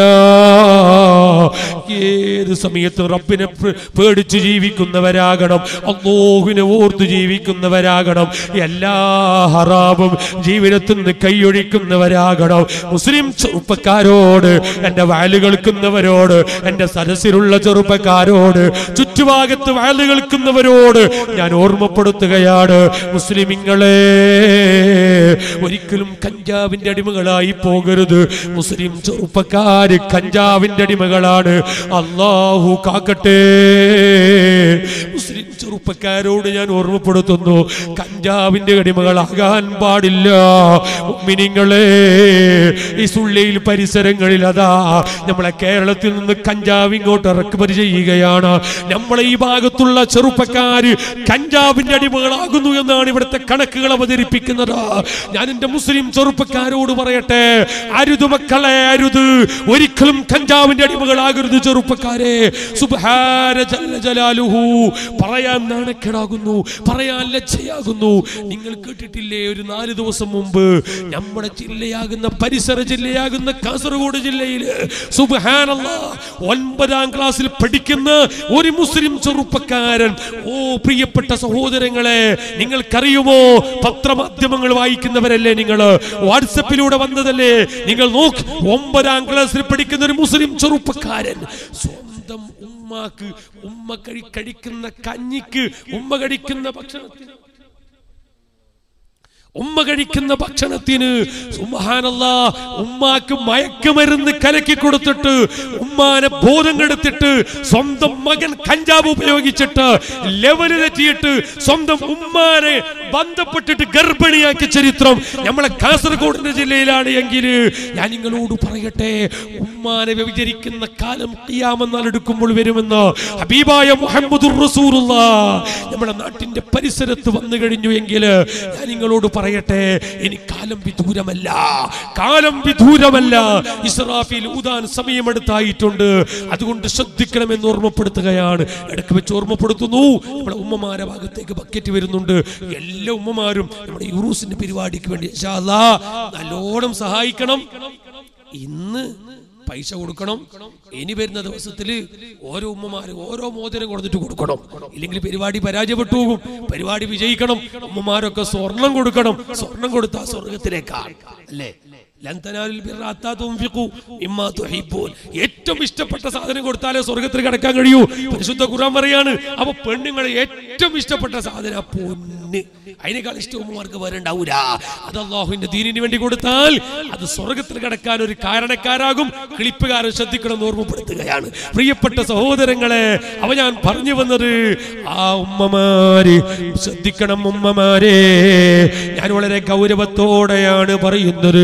ഏത് സമയത്തും റബ്ബിനെ പേ- പേടിച്ച് ജീവിക്കുന്നവരാകണം അള്ളാഹുവിനെ ഓർത്ത് ജീവിക്കുന്നവരാകണം എല്ലാ ഹറാമും ജീവിതത്തിൽ നിന്ന് കൈയൊഴിക്കുന്നവരാകണം മുസ്ലിം ചെറുപ്പക്കാരോട് എന്റെ വയല് കേൾക്കുന്നവരോട് എന്റെ സരസിലുള്ള ചെറുപ്പക്കാരോട് ചുറ്റുഭാഗത്ത് വയല് കേൾക്കുന്നവരോട് ഞാൻ ഓർമ്മപ്പെടുത്തുകയാണ് മുസ്ലിമിങ്ങളെ ഒരിക്കലും കഞ്ചാവിന്റെ അടിമകളായി പോകരുത് മുസ്ലിം ചെറുപ്പക്കാര് കഞ്ചാവിന്റെ അടിമകളാണ് അള്ളാഹു കാക്കട്ടെ മുസ്ലിം ചെറുപ്പക്കാരോട് ഞാൻ ഓർമ്മപ്പെടുത്തുന്നു കഞ്ചാവിന്റെ അടിമകളാകാൻ പാടില്ല മിനിങ്ങളെ ഈ സുള്ളിയിൽ പരിസരങ്ങളിൽ അതാ നമ്മളെ കേരളത്തിൽ നിന്ന് കഞ്ചാവ് ഇങ്ങോട്ട് ഇറക്കുമതി ചെയ്യുകയാണ് നമ്മളെ ഈ ഭാഗത്തുള്ള ചെറുപ്പക്കാര് കഞ്ചാവിന്റെ അടിമകളാകുന്നു എന്നാണ് ഇവിടുത്തെ കണക്കുകൾ അവതരിപ്പിക്കുന്നത് ഞാൻ എന്റെ മുസ്ലിം ചെറുപ്പക്കാരോട് പറയട്ടെ അരുത് മക്കളെ അരുത് ഒരിക്കലും കഞ്ചാവിന്റെ അടിമകളാകരുത് ചെറുപ്പക്കാരെ സുബ്ഹാന ജല്ല ജലാലുഹു പറയാൻ നാണക്കേടാകുന്നു പറയാൻ ലജ്ജയാകുന്നു നിങ്ങൾ കേട്ടിട്ടില്ലേ ഒരു നാല് ദിവസം മുമ്പ് നമ്മുടെ ജില്ലയാകുന്ന പരിസര ജില്ലയാകുന്ന കാസർഗോഡ് ജില്ലയില് സുബ്ഹാനല്ലാ ഒൻപതാം ക്ലാസ്സിൽ പഠിക്കുന്ന ഒരു മുസ്ലിം ചെറുപ്പക്കാരൻ ഓ പ്രിയപ്പെട്ട സഹോദരങ്ങളെ നിങ്ങൾക്കറിയുമോ പത്രമാധ്യമങ്ങൾ വായിക്കുന്നവരല്ലേ നിങ്ങൾ വാട്സപ്പിലൂടെ വന്നതല്ലേ നിങ്ങൾ നോക്ക് ഒമ്പതാം ക്ലാസ്സിൽ പഠിക്കുന്ന ഒരു മുസ്ലിം ചെറുപ്പക്കാരൻ സ്വന്തം ഉമ്മാക്ക് ഉമ്മ കഴി കഴിക്കുന്ന കഞ്ഞിക്ക് ഉമ്മ കഴിക്കുന്ന ഭക്ഷണത്തിന് ഉമ്മ കഴിക്കുന്ന ഭക്ഷണത്തിന് സുബ്ഹാനല്ലാ ഉമ്മാക്ക് മയക്കുമരുന്ന് കലക്കി കൊടുത്തിട്ട് ഉമ്മാനെ ബോധം കെടുത്തിട്ട് സ്വന്തം മകൻ കഞ്ചാവ് ഉപയോഗിച്ചിട്ട് ലെവല് തെറ്റിയിട്ട് സ്വന്തം ഉമ്മാനെ ബന്ധപ്പെട്ടിട്ട് ഗർഭിണിയാക്കിയ ചരിത്രം നമ്മളെ കാസർഗോഡിന്റെ ജില്ലയിലാണ് എങ്കിൽ ഞാൻ നിങ്ങളോട് പറയട്ടെ ഉമ്മാനെ വ്യഭിചരിക്കുന്ന കാലം കിയാമെന്നാൽ എടുക്കുമ്പോൾ വരുമെന്ന് ഹബീബായ മുഹമ്മദുർ റസൂലുള്ള നമ്മുടെ നാട്ടിന്റെ പരിസരത്ത് വന്നു കഴിഞ്ഞു എങ്കിൽ ഞാൻ നിങ്ങളോട് പറയട്ടെ ഇനി കാലം വിദൂരമല്ല കാലം വിദൂരമല്ല ഇസ്രാഫിൽ ഊതാൻ സമയമെടുത്തായിട്ടുണ്ട് അതുകൊണ്ട് ശ്രദ്ധിക്കണമെന്ന് ഓർമ്മപ്പെടുത്തുകയാണ് ഇടയ്ക്ക് വെച്ച് ഓർമ്മപ്പെടുത്തുന്നു നമ്മുടെ ഉമ്മമാരെ ഭാഗത്തേക്ക് ബക്കറ്റ് വരുന്നുണ്ട് എല്ലാ ഉമ്മമാരും നമ്മുടെ യൂറൂസിന്റെ പരിപാടിക്ക് വേണ്ടി ഇൻഷാ അല്ലാ നല്ലോണം സഹായിക്കണം ഇന്ന് പൈസ കൊടുക്കണം ഇനി വരുന്ന ദിവസത്തിൽ ഓരോ ഉമ്മമാര് ഓരോ മോതിരം കൊടുത്തിട്ട് കൊടുക്കണം ഇല്ലെങ്കിൽ പരിപാടി പരാജയപ്പെട്ടു പോകും പരിപാടി വിജയിക്കണം ഉമ്മമാരൊക്കെ സ്വർണം കൊടുക്കണം സ്വർണം കൊടുത്താ സ്വർഗത്തിലേക്കാണ് അല്ലേ ലൻ തനാലുൽ ബിർറ ഹത്താ തുൻഫിഖു മിമ്മാ തുഹിബ്ബൂൻ. ഏറ്റവും ഇഷ്ടപ്പെട്ട സാധനം കൊടുത്താലേ സ്വർഗത്തിൽ കിടക്കാൻ കഴിയൂ പരിശുദ്ധ ഖുർആൻ പറയാണ് അപ്പൊ പെണ്ണുങ്ങളെ ഏറ്റവും ഇഷ്ടപ്പെട്ട സാധനം പൊന്ന് അതിനേക്കാൾ ഇഷ്ടം ഉമ്മമാർക്ക് വരണ്ടാവൂല അത് അള്ളാഹുവിന്റെ ദീനിന് വേണ്ടി കൊടുത്താൽ അത് സ്വർഗത്തിൽ കിടക്കാൻ ഒരു കാരണക്കാരാകും ക്ലിപ്പുകാരൻ ശ്രദ്ധിക്കണം എന്ന് ഓർമ്മപ്പെടുത്തുകയാണ് പ്രിയപ്പെട്ട സഹോദരങ്ങളെ അവ ഞാൻ പറഞ്ഞു വന്നത് ആ ഉമ്മമാര് ശ്രദ്ധിക്കണം ഉമ്മമാരെ ഞാൻ വളരെ ഗൗരവത്തോടെയാണ് പറയുന്നത്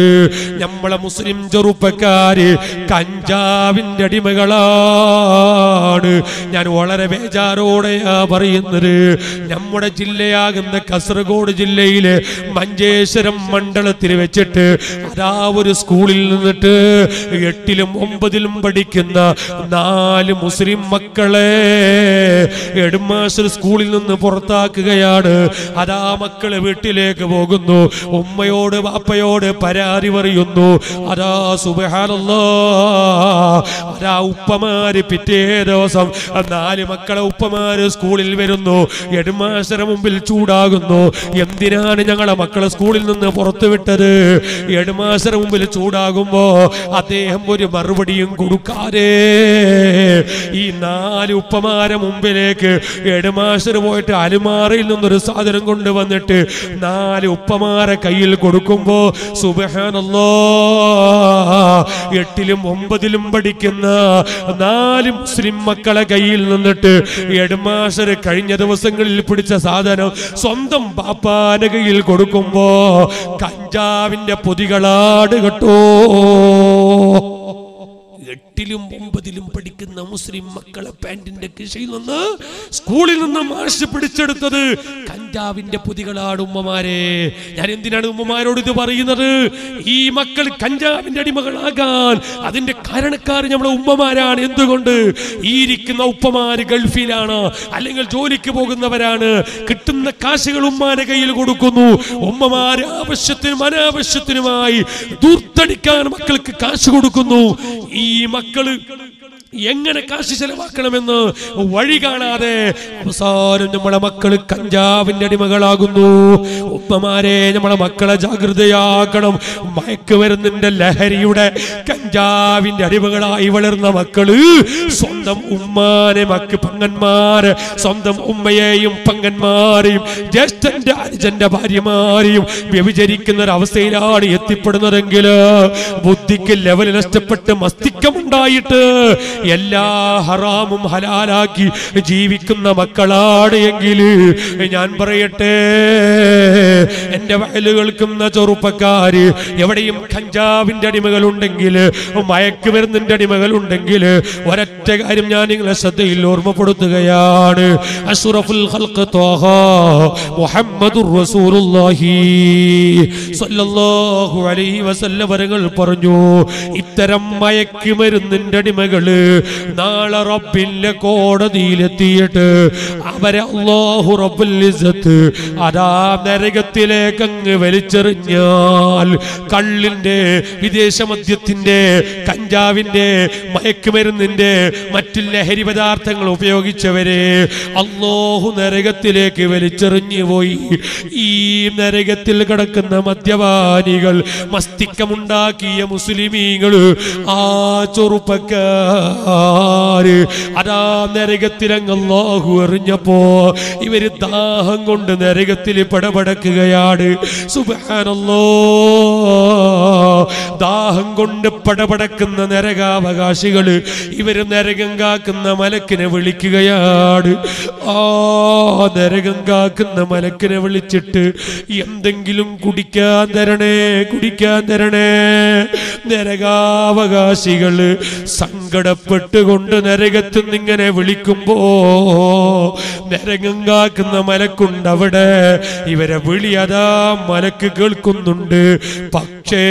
നമ്മളെ മുസ്ലിം ചെറുപ്പക്കാര് കഞ്ചാവിന്റെ അടിമകളാണ് ഞാൻ വളരെ ബേജാറോടെയാ പറയുന്നത് നമ്മുടെ ജില്ലയാകുന്ന കാസർഗോഡ് ജില്ലയിലെ മഞ്ചേശ്വരം മണ്ഡലത്തിൽ വെച്ചിട്ട് അതാ ഒരു സ്കൂളിൽ നിന്നിട്ട് എട്ടിലും ഒമ്പതിലും പഠിക്കുന്ന നാല് മുസ്ലിം മക്കളെ ഹെഡ്മാസ്റ്റർ സ്കൂളിൽ നിന്ന് പുറത്താക്കുകയാണ് അതാ മക്കള് വീട്ടിലേക്ക് പോകുന്നു ഉമ്മയോട് വാപ്പയോട് പരാതി പറയുന്നു അതാ സുബഹാനല്ലാ അതാ ഉപ്പമാര് പിറ്റേ ദിവസം നാല് മക്കളെ ഉപ്പമാര് സ്കൂളിൽ വരുന്നു ഹെഡ്മാസ്റ്ററെ മുമ്പിൽ ചൂടാകുന്നു എന്തിനാണ് ഞങ്ങളെ മക്കളെ സ്കൂളിൽ നിന്ന് പുറത്തു വിട്ടത് ഹെഡ്മാസ്റ്റർ മുമ്പിൽ ചൂടാകുമ്പോ അദ്ദേഹം ഒരു മറുപടിയും കൊടുക്കാതെ ഈ നാല് ഉപ്പമാരെ മുമ്പിലേക്ക് ഹെഡ്മാസ്റ്റർ പോയിട്ട് അലുമാറയിൽ നിന്നൊരു സാധനം കൊണ്ടുവന്നിട്ട് നാല് ഉപ്പമാരെ കയ്യിൽ കൊടുക്കുമ്പോ സുബഹാനല്ലോ എട്ടിലും ഒമ്പതിലും പഠിക്കുന്ന നാല് മുസ്ലിം മക്കളെ കയ്യിൽ നിന്നിട്ട് ഹെഡ്മാസ്റ്റർ കഴിഞ്ഞ ദിവസങ്ങളിൽ പിടിച്ച സാധനം സ്വന്തം പാപ്പാന്റെ കയ്യിൽ കൊടുക്കുമ്പോ കഞ്ചാവിന്റെ പൊതികളാട് കേട്ടോ എട്ടിലും ഒമ്പതിലും പഠിക്കുന്ന മുസ്ലിം മക്കളെ പാന്റിന്റെ കീശയിൽ നിന്ന് സ്കൂളിൽ നിന്ന് മാഷ് പിടിച്ചെടുത്തത് കഞ്ചാവിന്റെ പൊതികളാണ് ഉമ്മമാരെ ഞാൻ എന്തിനാണ് ഉമ്മമാരോട് ഇത് പറയുന്നത് ഈ മക്കൾ കഞ്ചാവിന്റെ അടിമകളാകാൻ അതിന്റെ കാരണക്കാർ നമ്മളെ ഉമ്മമാരാണ് എന്തുകൊണ്ട് ഈ ഇരിക്കുന്ന ഉപ്പമാര് ഗൾഫിലാണ് അല്ലെങ്കിൽ ജോലിക്ക് പോകുന്നവരാണ് കിട്ടുന്ന കാശുകൾ ഉമ്മാന്റെ കയ്യിൽ കൊടുക്കുന്നു ഉമ്മമാര് ആവശ്യത്തിനും അനാവശ്യത്തിനുമായി ദൂർത്തടിക്കാൻ മക്കൾക്ക് കാശ് കൊടുക്കുന്നു ഈ മക്കള് എങ്ങനെ കാശ് ചെലവാക്കണമെന്ന് വഴി കാണാതെ അവസാനം നമ്മളെ മക്കള് കഞ്ചാവിന്റെ അടിമകളാകുന്നു ഉപ്പമാരെ നമ്മളെ മക്കളെ ജാഗ്രതയാക്കണം മയക്കുമരുന്നിന്റെ ലഹരിയുടെ കഞ്ചാവിന്റെ അടിമകളായി വളർന്ന മക്കള് സ്വന്തം ഉമ്മാനെ മക്ക് പങ്ങന്മാര് സ്വന്തം ഉമ്മയെയും പങ്ങന്മാരെയും ജ്യേഷ്ഠന്റെ അനുജന്റെ ഭാര്യമാരെയും വ്യഭിചരിക്കുന്ന ഒരു അവസ്ഥയിലാണ് എത്തിപ്പെടുന്നതെങ്കിൽ ബുദ്ധിക്ക് ലെവൽ നഷ്ടപ്പെട്ട് മസ്തിഷ്കമുണ്ടായിട്ട് എല്ലാ ഹറാമും ഹലാലാക്കി ജീവിക്കുന്ന മക്കളാണ് എങ്കിൽ ഞാൻ പറയട്ടെ എന്റെ വയല് കേൾക്കുന്ന ചെറുപ്പക്കാര് എവിടെയും കഞ്ചാവിന്റെ അടിമകൾ ഉണ്ടെങ്കിൽ മയക്കുമരുന്നിന്റെ അടിമകൾ ഉണ്ടെങ്കിൽ ഒരൊറ്റ കാര്യം ഞാൻ നിങ്ങളെ ശ്രദ്ധയിൽ ഓർമ്മപ്പെടുത്തുകയാണ് അഷ്റഫുൽ ഖൽഖ് ത്വാഹ മുഹമ്മദുർ റസൂലുള്ളാഹി സ്വല്ലല്ലാഹു അലൈഹി വസല്ലം വരങ്ങൾ പറഞ്ഞു ഇത്തരം മയക്കുമരുന്നിന്റെ അടിമകള് നാളെ റബ്ബിന്റെ കോടതിയിലെത്തിയിട്ട് അവരെ അല്ലാഹു റബ്ബുൽ ഇസ്സത്ത് അതാ നരകത്തിലേക്ക് അങ്ങ് വലിച്ചെറിഞ്ഞാൽ കള്ളിന്റെ വിദേശ മദ്യത്തിന്റെ കഞ്ചാവിന്റെ മയക്കുമരുന്നിന്റെ മറ്റു ലഹരി പദാർത്ഥങ്ങൾ ഉപയോഗിച്ചവരെ അല്ലാഹു നരകത്തിലേക്ക് വലിച്ചെറിഞ്ഞു പോയി ഈ നരകത്തിൽ കിടക്കുന്ന മദ്യപാനികൾ മസ്തിക്കമുണ്ടാക്കിയ മുസ്ലിമീങ്ങൾ ആ ചെറുപ്പക്കാര് അതാ നരകത്തിലങ്ങ് അല്ലാഹു എറിഞ്ഞപ്പോ ഇവര് ദാഹം കൊണ്ട് നരകത്തിൽ പടപടക്കുകയാണ് സുബാനല്ലോ ദാഹം കൊണ്ട് പടപടക്കുന്ന നരകാവകാശികള് ഇവര് നരകം കാക്കുന്ന മലക്കിനെ വിളിക്കുകയാണ് ആ നരകം കാക്കുന്ന മലക്കിനെ വിളിച്ചിട്ട് എന്തെങ്കിലും കുടിക്കാൻ തരണേ കുടിക്കാൻ തരണേ നരകാവകാശികള് സങ്കടപ്പെട്ടുകൊണ്ട് നരകത്തിൽ നിന്നിങ്ങനെ വിളിക്കുമ്പോ നരകം കാക്കുന്ന മലക്കുണ്ട് അവിടെ ഇവരെ വിളി അതാ മലക്ക് കേൾക്കുന്നുണ്ട് പക്ഷേ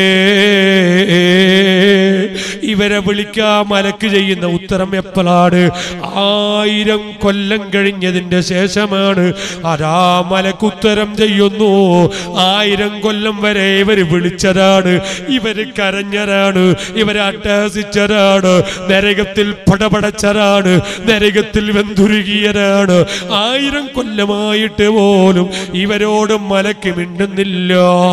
ഇവരെ വിളിക്കാ മലക്ക് ചെയ്യുന്ന ഉത്തരം എപ്പോഴാണ് ആയിരം കൊല്ലം കഴിഞ്ഞതിന്റെ ശേഷമാണ് അതാ മലക്ക് ഉത്തരം ചെയ്യുന്നു ആയിരം കൊല്ലം വരെ ഇവര് വിളിച്ചതാണ് ഇവര് കരഞ്ഞതാണ് ഇവരെ അട്ടഹസിച്ചതാണ് നരകത്തിൽ പടപടച്ചതാണ് നരകത്തിൽ വെന്തുരുകിയതാണ് ആയിരം കൊല്ലമായിട്ട് പോലും ഇവരോട് മലക്ക് മിണ്ടുന്നില്ല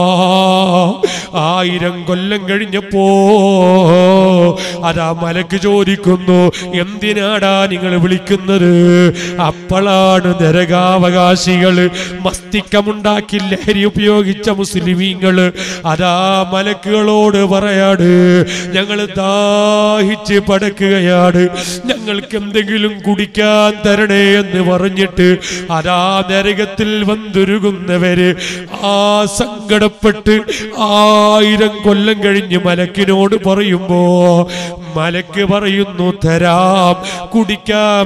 ആയിരം കൊല്ലം കഴിഞ്ഞപ്പോ അതാ മലക്ക് ചോദിക്കുന്നു എന്തിനാടാ നിങ്ങൾ വിളിക്കുന്നത് അപ്പോഴാണ് നരകാവകാശികള് മസ്തിക്കമുണ്ടാക്കി ലഹരി ഉപയോഗിച്ച മുസ്ലിമീങ്ങള് അതാ മലക്കുകളോട് പറയാണ് പടക്കുകയാണ് ഞങ്ങൾ ദാഹിച്ച് പടക്കുകയാണ് ഞങ്ങൾക്ക് എന്തെങ്കിലും കുടിക്കാൻ തരണേ എന്ന് പറഞ്ഞിട്ട് അതാ നരകത്തിൽ വന്തുരുകുന്നവര് ആ സങ്കടപ്പെട്ട് ആയിരം കൊല്ലം കഴിഞ്ഞ് മലക്കിനോട് പറയുമ്പോ മലക്ക് പറയുന്നു തരാം കുടിക്കാം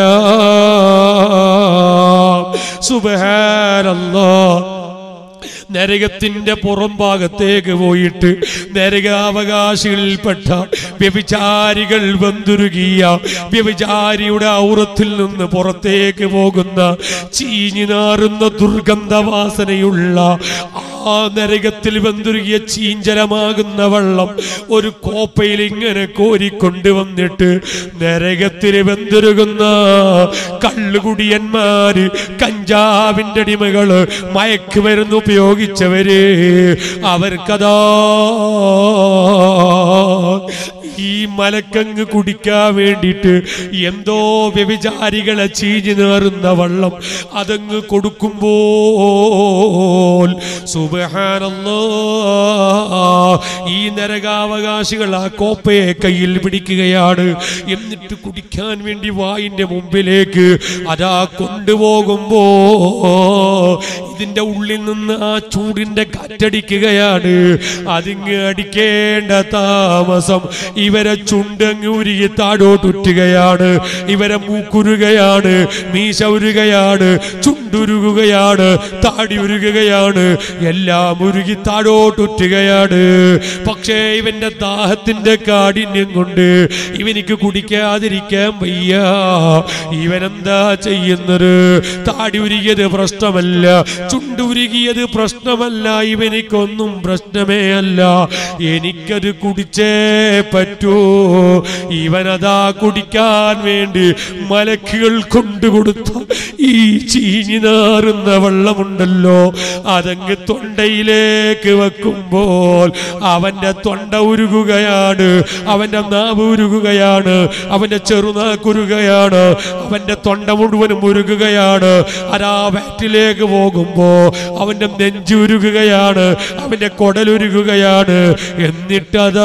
തരാം സുബഹാനല്ലാ നരകത്തിന്റെ പുറം ഭാഗത്തേക്ക് പോയിട്ട് നരകാവകാശികളിൽപ്പെട്ട വ്യഭിചാരികൾ വന്തുരുകിയ വ്യഭിചാരിയുടെ ഔറത്തിൽ നിന്ന് പുറത്തേക്ക് പോകുന്ന ചീഞ്ഞു നാറുന്ന ദുർഗന്ധവാസനയുള്ള ആ നരകത്തിൽ വെന്തുരുകിയ ചീഞ്ചലമാകുന്ന വെള്ളം ഒരു കോപ്പയിൽ ഇങ്ങനെ കോരിക്കൊണ്ടുവന്നിട്ട് നരകത്തിൽ വെന്തുരുകുന്ന കള്ളുകുടിയന്മാര് കഞ്ചാവിന്റെ അടിമകള് മയക്കുമരുന്ന് ഉപയോഗിച്ചവര് അവർക്കതാ ഈ മലക്കങ്ങ് കുടിക്കാൻ വേണ്ടിയിട്ട് എന്തോ വ്യഭിചാരികളെ ചീഞ്ഞു നേറുന്ന വെള്ളം അതങ്ങ് കൊടുക്കുമ്പോൾ സുബഹാനല്ലോ ഈ നരകാവകാശികൾ ആ കോപ്പയെ കയ്യിൽ പിടിക്കുകയാണ് എന്നിട്ട് കുടിക്കാൻ വേണ്ടി വായിന്റെ മുമ്പിലേക്ക് അതാ കൊണ്ടുപോകുമ്പോ ഇതിന്റെ ഉള്ളിൽ നിന്ന് ആ ചൂടിന്റെ കാറ്റടിക്കുകയാണ് അതിങ്ങ് അടിക്കേണ്ട താമസം ഇവരെ ചുണ്ടങ്ങ് ഉരുകി താഴോട്ടുറ്റുകയാണ് ഇവരെ മൂക്കുരുകയാണ് മീശ ഉരുകയാണ് ചുണ്ടുരുകുകയാണ് താടി ഉരുകുകയാണ് എല്ലാം ഉരുകി താഴോട്ടുറ്റുകയാണ് പക്ഷേ ഇവന്റെ ദാഹത്തിന്റെ കാഠിന്യം കൊണ്ട് ഇവനിക്ക് കുടിക്കാതിരിക്കാൻ വയ്യ ഇവനെന്താ ചെയ്യുന്നത് താടി ഉരുകിയത് പ്രശ്നമല്ല ചുണ്ടുരുകിയത് പ്രശ്നമല്ല ഇവനിക്കൊന്നും പ്രശ്നമേ അല്ല എനിക്കത് കുടിച്ചേ പറ്റൂ ഇവനതാ കുടിക്കാൻ വേണ്ടി മലക്കുകൾ കൊണ്ടുകൊടുത്ത ഈ ചീഞ്ഞു നാറുന്ന വെള്ളമുണ്ടല്ലോ അതങ്ങ് തൊണ്ടയിലേക്ക് വെക്കുമ്പോൾ അവന്റെ തൊണ്ട ഉരുകുകയാണ് അവന്റെ നാവ് ഉരുകുകയാണ് അവന്റെ ചെറുനാക്കുരുകയാണ് അവന്റെ തൊണ്ട മുഴുവനും ഉരുകുകയാണ് അതാ വാറ്റിലേക്ക് പോകുമ്പോ അവന്റെ നെഞ്ച് ഉരുകുകയാണ് അവന്റെ കൊടലുരുകുകയാണ് എന്നിട്ടതാ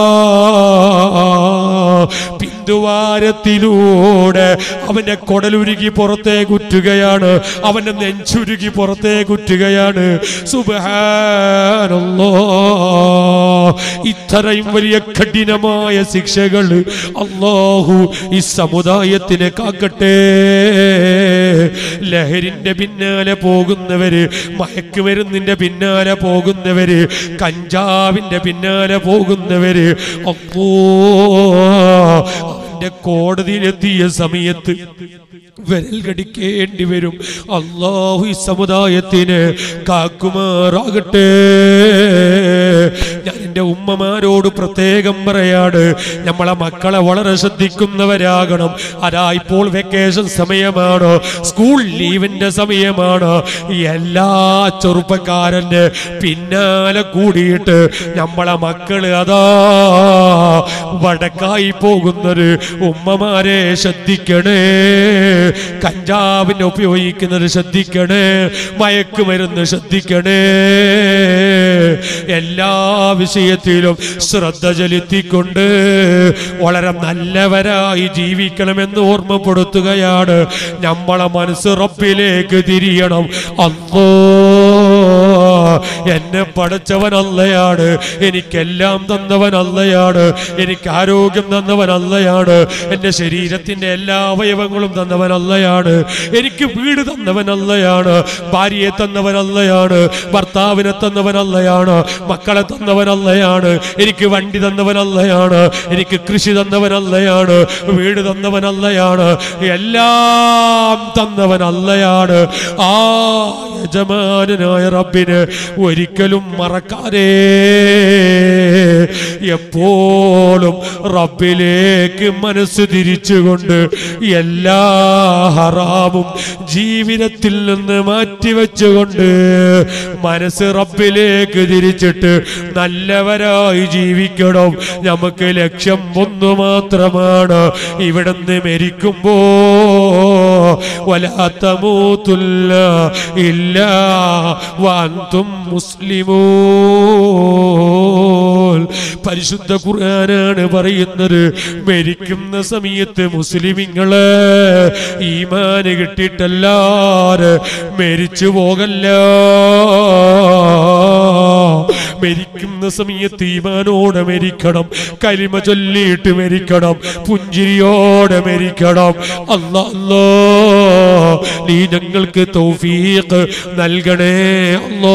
പിന്തുവാരത്തിലൂടെ അവന്റെ കൊടലുരുകി പുറത്തേ കുറ്റുകയാണ് അവന്റെ നെഞ്ചുരുകി പുറത്തേ കുറ്റുകയാണ് സുബഹാനല്ലോ ഇത്രയും വലിയ കഠിനമായ ശിക്ഷകൾ അള്ളാഹു ഈ സമുദായത്തിനെ കാക്കട്ടെ ലഹരിന്റെ പിന്നാലെ പോകുന്നവര് മയക്കുമരുന്നിന്റെ പിന്നാലെ പോകുന്നവര് കഞ്ചാവിന്റെ പിന്നാലെ പോകുന്നവര് അപ്പോ അവന്റെ കോടതിയിലെത്തിയ സമയത്ത് വിരൽ കടിക്കേണ്ടി വരും അള്ളാഹു ഈ സമുദായത്തിന് കാക്കുമാറാകട്ടെ ഞാൻ എൻ്റെ ഉമ്മമാരോട് പ്രത്യേകം പറയാണ് നമ്മളെ മക്കളെ വളരെ ശ്രദ്ധിക്കുന്നവരാകണം അതാ ഇപ്പോൾ വെക്കേഷൻ സമയമാണ് സ്കൂൾ ലീവിന്റെ സമയമാണ് എല്ലാ ചെറുപ്പക്കാരന്റെ പിന്നാലെ കൂടിയിട്ട് നമ്മളെ മക്കള് അതാ വടക്കായി പോകുന്നത് ഉമ്മമാരെ ശ്രദ്ധിക്കണേ കഞ്ചാവിന് ഉപയോഗിക്കുന്നത് ശ്രദ്ധിക്കണേ മയക്കുമരുന്ന് ശ്രദ്ധിക്കണേ എല്ലാ വിഷയത്തിലും ശ്രദ്ധ ചെലുത്തിക്കൊണ്ട് വളരെ നല്ലവരായി ജീവിക്കണമെന്ന് ഓർമ്മപ്പെടുത്തുകയാണ് നമ്മളെ മനസ്സ് റബ്ബിലേക്ക് തിരിയണം അന്നോ എന്നെ പടച്ചവൻ അല്ലയാണ് എനിക്കെല്ലാം തന്നവൻ അല്ലയാണ് എനിക്ക് ആരോഗ്യം തന്നവൻ അല്ലയാണ് എൻ്റെ ശരീരത്തിന്റെ എല്ലാ അവയവങ്ങളും തന്നവൻ അല്ലയാണ് എനിക്ക് വീട് തന്നവൻ അല്ലയാണ് ഭാര്യയെ തന്നവൻ അല്ലയാണ് ഭർത്താവിനെ തന്നവൻ അല്ലയാണ് മക്കളെ തന്നവൻ അല്ലയാണ് എനിക്ക് വണ്ടി തന്നവൻ അല്ലയാണ് എനിക്ക് കൃഷി തന്നവൻ അല്ലയാണ് വീട് തന്നവൻ അല്ലയാണ് എല്ലാം തന്നവൻ അല്ലയാണ് ആ യജമാനായ റബ്ബിന് ഒരിക്കലും മറക്കാതെ എപ്പോഴും റബ്ബിലേക്ക് മനസ്സ് തിരിച്ചുകൊണ്ട് എല്ലാ ഹറാമും ജീവിതത്തിൽ നിന്ന് മാറ്റിവെച്ചുകൊണ്ട് മനസ്സ് റബ്ബിലേക്ക് തിരിച്ചിട്ട് നല്ലവരായി ജീവിക്കണം നമുക്ക് ലക്ഷ്യം ഒന്നു മാത്രമാണ് ഇവിടുന്ന് മരിക്കുമ്പോ വലാത്തമൂത്തുല്ല ഇല്ല വാന്തും മുസ്ലിമൂൻ പരിശുദ്ധ ഖുർആനാണ് പറയുന്നത് മരിക്കുന്ന സമയത്ത് മുസ്ലിമിങ്ങള് ഈമാന് കിട്ടിയിട്ടല്ലാതെ മരിച്ചു പോകല്ല മരിക്കുന്ന സമയത്ത് ഈമാനോടെ മരിക്കണം കലിമ ചൊല്ലിയിട്ട് മരിക്കണം പുഞ്ചിരിയോടെ മരിക്കണം അല്ലാ അല്ലാ നീ ഞങ്ങൾക്ക് തൗഫീഖ് നൽകണേ അല്ലോ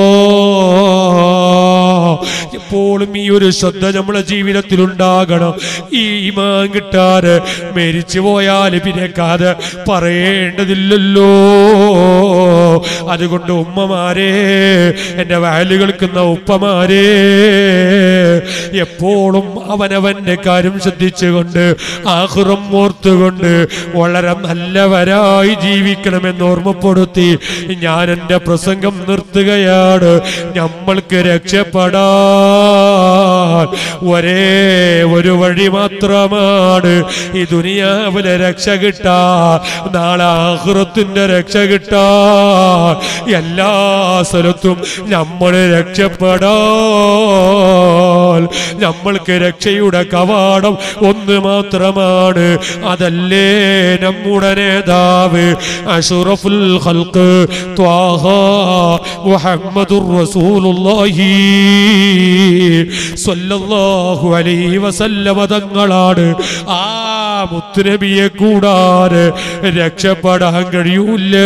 എപ്പോഴും ഈ ഒരു ശ്രദ്ധ നമ്മുടെ ജീവിതത്തിൽ ഉണ്ടാകണം ഈ ഈമാൻ കിട്ടാതെ മരിച്ചു പോയാൽ പിന്നെ കഥ പറയേണ്ടതില്ലല്ലോ അതുകൊണ്ട് ഉമ്മമാരെ എന്റെ വയല് കേൾക്കുന്ന ഉപ്പമാരെ എപ്പോഴും അവനവന്റെ കാര്യം ശ്രദ്ധിച്ചുകൊണ്ട് ആഹുറം ഓർത്തുകൊണ്ട് വളരെ നല്ലവരായി ജീവിക്കണമെന്ന് ഓർമ്മപ്പെടുത്തി ഞാൻ എന്റെ പ്രസംഗം നിർത്തുകയാണ് നമ്മൾക്ക് രക്ഷപ്പെടാൻ ഒരേ ഒരു വഴി മാത്രമാണ് ഈ ദുനിയാവിലെ രക്ഷ കിട്ടാ നാളെ ആഹുറത്തിന്റെ രക്ഷ കിട്ടാ എല്ലാ സ്ഥലത്തും നമ്മൾ രക്ഷപ്പെടാൻ നമ്മൾക്ക് രക്ഷയുടെ കവാടം ഒന്ന് മാത്രമാണ് അതല്ലേ നമ്മുടെ നേതാവ് അഷുറഫുൽ ഖൽഖ് ത്വാഹ മുഹമ്മദുർ റസൂലുള്ളാഹി സ്വല്ലല്ലാഹു അലൈഹി വസല്ലമ തങ്ങളാണ് ആ മുത്തുനബിയെ കൂടാതെ രക്ഷപ്പെടാൻ കഴിയൂല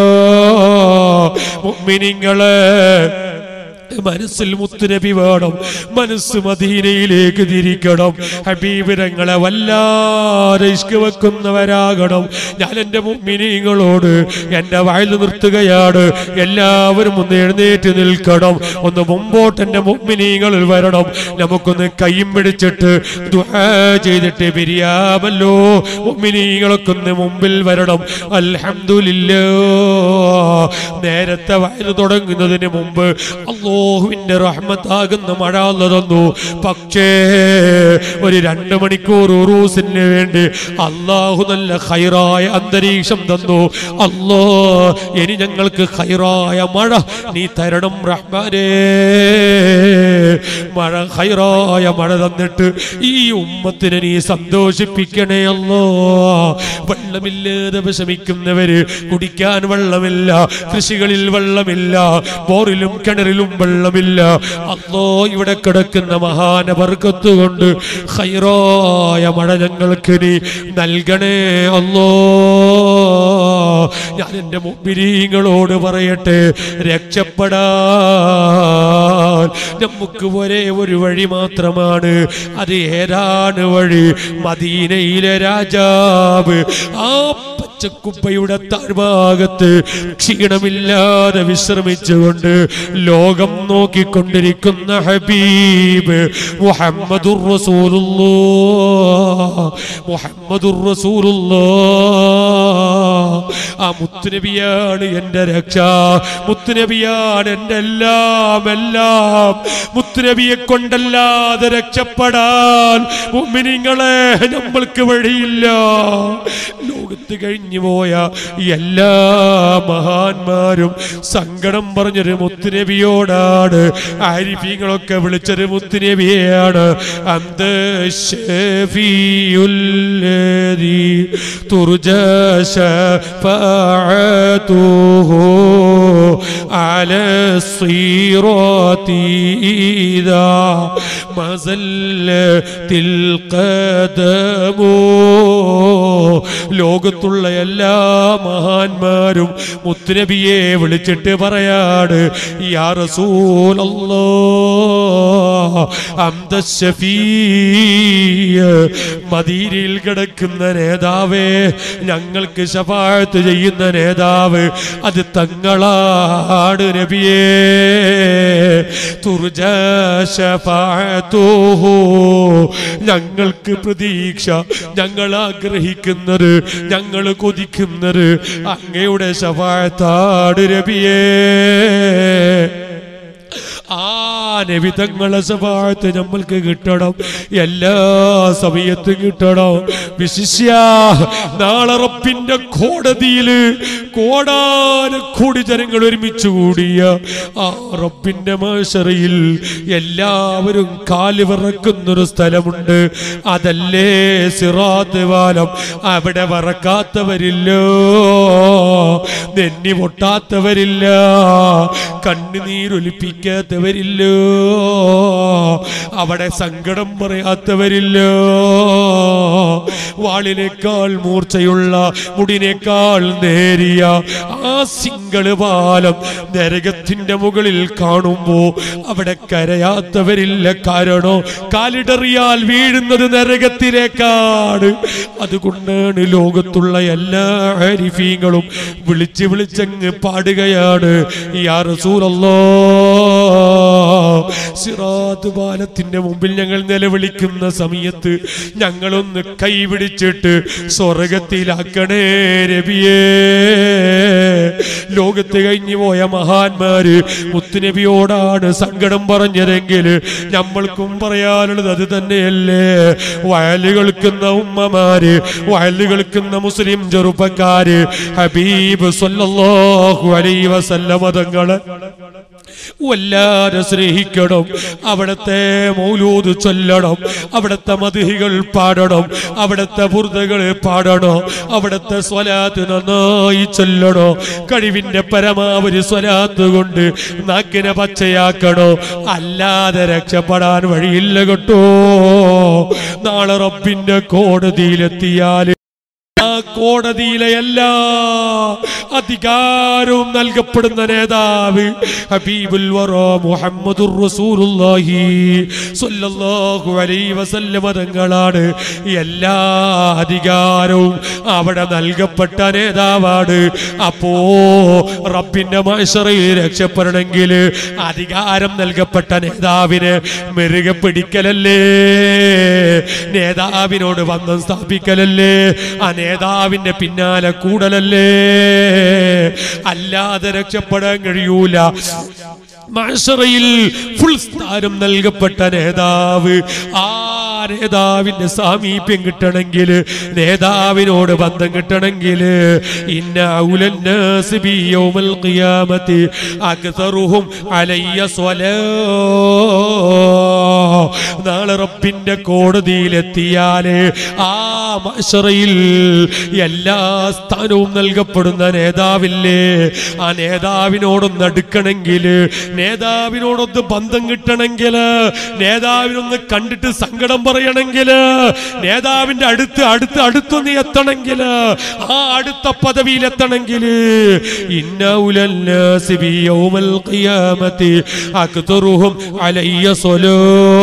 മുഅ്മിനീങ്ങളെ മനസ്സിൽ മുത്തുനബി വേണം മനസ്സ് മദീനയിലേക്ക് തിരിക്കണം ഹബീബിരങ്ങളെ വല്ലാതെ ഇഷ്ക വെക്കുന്നവരാകണം ഞാൻ എൻ്റെ മുമ്മിനിങ്ങളോട് എൻ്റെ വയൽ നിർത്തുകയാണ് എല്ലാവരും ഒന്ന് എഴുന്നേറ്റ് നിൽക്കണം ഒന്ന് മുമ്പോട്ട് എൻ്റെ മുമ്മിനിങ്ങളിൽ വരണം നമുക്കൊന്ന് കൈയും പിടിച്ചിട്ട് ദുആ ചെയ്തിട്ട് പിരിയാമല്ലോ മുമ്മിനികളൊക്കെ ഒന്ന് മുമ്പിൽ വരണം അൽഹംദുലില്ലാ നേരത്തെ വയൽ തുടങ്ങുന്നതിന് മുമ്പ് അള്ളാഹുവിന്റെ റഹ്മത്താകുന്ന മഴ അല്ല തന്നു പക്ഷേ ഒരു രണ്ട് മണിക്കൂർ ഉറൂസിന് വേണ്ടി അള്ളാഹു നല്ല ഹൈറായ അന്തരീക്ഷം തന്നു അല്ലോ ഇനി ഞങ്ങൾക്ക് ഹൈറായ മഴ നീ തരണം റഹ്മാനേ മഴ ഹൈറായ മഴ തന്നിട്ട് ഈ ഉമ്മത്തിനെ നീ സന്തോഷിപ്പിക്കണേ അല്ലോ വെള്ളമില്ലാതെ വിഷമിക്കുന്നവര് കുടിക്കാൻ വെള്ളമില്ല കൃഷികളിൽ വെള്ളമില്ല ബോറിലും കിണറിലും വെള്ളമില്ല അല്ലോ ഇവിടെ കിടക്കുന്ന മഹാനവർക്കത്ത് കൊണ്ട് ഹൈറായ മഴ ഞങ്ങൾക്ക് നീ നൽകണേ അല്ലോ ഞാൻ എൻ്റെ മുമ്പിരീങ്ങളോട് പറയട്ടെ രക്ഷപ്പെടാൻ നമുക്ക് ഒരേ ഒരു വഴി മാത്രമാണ് അത് ഏതാണ് വഴി മദീനയിലെ രാജാവ് ആ പച്ചക്കുപ്പയുടെ താഴ്ഭാഗത്ത് ക്ഷീണമില്ലാതെ വിശ്രമിച്ചുകൊണ്ട് ലോകം നോക്കിക്കൊണ്ടിരിക്കുന്ന ഹബീബ് മുഹമ്മദുർ റസൂലുള്ളാ മുഹമ്മദുർ റസൂലുള്ളാ ആ മുത്തുനബിയാണ് എന്റെ രക്ഷ മുത്തുനബിയാണ് എന്റെ എല്ലാം എല്ലാം മുത്തുനബിയെ കൊണ്ടല്ലാതെ രക്ഷപ്പെടാൻ മുഅ്മിനീങ്ങളെ നമ്മൾക്ക് വഴിയില്ല ലോകത്ത് കഴിഞ്ഞു പോയ എല്ലാ മഹാന്മാരും സങ്കടം പറഞ്ഞൊരു മുത്തുനബിയോടാണ് ആരിഫീങ്ങളൊക്കെ വിളിച്ചൊരു മുത്തുനബിയെയാണ് അന്ത ഷഫീഉല്ലദീ തുർജാ شفاعته على الصراط إذا ما زلت القدم ലോകത്തുള്ള എല്ലാ മഹാന്മാരും മുത്തുനബിയെ വിളിച്ചിട്ട് പറയാണ് യാ റസൂലല്ലാ അംദ ഷഫീ മദീനയിൽ കിടക്കുന്ന നേതാവേ ഞങ്ങൾക്ക് ശഫാഴത്ത് ചെയ്യുന്ന നേതാവ് അത് തങ്ങളാണ് നബിയേ തുർജ ശഫാഅത്തുഹു. ഞങ്ങൾക്ക് പ്രതീക്ഷ ഞങ്ങൾ ആഗ്രഹിക്കുന്നത് ഞങ്ങൾ കൊതിക്കുന്നത് അങ്ങയുടെ ശഫാഴത്താട് നബിയേ ആ നബിതങ്ങളെ സഭായത്ത് നമ്മൾക്ക് കിട്ടണം എല്ലാ സമയത്തും കിട്ടണം വിശിഷ്യ നാളെ റബ്ബിന്റെ കോടതിയില് കോടാനക്കോടി ജനങ്ങൾ ഒരുമിച്ച് കൂടിയ ആ റബ്ബിന്റെ മാശറയിൽ എല്ലാവരും കാല് വിറക്കുന്നൊരു സ്ഥലമുണ്ട് അതല്ലേ സിറാത്ത് പാലം അവിടെ വറക്കാത്തവരില്ലോ നെന്നി പൊട്ടാത്തവരില്ല കണ്ണുനീരൊലിപ്പിക്കാത്തവരില്ലോ അവിടെ സങ്കടം പറയാത്തവരില്ലോ വാളിനേക്കാൾ മൂർച്ചയുള്ള മുടിനേക്കാൾ നേരിയ ആ സിംഗള് പാലം നരകത്തിന്റെ മുകളിൽ കാണുമ്പോ അവിടെ കരയാത്തവരില്ല കാരണോ കാലിടറിയാൽ വീഴുന്നത് നരകത്തിലേക്കാണ് അതുകൊണ്ടാണ് ലോകത്തുള്ള എല്ലാ ഹരിഫീങ്ങളും വിളിച്ച് വിളിച്ചങ്ങ് പാടുകയാണ് യാ റസൂലല്ലോ സിറാത്ത് പാലത്തിന്റെ മുമ്പിൽ ഞങ്ങൾ നിലവിളിക്കുന്ന സമയത്ത് ഞങ്ങളൊന്ന് കൈപിടിച്ചിട്ട് സ്വർഗത്തിലാക്കണേ രവിയേ ലോകത്ത് കഴിഞ്ഞു പോയ മഹാന്മാര് മുത്തുനബിയോടാണ് സങ്കടം പറഞ്ഞതെങ്കിൽ നമ്മൾക്കും പറയാനുള്ളത് അത് തന്നെയല്ലേ വയല് കേൾക്കുന്ന ഉമ്മമാര് വയല് കേൾക്കുന്ന മുസ്ലിം ചെറുപ്പക്കാര് ഹബീബ് സല്ലല്ലാഹു അലൈഹി വസല്ലമ തങ്ങളെ വല്ലാതെ സ്നേഹിക്കണം അവിടത്തെ മൗലൂദ് ചൊല്ലണം അവിടത്തെ മതിഹികൾ പാടണം അവിടത്തെ ബുർദകൾ പാടണം അവിടത്തെ സ്വലാത്ത് നന്നായി ചൊല്ലണോ കഴിവിന്റെ പരമാവധി സ്വലാത്ത് കൊണ്ട് നാക്കിനെ പച്ചയാക്കണോ അല്ലാതെ രക്ഷപ്പെടാൻ വഴിയില്ല കേട്ടോ നാളെ റബ്ബിന്റെ കോടതിയിലെത്തിയാല് ആ കോടതിയിലെ എല്ലാ അധികാരവും നൽകപ്പെടുന്ന നേതാവ് ഹബീബുൽ വറ മുഹമ്മദുർ റസൂലുള്ളാഹി സ്വല്ലല്ലാഹു അലൈഹി വസല്ലമ തങ്ങളാണ് എല്ലാ അധികാരവും അവിടെ നൽകപ്പെട്ട നേതാവാണ് അപ്പോ റബ്ബിന്റെ മത്സറയിൽ രക്ഷപ്പെടണമെങ്കിൽ അധികാരം നൽകപ്പെട്ട നേതാവിനെ മെരുകെ പിടിക്കലല്ലേ നേതാവിനോട് ബന്ധം സ്ഥാപിക്കലല്ലേ ആ നേതാവിന്റെ പിന്നാലെ കൂടലല്ലേ അല്ലാതെ രക്ഷപ്പെടാൻ കഴിയൂല മത്സറയിൽ ഫുൾ സ്ഥാനം നൽകപ്പെട്ട നേതാവ് ആ നേതാവിന്റെ സാമീപ്യം കിട്ടണമെങ്കിൽ നേതാവിനോട് ബന്ധം കിട്ടണമെങ്കിൽ ഇന്ന ഔലന്നാസ് ബി യൗമൽ ഖിയാമത്തി അക്സറുഹും അലയ്യ സ്വലാ നാളെ റബ്ബിന്റെ കോടതിയിലെത്തിയാല് ആ മഷറയിൽ എല്ലാ സ്ഥാനവും നൽകപ്പെടുന്ന നേതാവില്ലേ ആ നേതാവിനോടൊന്ന് അടുക്കണമെങ്കിൽ നേതാവിനോടൊന്ന് ബന്ധം കിട്ടണമെങ്കിൽ നേതാവിനൊന്ന് കണ്ടിട്ട് സങ്കടം പറയണമെങ്കിൽ നേതാവിന്റെ അടുത്ത് അടുത്ത് അടുത്തൊന്ന് എത്തണമെങ്കിൽ ആ അടുത്ത പദവിയിൽ എത്തണമെങ്കിൽ ഇന്നൗലന്നാസി ബി യൗമൽ ഖിയാമത്തി അക്തറുഹും അലയ്യ സ്വലോ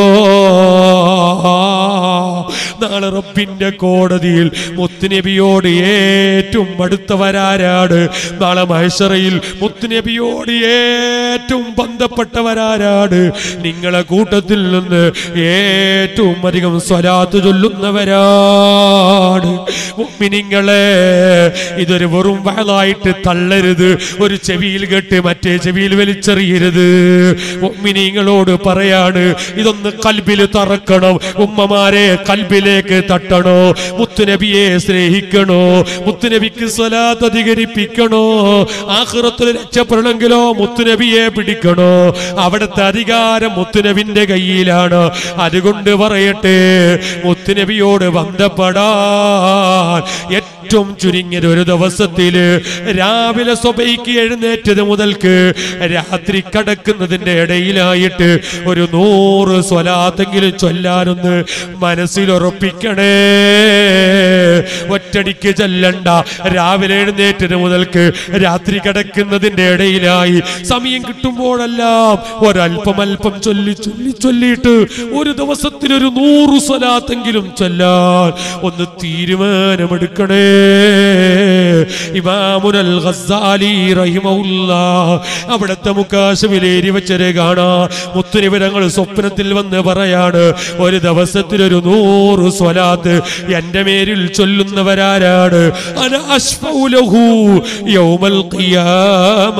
നാളെ റബ്ബിന്റെ കോടതിയിൽ മുത്തുനബിയോട് ഏറ്റവും അടുത്തവരാരാണ് നാളെ മഹേശ്വറയിൽ മുത്തുനബിയോട് ഏറ്റവും ബന്ധപ്പെട്ടവരാരാണ് നിങ്ങളെ കൂട്ടത്തിൽ നിന്ന് ഏറ്റവും അധികം സ്വലാത്ത് ചൊല്ലുന്നവരാണ് മുഅ്മിനീങ്ങളെ ഇതൊരു വെറും വയലായിട്ട് തള്ളരുത് ഒരു ചെവിയിൽ കെട്ട് മറ്റേ ചെവിയിൽ വലിച്ചെറിയരുത് മുഅ്മിനീങ്ങളോട് പറയാണ് ഇതൊന്ന് കൽബിൽ തറക്കണം ഉമ്മമാരെ കൽബിലേക്ക് തട്ടണോ മുത്തുനബിയെ സ്നേഹിക്കണോ മുത്തുനബിക്ക് സ്വലാത്ത് അധികരിപ്പിക്കണോ ആഹ്റത്തിൽ രക്ഷപ്പെടണമെങ്കിലോ മുത്തുനബിയെ പിടിക്കണോ അവിടുത്തെ അധികാരം മുത്തുനബിന്റെ കയ്യിലാണ് അതുകൊണ്ട് പറയട്ടെ മുത്തുനബിയോട് ബന്ധപ്പെടാൻ ഏറ്റവും ചുരുങ്ങിയത് ഒരു ദിവസത്തില് രാവിലെ സ്വബൈക്ക് എഴുന്നേറ്റത് മുതൽക്ക് രാത്രി കടക്കുന്നതിന്റെ ഇടയിലായിട്ട് ഒരു നൂറ് സ്വലാത്തെങ്കിലും ചൊല്ലാനൊന്ന് മനസ്സിലുറപ്പിക്കണേ ഒറ്റടിക്ക് ചെല്ലണ്ട രാവിലെ എഴുന്നേറ്റത് മുതൽക്ക് രാത്രി കിടക്കുന്നതിന്റെ ഇടയിലായി സമയം കിട്ടുമ്പോഴെല്ലാം ഒരല്പം അല്പം ചൊല്ലി ചൊല്ലി ചൊല്ലിയിട്ട് ഒരു ദിവസത്തിൽ ഒരു നൂറ് സ്വലാത്തെങ്കിലും ചൊല്ലാൻ ഒന്ന് തീരുമാനമെടുക്കണേ ഇമാമുനൽ ഖസാലി റഹിമഹുല്ല അവിടുത്തെ മുക്കാശമിലേരി വെച്ചരെ കാണാ മുത്തുനിവരങ്ങൾ സ്വപ്നത്തിൽ വന്ന് പറയാണ് ഒരു ദിവസത്തിൽ ഒരു നൂറ് സ്വലാത്ത് എന്റെ മേരിൽ ചൊല്ലി ചൊല്ലുന്നവരാരാണ് അന അശ്ഫഉ ലഹു യൗമൽ ഖിയാമ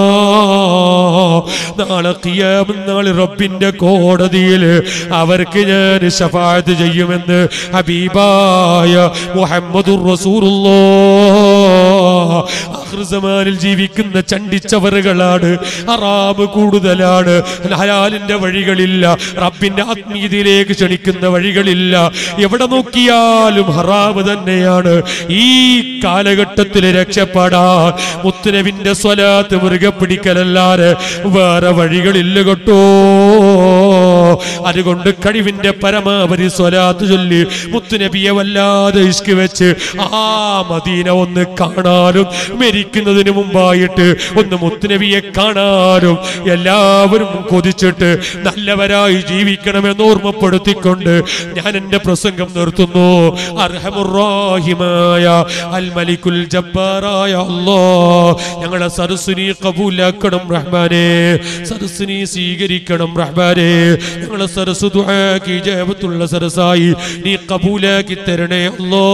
നാളെ ഖിയാമം നാളെ റബ്ബിന്റെ കോടതിയിൽ അവർക്ക് ഞാൻ ശഫാഅത്ത് ചെയ്യുമെന്ന് ഹബീബായ മുഹമ്മദുർ റസൂലുള്ളാഹ് ആഖിർസമാനിൽ ജീവിക്കുന്ന ചണ്ടിച്ചവറുകളാണ് ഹറാമ് കൂടുതലാണ് ഹലാലിന്റെ വഴികളില്ല റബ്ബിന്റെ ആത്മീയതയിലേക്ക് ക്ഷണിക്കുന്ന വഴികളില്ല എവിടെ നോക്കിയാലും ഹറാമ് തന്നെയാണ് ഈ കാലഘട്ടത്തിൽ രക്ഷപ്പെടാൻ മുത്തുനബിന്റെ സ്വലാത്ത് മുറുകെ പിടിക്കലല്ലാതെ വേറെ വഴികളില്ല കേട്ടോ അതുകൊണ്ട് കഴിവിന്റെ പരമാവധി സ്വലാത്ത് ചൊല്ലി മുത്തുനബിയെ വല്ലാതെ ഇഷ്ക് വെച്ച് ആ മദീന ഒന്ന് കാണാനും മരിക്കുന്നതിന് മുമ്പായിട്ട് ഒന്ന് മുത്തുനബിയെ കാണാനും എല്ലാവരും കൊതിച്ചിട്ട് നല്ലവരായി ജീവിക്കണമെന്ന് ഓർമ്മപ്പെടുത്തിക്കൊണ്ട് ഞാൻ എന്റെ പ്രസംഗം നിർത്തുന്നു അർഹമുറാഹിമായ അൽ മലിക്കുൽ ജബ്ബാറായ അല്ലാ ഞങ്ങളുടെ സരസ്വനി കബൂലാക്കണം റഹ്മാനെ സരസ്വനി സ്വീകരിക്കണം റഹ്മാനെ ഞങ്ങളെ സരസ് ദുആക്ക് ഇജാബത്തുള്ള സരസായി നീ കബൂലാക്കി തരണേ അല്ലാ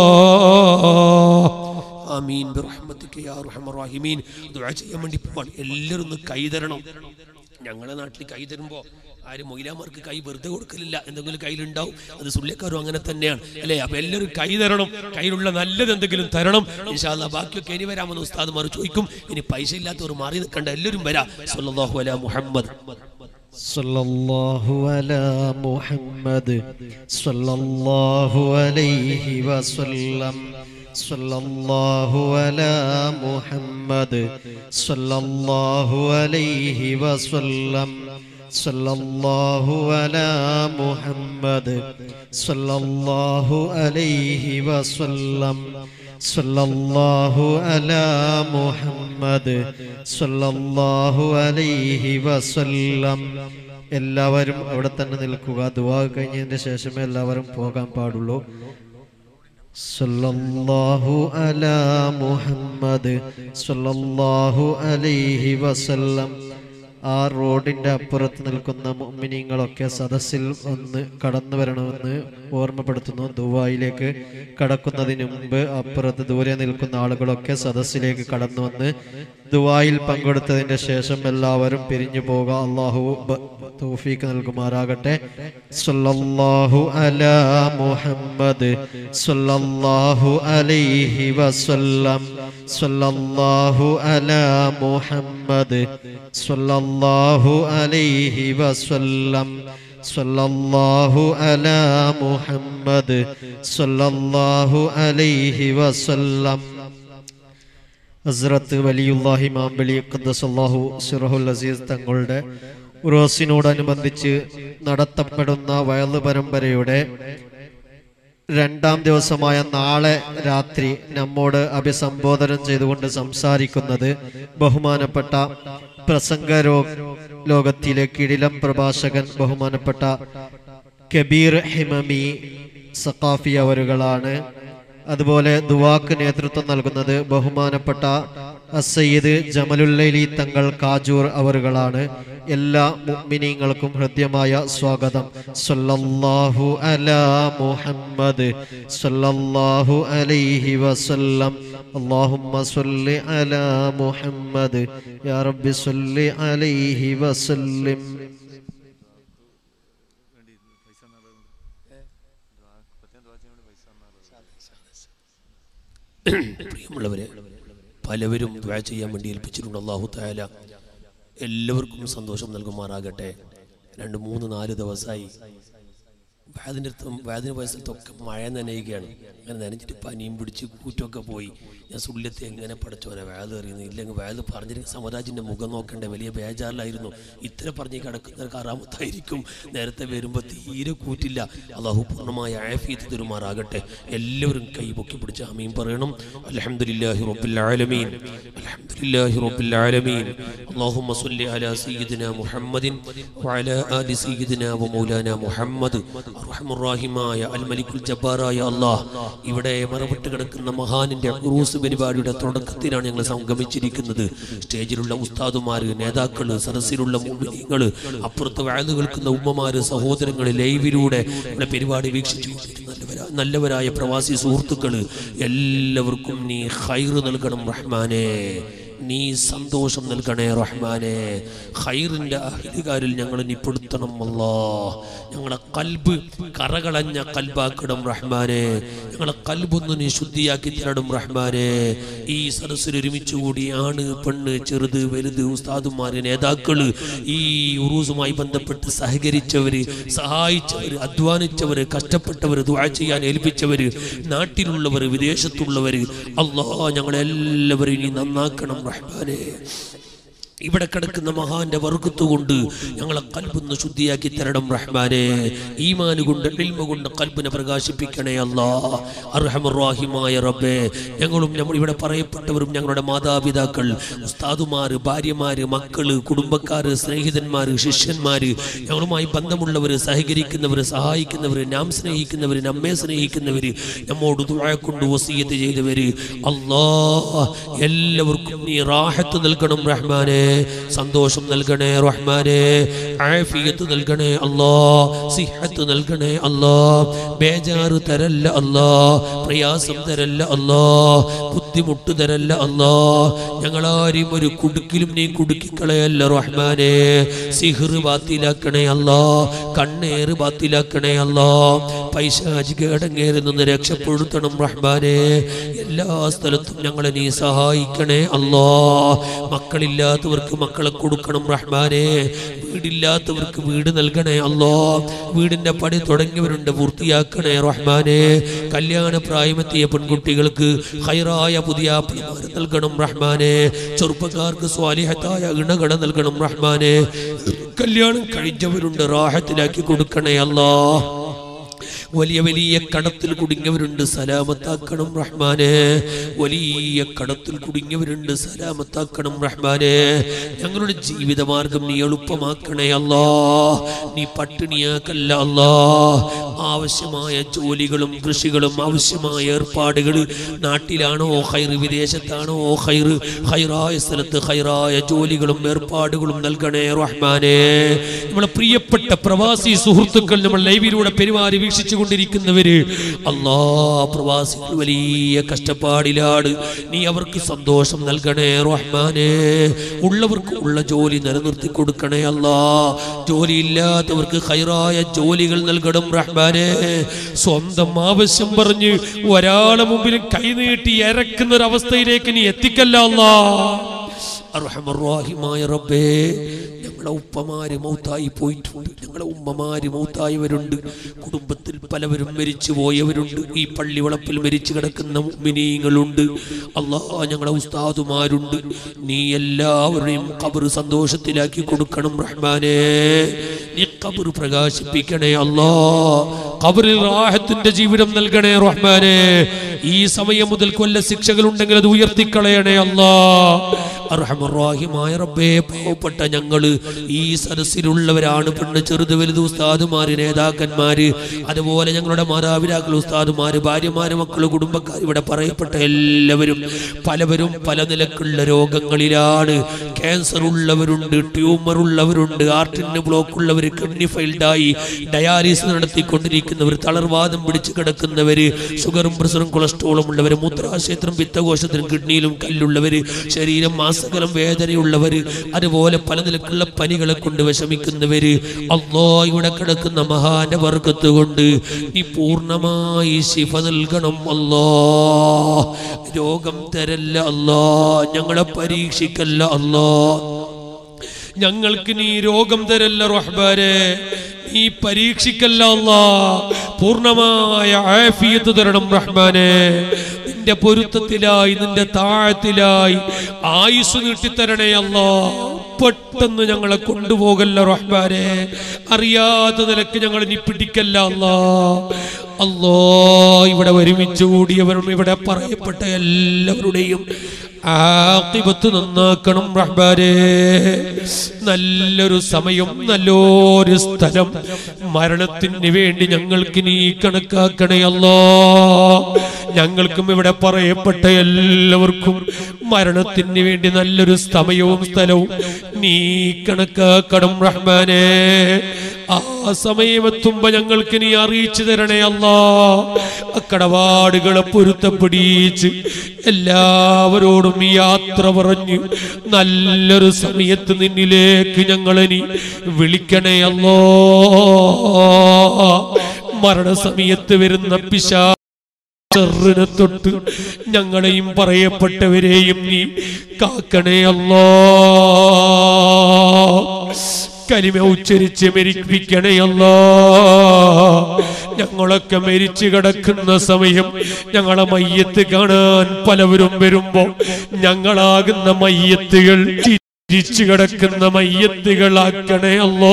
ആമീൻ ബിറഹ്മതിക യാ അർഹമർ റഹീമീൻ ദുആ ചെയ്യാൻ വേണ്ടി പോവാണ് എല്ലാവരും ഒന്ന് കൈ തരണം ഞങ്ങളുടെ നാട്ടിൽ കൈ തരുമ്പോൾ ആരും മൊയിലാമാർക്ക് കൈ വെറുതെ കൊടുക്കലില്ല എന്തെങ്കിലും കയ്യിലുണ്ടാവും അത് സുള്ളിക്കാരും അങ്ങനെ തന്നെയാണ് അല്ലേ അപ്പൊ എല്ലാവരും കൈ തരണം കയ്യിലുള്ള നല്ലത് എന്തെങ്കിലും തരണം ഇൻഷാല്ല ബാക്കിയൊക്കെ ഇനി വരാമെന്ന് ഉസ്താദ്മാർ ചോദിക്കും ഇനി പൈസ ഇല്ലാത്തവർ മാറി നിൽക്കണ്ട എല്ലാവരും വരാം സല്ലല്ലാഹു അലാ മുഹമ്മദ് صلى الله على محمد صلى الله عليه وسلم صلى الله على محمد صلى الله عليه وسلم صلى الله على محمد صلى الله عليه وسلم صلى الله على محمد صلى الله عليه وسلم എല്ലാവരും അവിടെ തന്നെ നിൽക്കുക ദുവാ കഴിഞ്ഞതിന് ശേഷമേ എല്ലാവരും പോകാൻ പാടുള്ളൂ സല്ലല്ലാഹു അലാ മുഹമ്മദ് സല്ലല്ലാഹു അലൈഹി വസല്ലം ആ റോഡിന്റെ അപ്പുറത്ത് നിൽക്കുന്ന മുഅ്മിനീങ്ങളൊക്കെ സദസ്സിൽ ഒന്ന് കടന്നു വരണമെന്ന് ഓർമ്മപ്പെടുത്തുന്നു ദുബായിലേക്ക് കടക്കുന്നതിന് മുമ്പ് അപ്പുറത്ത് ദൂരെ നിൽക്കുന്ന ആളുകളൊക്കെ സദസ്സിലേക്ക് കടന്നു വന്ന് ദുബായിൽ പങ്കെടുത്തതിന്റെ ശേഷം എല്ലാവരും പിരിഞ്ഞു പോകുക അള്ളാഹു ബ- തൗഫീക്ക് നൽകുമാറാകട്ടെ സല്ലല്ലാഹു അലാ മുഹമ്മദ് സല്ലല്ലാഹു അലൈഹി വസല്ലം സല്ലല്ലാഹു അലാ മുഹമ്മദ് സല്ലല്ലാഹു അലൈഹി വസല്ലം സല്ലല്ലാഹു അലാ മുഹമ്മദ് സല്ലല്ലാഹു അലൈഹി വസല്ലം ഹസ്രത്ത് വലിയുല്ലാഹി മാമ്പലി ഖദ്ദസല്ലാഹു സിറഹുൽ അസീസ് തങ്ങളുടെ ഉറോസിനോടനുബന്ധിച്ച് നടത്തപ്പെടുന്ന വയല് പരമ്പരയുടെ രണ്ടാം ദിവസമായ നാളെ രാത്രി നമ്മോട് അഭിസംബോധനം ചെയ്തുകൊണ്ട് സംസാരിക്കുന്നത് ബഹുമാനപ്പെട്ട പ്രസംഗ രോ ലോകത്തിലെ കിടിലം പ്രഭാഷകൻ ബഹുമാനപ്പെട്ട കബീർ ഹിമമി സഖാഫി അവരുകളാണ് അതുപോലെ ദുവാക്ക് നേതൃത്വം നൽകുന്നത് ബഹുമാനപ്പെട്ട അസയ്യിദ് ജമലുല്ലൈലി തങ്ങൾ കാജൂർ അവറുകളാണ് എല്ലാ മുഅ്മിനീങ്ങൾക്കും ഹൃദ്യമായ സ്വാഗതം സല്ലല്ലാഹു അലാ മുഹമ്മദ് സല്ലല്ലാഹു അലൈഹി വസല്ലം اللهم صل على محمد يا رب صل عليه وسلم പ്രിയമുള്ളവരെ പലവരും ദ്വാ ചെയ്യാൻ വേണ്ടി ഏൽപ്പിച്ചിട്ടുണ്ട് അള്ളാഹു താല എല്ലാവർക്കും സന്തോഷം നൽകുമാറാകട്ടെ രണ്ട് മൂന്ന് നാല് ദിവസമായി വേദിൻ്റെ അടുത്തും വേദിന് വയസ്സിലത്തൊക്കെ മഴ നനയുകയാണ് അങ്ങനെ നനഞ്ഞിട്ട് പനിയും പിടിച്ച് കൂറ്റൊക്കെ പോയി ഞാൻ സുള്ളിയത്തെ എങ്ങനെ പഠിച്ചോനെ വേദ അറിയുന്നു ഇല്ലെങ്കിൽ വേദ പറഞ്ഞിട്ട് സമരാജിൻ്റെ മുഖം നോക്കേണ്ട വലിയ ബേജാറിലായിരുന്നു ഇത്ര പറഞ്ഞ് കിടക്കുന്ന കറാമത്തായിരിക്കും നേരത്തെ വരുമ്പോൾ തീരെ കൂറ്റില്ല അള്ളാഹു പൂർണ്ണമായ ആഫിയത്ത് തരുമാറാകട്ടെ എല്ലാവരും കൈ പൊക്കി പിടിച്ച് അമീൻ പറയണം അൽഹംദുലില്ലാഹി റബ്ബിൽ ആലമീൻ അൽഹംദുലില്ലാഹി റബ്ബിൽ ആലമീൻ اللهم صل على سيدنا محمد وعلى آل سيدنا ومولانا മുഹമ്മദ് അർഹമുറാഹിമായ അൽ മലിക്കുൽ ജബ്ബാറായ അള്ളാഹ് ഇവിടെ മറവിട്ട് കിടക്കുന്ന മഹാനിന്റെ ഉറൂസ് പരിപാടിയുടെ തുടക്കത്തിലാണ് ഞങ്ങൾ സംഗമിച്ചിരിക്കുന്നത് സ്റ്റേജിലുള്ള ഉസ്താദുമാര് നേതാക്കള് സദസ്സിലുള്ള മുഅ്മിനീങ്ങള് അപ്പുറത്ത് വാഴ്ന്നു കേൾക്കുന്ന ഉമ്മമാര് സഹോദരങ്ങള് ലൈവിലൂടെ ഇവിടെ പരിപാടി വീക്ഷിച്ചു കൊണ്ടിരുന്ന നല്ലവരാ നല്ലവരായ പ്രവാസി സുഹൃത്തുക്കള് എല്ലാവർക്കും നീ ഹൈറ് നൽകണം റഹ്മാനെ നീ സന്തോഷം നൽകണേ റഹ്മാനെ ഹൈറിന്റെ അഹിലുകാരിൽ ഞങ്ങൾ നിപ്പെടുത്തണം അല്ലാ ഞങ്ങളെ കൽബ് കറകളഞ്ഞ കൽബാക്കിടം റഹ്മാനെ ഞങ്ങളെ കൽബൊന്ന് നീ ശുദ്ധിയാക്കി തരണം റഹ്മാനെ ഈ സദസ്സിൽ ഒരുമിച്ച് കൂടി ആണ് പെണ്ണ് ചെറുത് വലുത് ഉസ്താദുമാര് നേതാക്കള് ഈ ഉറൂസുമായി ബന്ധപ്പെട്ട് സഹകരിച്ചവര് സഹായിച്ചവര് അധ്വാനിച്ചവര് കഷ്ടപ്പെട്ടവര് ദുആ ചെയ്യാൻ ഏൽപ്പിച്ചവര് നാട്ടിലുള്ളവര് വിദേശത്തുള്ളവര് അല്ലാ ഞങ്ങളെല്ലാവരും നീ നന്നാക്കണം റഹ്മാനെ ഇവിടെ കിടക്കുന്ന മഹാന്റെ വർഗത്ത് കൊണ്ട് ഞങ്ങളെ കൽബൊന്ന് ശുദ്ധിയാക്കി തരണം റഹ്മാനെ ഈമാന് കൊണ്ട് ഇൽമ കൊണ്ട് കൽബിനെ പ്രകാശിപ്പിക്കണേ അല്ലാ അർഹമറാഹിമായ റബ്ബേ ഞങ്ങളും നമ്മൾ ഇവിടെ പറയപ്പെട്ടവരും ഞങ്ങളുടെ മാതാപിതാക്കൾ ഉസ്താദുമാര് ഭാര്യമാര് മക്കള് കുടുംബക്കാര് സ്നേഹിതന്മാര് ശിഷ്യന്മാര് ഞങ്ങളുമായി ബന്ധമുള്ളവര് സഹകരിക്കുന്നവര് സഹായിക്കുന്നവര് നാം സ്നേഹിക്കുന്നവര് നമ്മെ സ്നേഹിക്കുന്നവര് നമ്മോട് ദുആ കൊണ്ട് വസീയത്ത് ചെയ്തവര് അല്ലാ എല്ലാവർക്കും നീ റാഹത്ത് നൽകണം റഹ്മാനെ സന്തോഷം നൽകണേ റഹ്മാനെ ആഫിയത്ത് നൽകണേ അല്ലാ സിഹത്ത് നൽകണേ അല്ലാ ബേജാറ് തരല്ല അല്ലാ പ്രയാസം തരല്ല അല്ലാ ബുദ്ധിമുട്ട് തരല്ല അല്ലാ ഞങ്ങളാരും ഒരു കുടുക്കിലും നീ കുടുക്കിക്കളയല്ല റഹ്മാനെ സിഹർ ബാത്തിലാക്കണേ അല്ലാ കണ്ണേറ് ബാത്തിലാക്കണേ അല്ലാ പൈശാചിക ഇടങ്ങേറിൽ നിന്ന് രക്ഷപ്പെടുത്തണം റഹ്മാനെ എല്ലാ സ്ഥലത്തും ഞങ്ങളെ നീ സഹായിക്കണേ അല്ലാ മക്കളില്ലാത്തവർക്ക് മക്കളെ കൊടുക്കണം റഹ്മാനെ വീടില്ലാത്തവർക്ക് വീട് നൽകണേ അല്ലാ വീടിന്റെ പണി തുടങ്ങിയവരുണ്ട് പൂർത്തിയാക്കണേ റഹ്മാനെ കല്യാണ പ്രായമെത്തിയ പെൺകുട്ടികൾക്ക് ഹൈറായ പുതിയ ആപ്പിൾമാര് നൽകണം റഹ്മാനെ ചെറുപ്പക്കാർക്ക് സ്വാലിഹത്തായ ഇണകട നൽകണം റഹ്മാനെ കല്യാണം കഴിച്ചവരുണ്ട് റാഹത്തിലാക്കി കൊടുക്കണേ അല്ലാ വലിയ വലിയ കടത്തിൽ കുടുങ്ങിയവരുണ്ട് സലാമത്താക്കണം റഹ്മാനെ വലിയ കടത്തിൽ കുടുങ്ങിയവരുണ്ട് സലാമത്താക്കണം റഹ്മാനെ ഞങ്ങളുടെ ജീവിതമാർഗം നീ എളുപ്പമാക്കണേ അല്ലാ നീ പട്ടിണിയാക്കല്ല അല്ലാ ആവശ്യമായ ജോലികളും കൃഷികളും ആവശ്യമായ ഏർപ്പാടുകൾ നാട്ടിലാണോ ഹൈറ് വിദേശത്താണോ ഹൈറ് ഹൈറായ സ്ഥലത്ത് ഹൈറായ ജോലികളും ഏർപ്പാടുകളും നൽകണേ റഹ്മാനെ നമ്മളെ പ്രിയപ്പെട്ട പ്രവാസി സുഹൃത്തുക്കൾ നമ്മൾ ലൈവിലൂടെ പെരുമാറി വീക്ഷിച്ചു കൊണ്ടിരിക്കുന്നവര് അല്ലാ പ്രവാസികൾ വലിയ കഷ്ടപ്പാടിലാണ് നീ അവർക്ക് സന്തോഷം നൽകണേ റഹ്മാനെ ഉള്ളവർക്ക് ഉള്ള ജോലി നിലനിർത്തി കൊടുക്കണേ അല്ലാ ജോലിയില്ലാത്തവർക്ക് ഹൈറായ ജോലികൾ നൽകണം റഹ്മാനെ സ്വന്തം ആവശ്യം പറഞ്ഞ് ഒരാളെ മുമ്പിൽ കൈനീട്ടി ഇറക്കുന്ന ഒരു അവസ്ഥയിലേക്ക് നീ എത്തിക്കല്ല അല്ലാ അർഹമറാഹിമായ റബ്ബേ ഞങ്ങളെ ഉപ്പമാര് മൗത്തായി പോയിട്ടുണ്ട് ഞങ്ങളെ ഉമ്മമാര് മൗത്തായവരുണ്ട് കുടുംബത്തിൽ പലവരും മരിച്ചു പോയവരുണ്ട് ഈ പള്ളി വളപ്പിൽ മരിച്ചു കിടക്കുന്ന മിനിങ്ങളുണ്ട് അല്ലാ ഞങ്ങളെ ഉസ്താദുമാരുണ്ട് നീ എല്ലാവരുടെയും കബർ സന്തോഷത്തിലാക്കി കൊടുക്കണം റഹ്മാനെ നീ കബർ പ്രകാശിപ്പിക്കണേ അല്ലാ കബറിൽ റാഹത്തിന്റെ ജീവിതം നൽകണേ റഹ്മാനെ ഈ സമയം മുതൽ കൊല്ല ശിക്ഷകൾ ഉണ്ടെങ്കിൽ അത് ഉയർത്തിക്കളയണേ അല്ലാ അർഹമറാഹിമായ റബ്ബേ പാവപ്പെട്ട ഞങ്ങള് ഈ സദസ്സിലുള്ളവരാണ് പെണ്ണ് ചെറുത് വലുത് ഉസ്താദുമാര് നേതാക്കന്മാര് അതുപോലെ ഞങ്ങളുടെ മാതാപിതാക്കൾ ഉസ്താദുമാര് ഭാര്യമാര് മക്കള് കുടുംബക്കാർ ഇവിടെ പറയപ്പെട്ട എല്ലാവരും പലവരും പല നിലക്കുള്ള രോഗങ്ങളിലാണ് ക്യാൻസർ ഉള്ളവരുണ്ട് ട്യൂമർ ഉള്ളവരുണ്ട് ആർട്ടിന് ബ്ലോക്ക് ഉള്ളവർ കിഡ്നി ഫെയിൽഡായി ഡയാലിസിസ് നടത്തിക്കൊണ്ടിരിക്കുന്നവർ തളർവാദം പിടിച്ചു കിടക്കുന്നവര് ഷുഗറും പ്രഷറും കൊളസ്ട്രോളും ഉള്ളവർ മൂത്രാശയത്തിനും പിത്തകോശത്തിനും കിഡ്നിയിലും കല്ലുള്ളവര് ശരീരം മാസകലം വേദനയുള്ളവര് അതുപോലെ പല നിലക്കുള്ള പനികളെ കൊണ്ട് വിഷമിക്കുന്നവര് അള്ളോ ഇവിടെ കിടക്കുന്ന മഹാന്റെ വർഗത്ത് കൊണ്ട് നീ പൂർണ്ണമായി ശിഫ നൽകണം അല്ലോ രോഗം തരല്ല അല്ലോ ഞങ്ങളെ പരീക്ഷിക്കല്ല അല്ലോ ഞങ്ങൾക്ക് നീ രോഗം തരല്ല റഹ്ബാരെ നീ പരീക്ഷിക്കല്ല അല്ലാ പൂർണ്ണമായ ആഫിയത്ത് തരണം റഹ്മാനെ നിന്റെ പൊരുത്തത്തിലായി നിന്റെ താഴത്തിലായി ആയുസ് നീട്ടിത്തരണേ അല്ലാ പെട്ടെന്ന് ഞങ്ങളെ കൊണ്ടുപോകല്ല റഹ്മാനെ അറിയാത്ത നിലക്ക് ഞങ്ങൾ നീ പിടിക്കല്ല അല്ലാ അല്ലോ ഇവിടെ ഒരുമിച്ച് കൂടിയവരും ഇവിടെ പറയപ്പെട്ട എല്ലാവരുടെയും ആക്കിബത്ത് നന്നാക്കണം റഹ്മാനെ നല്ലൊരു സമയം നല്ലൊരു സ്ഥലം മരണത്തിന് വേണ്ടി ഞങ്ങൾക്ക് നീ കണക്കാക്കണേ അല്ലോ ഞങ്ങൾക്കും ഇവിടെ പറയപ്പെട്ട എല്ലാവർക്കും മരണത്തിന് വേണ്ടി നല്ലൊരു സമയവും സ്ഥലവും നീ കണക്കാക്കണം റഹ്മാനെ ആ സമയമെത്തുമ്പോ ഞങ്ങൾക്ക് നീ അറിയിച്ചു തരണേ അല്ലാ അക്കടപാടുകളെ പൊരുത്തപ്പെടിയിച്ച് എല്ലാവരോടും ഈ യാത്ര പറഞ്ഞു നല്ലൊരു സമയത്ത് നിന്നിലേക്ക് ഞങ്ങളെ നീ വിളിക്കണേ അല്ലോ മരണസമയത്ത് വരുന്ന പിശാ ചെറിനെ തൊട്ട് ഞങ്ങളെയും പറയപ്പെട്ടവരെയും നീ കാക്കണേ അല്ലോ കലിമ ഉച്ചരിച്ച് മരിപ്പിക്കണേ അല്ലോ ഞങ്ങളൊക്കെ മരിച്ചു കിടക്കുന്ന സമയം ഞങ്ങളെ മയ്യത്ത് കാണാൻ പലവരും വരുമ്പോ ഞങ്ങളാകുന്ന മയ്യത്തുകൾ ചിരിച്ചു കിടക്കുന്ന മയ്യത്തുകളാക്കണേ അല്ലോ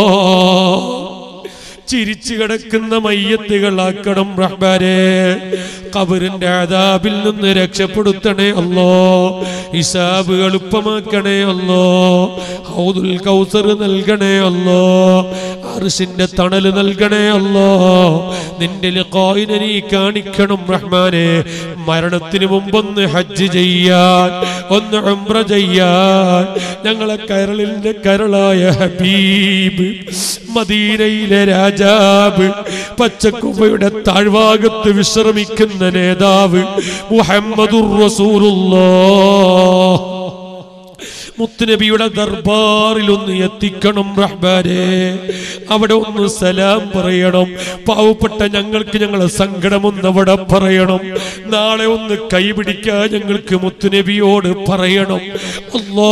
ചിരിച്ചു കിടക്കുന്ന മയ്യത്തുകളാക്കണം റഹ്മാനെ കബറിന്റെ ആദാബിൽ നിന്ന് രക്ഷപ്പെടുത്തണേ അല്ലോ ഹിസാബ് എളുപ്പമാക്കണേ അല്ലോ ഹൗദുൽ കൗസർ നൽകണേ അല്ലോ അർഷിന്റെ തണല് നൽകണേ അല്ലോ നിന്റെ ലിഖായിനെ നീ കാണിക്കണം റഹ്മാനെ മരണത്തിന് മുമ്പൊന്ന് ഹജ്ജ് ചെയ്യാൻ ഒന്ന് ഉംറ ചെയ്യാൻ ഞങ്ങളെ കരളിന്റെ കരളായ ഹബീബ് മദീനയിലെ രാജാവ് പച്ചക്കുമ്പയുടെ താഴ്ഭാഗത്ത് വിശ്രമിക്കുന്ന നേതാവ് മുഹമ്മദുർ റസൂലുള്ളാഹ് മുത്തുനബിയുടെ ദർബാറിൽ ഒന്ന് എത്തിക്കണം റഹ്മാനെ അവിടെ ഒന്ന് സലാം പറയണം പാവപ്പെട്ട ഞങ്ങൾക്ക് ഞങ്ങളെ സങ്കടമൊന്ന് അവിടെ പറയണം നാളെ ഒന്ന് കൈപിടിക്കാൻ ഞങ്ങൾക്ക് മുത്തുനബിയോട് പറയണം അല്ലാ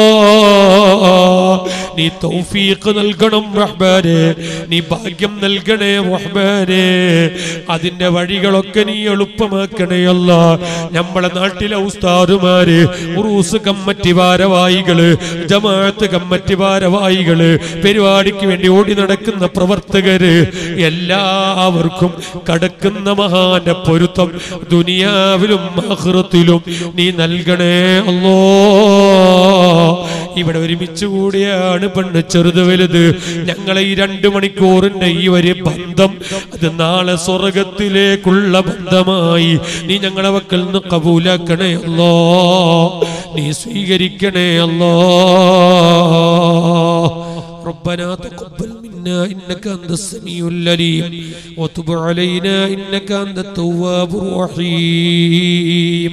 നീ തൗഫീഖ് നൽകണം റഹ്മാനെ നീ ഭാഗ്യം നൽകണേ റഹ്മാനെ അതിന്റെ വഴികളൊക്കെ നീ എളുപ്പമാക്കണേ അല്ല നമ്മളെ നാട്ടിലെ ഉസ്താദുമാര് ഉറൂസ് കമ്മറ്റി ഭാരവാഹികള് ജമാഅത്ത് കമ്മറ്റി ഭാരവാഹികള് പരിപാടിക്ക് വേണ്ടി ഓടി നടക്കുന്ന പ്രവർത്തകര് എല്ലാവർക്കും കടക്കുന്ന മഹാന്റെ പൊരുത്തം ദുനിയാവിലും ആഖിറത്തിലും നീ നൽകണേ അല്ലോ ഇവിടെ ഒരുമിച്ച് കൂടിയാണ് പെണ്ണ് ചെറുത് വലുത് ഞങ്ങളെ ഈ രണ്ട് മണിക്കൂറിന്റെ ഈ ഒരു ബന്ധം അത് നാളെ സ്വർഗത്തിലേക്കുള്ള ബന്ധമായി നീ ഞങ്ങളെ വക്കൽ നിന്ന് കബൂലാക്കണേ അല്ലോ നീ സ്വീകരിക്കണേ അല്ലോ ربنا تقبل منا إنك أنت السميع العليم وتب علينا إنك أنت التواب الرحيم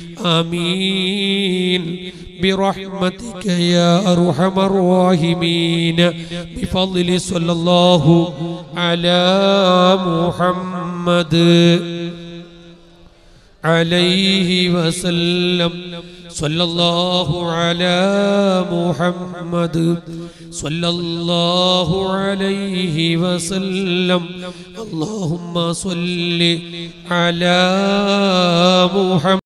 آمين برحمتك يا أرحم الراحمين بفضل صلى الله على محمد عليه وسلم صلى الله على محمد صلى الله عليه وسلم اللهم صل على محمد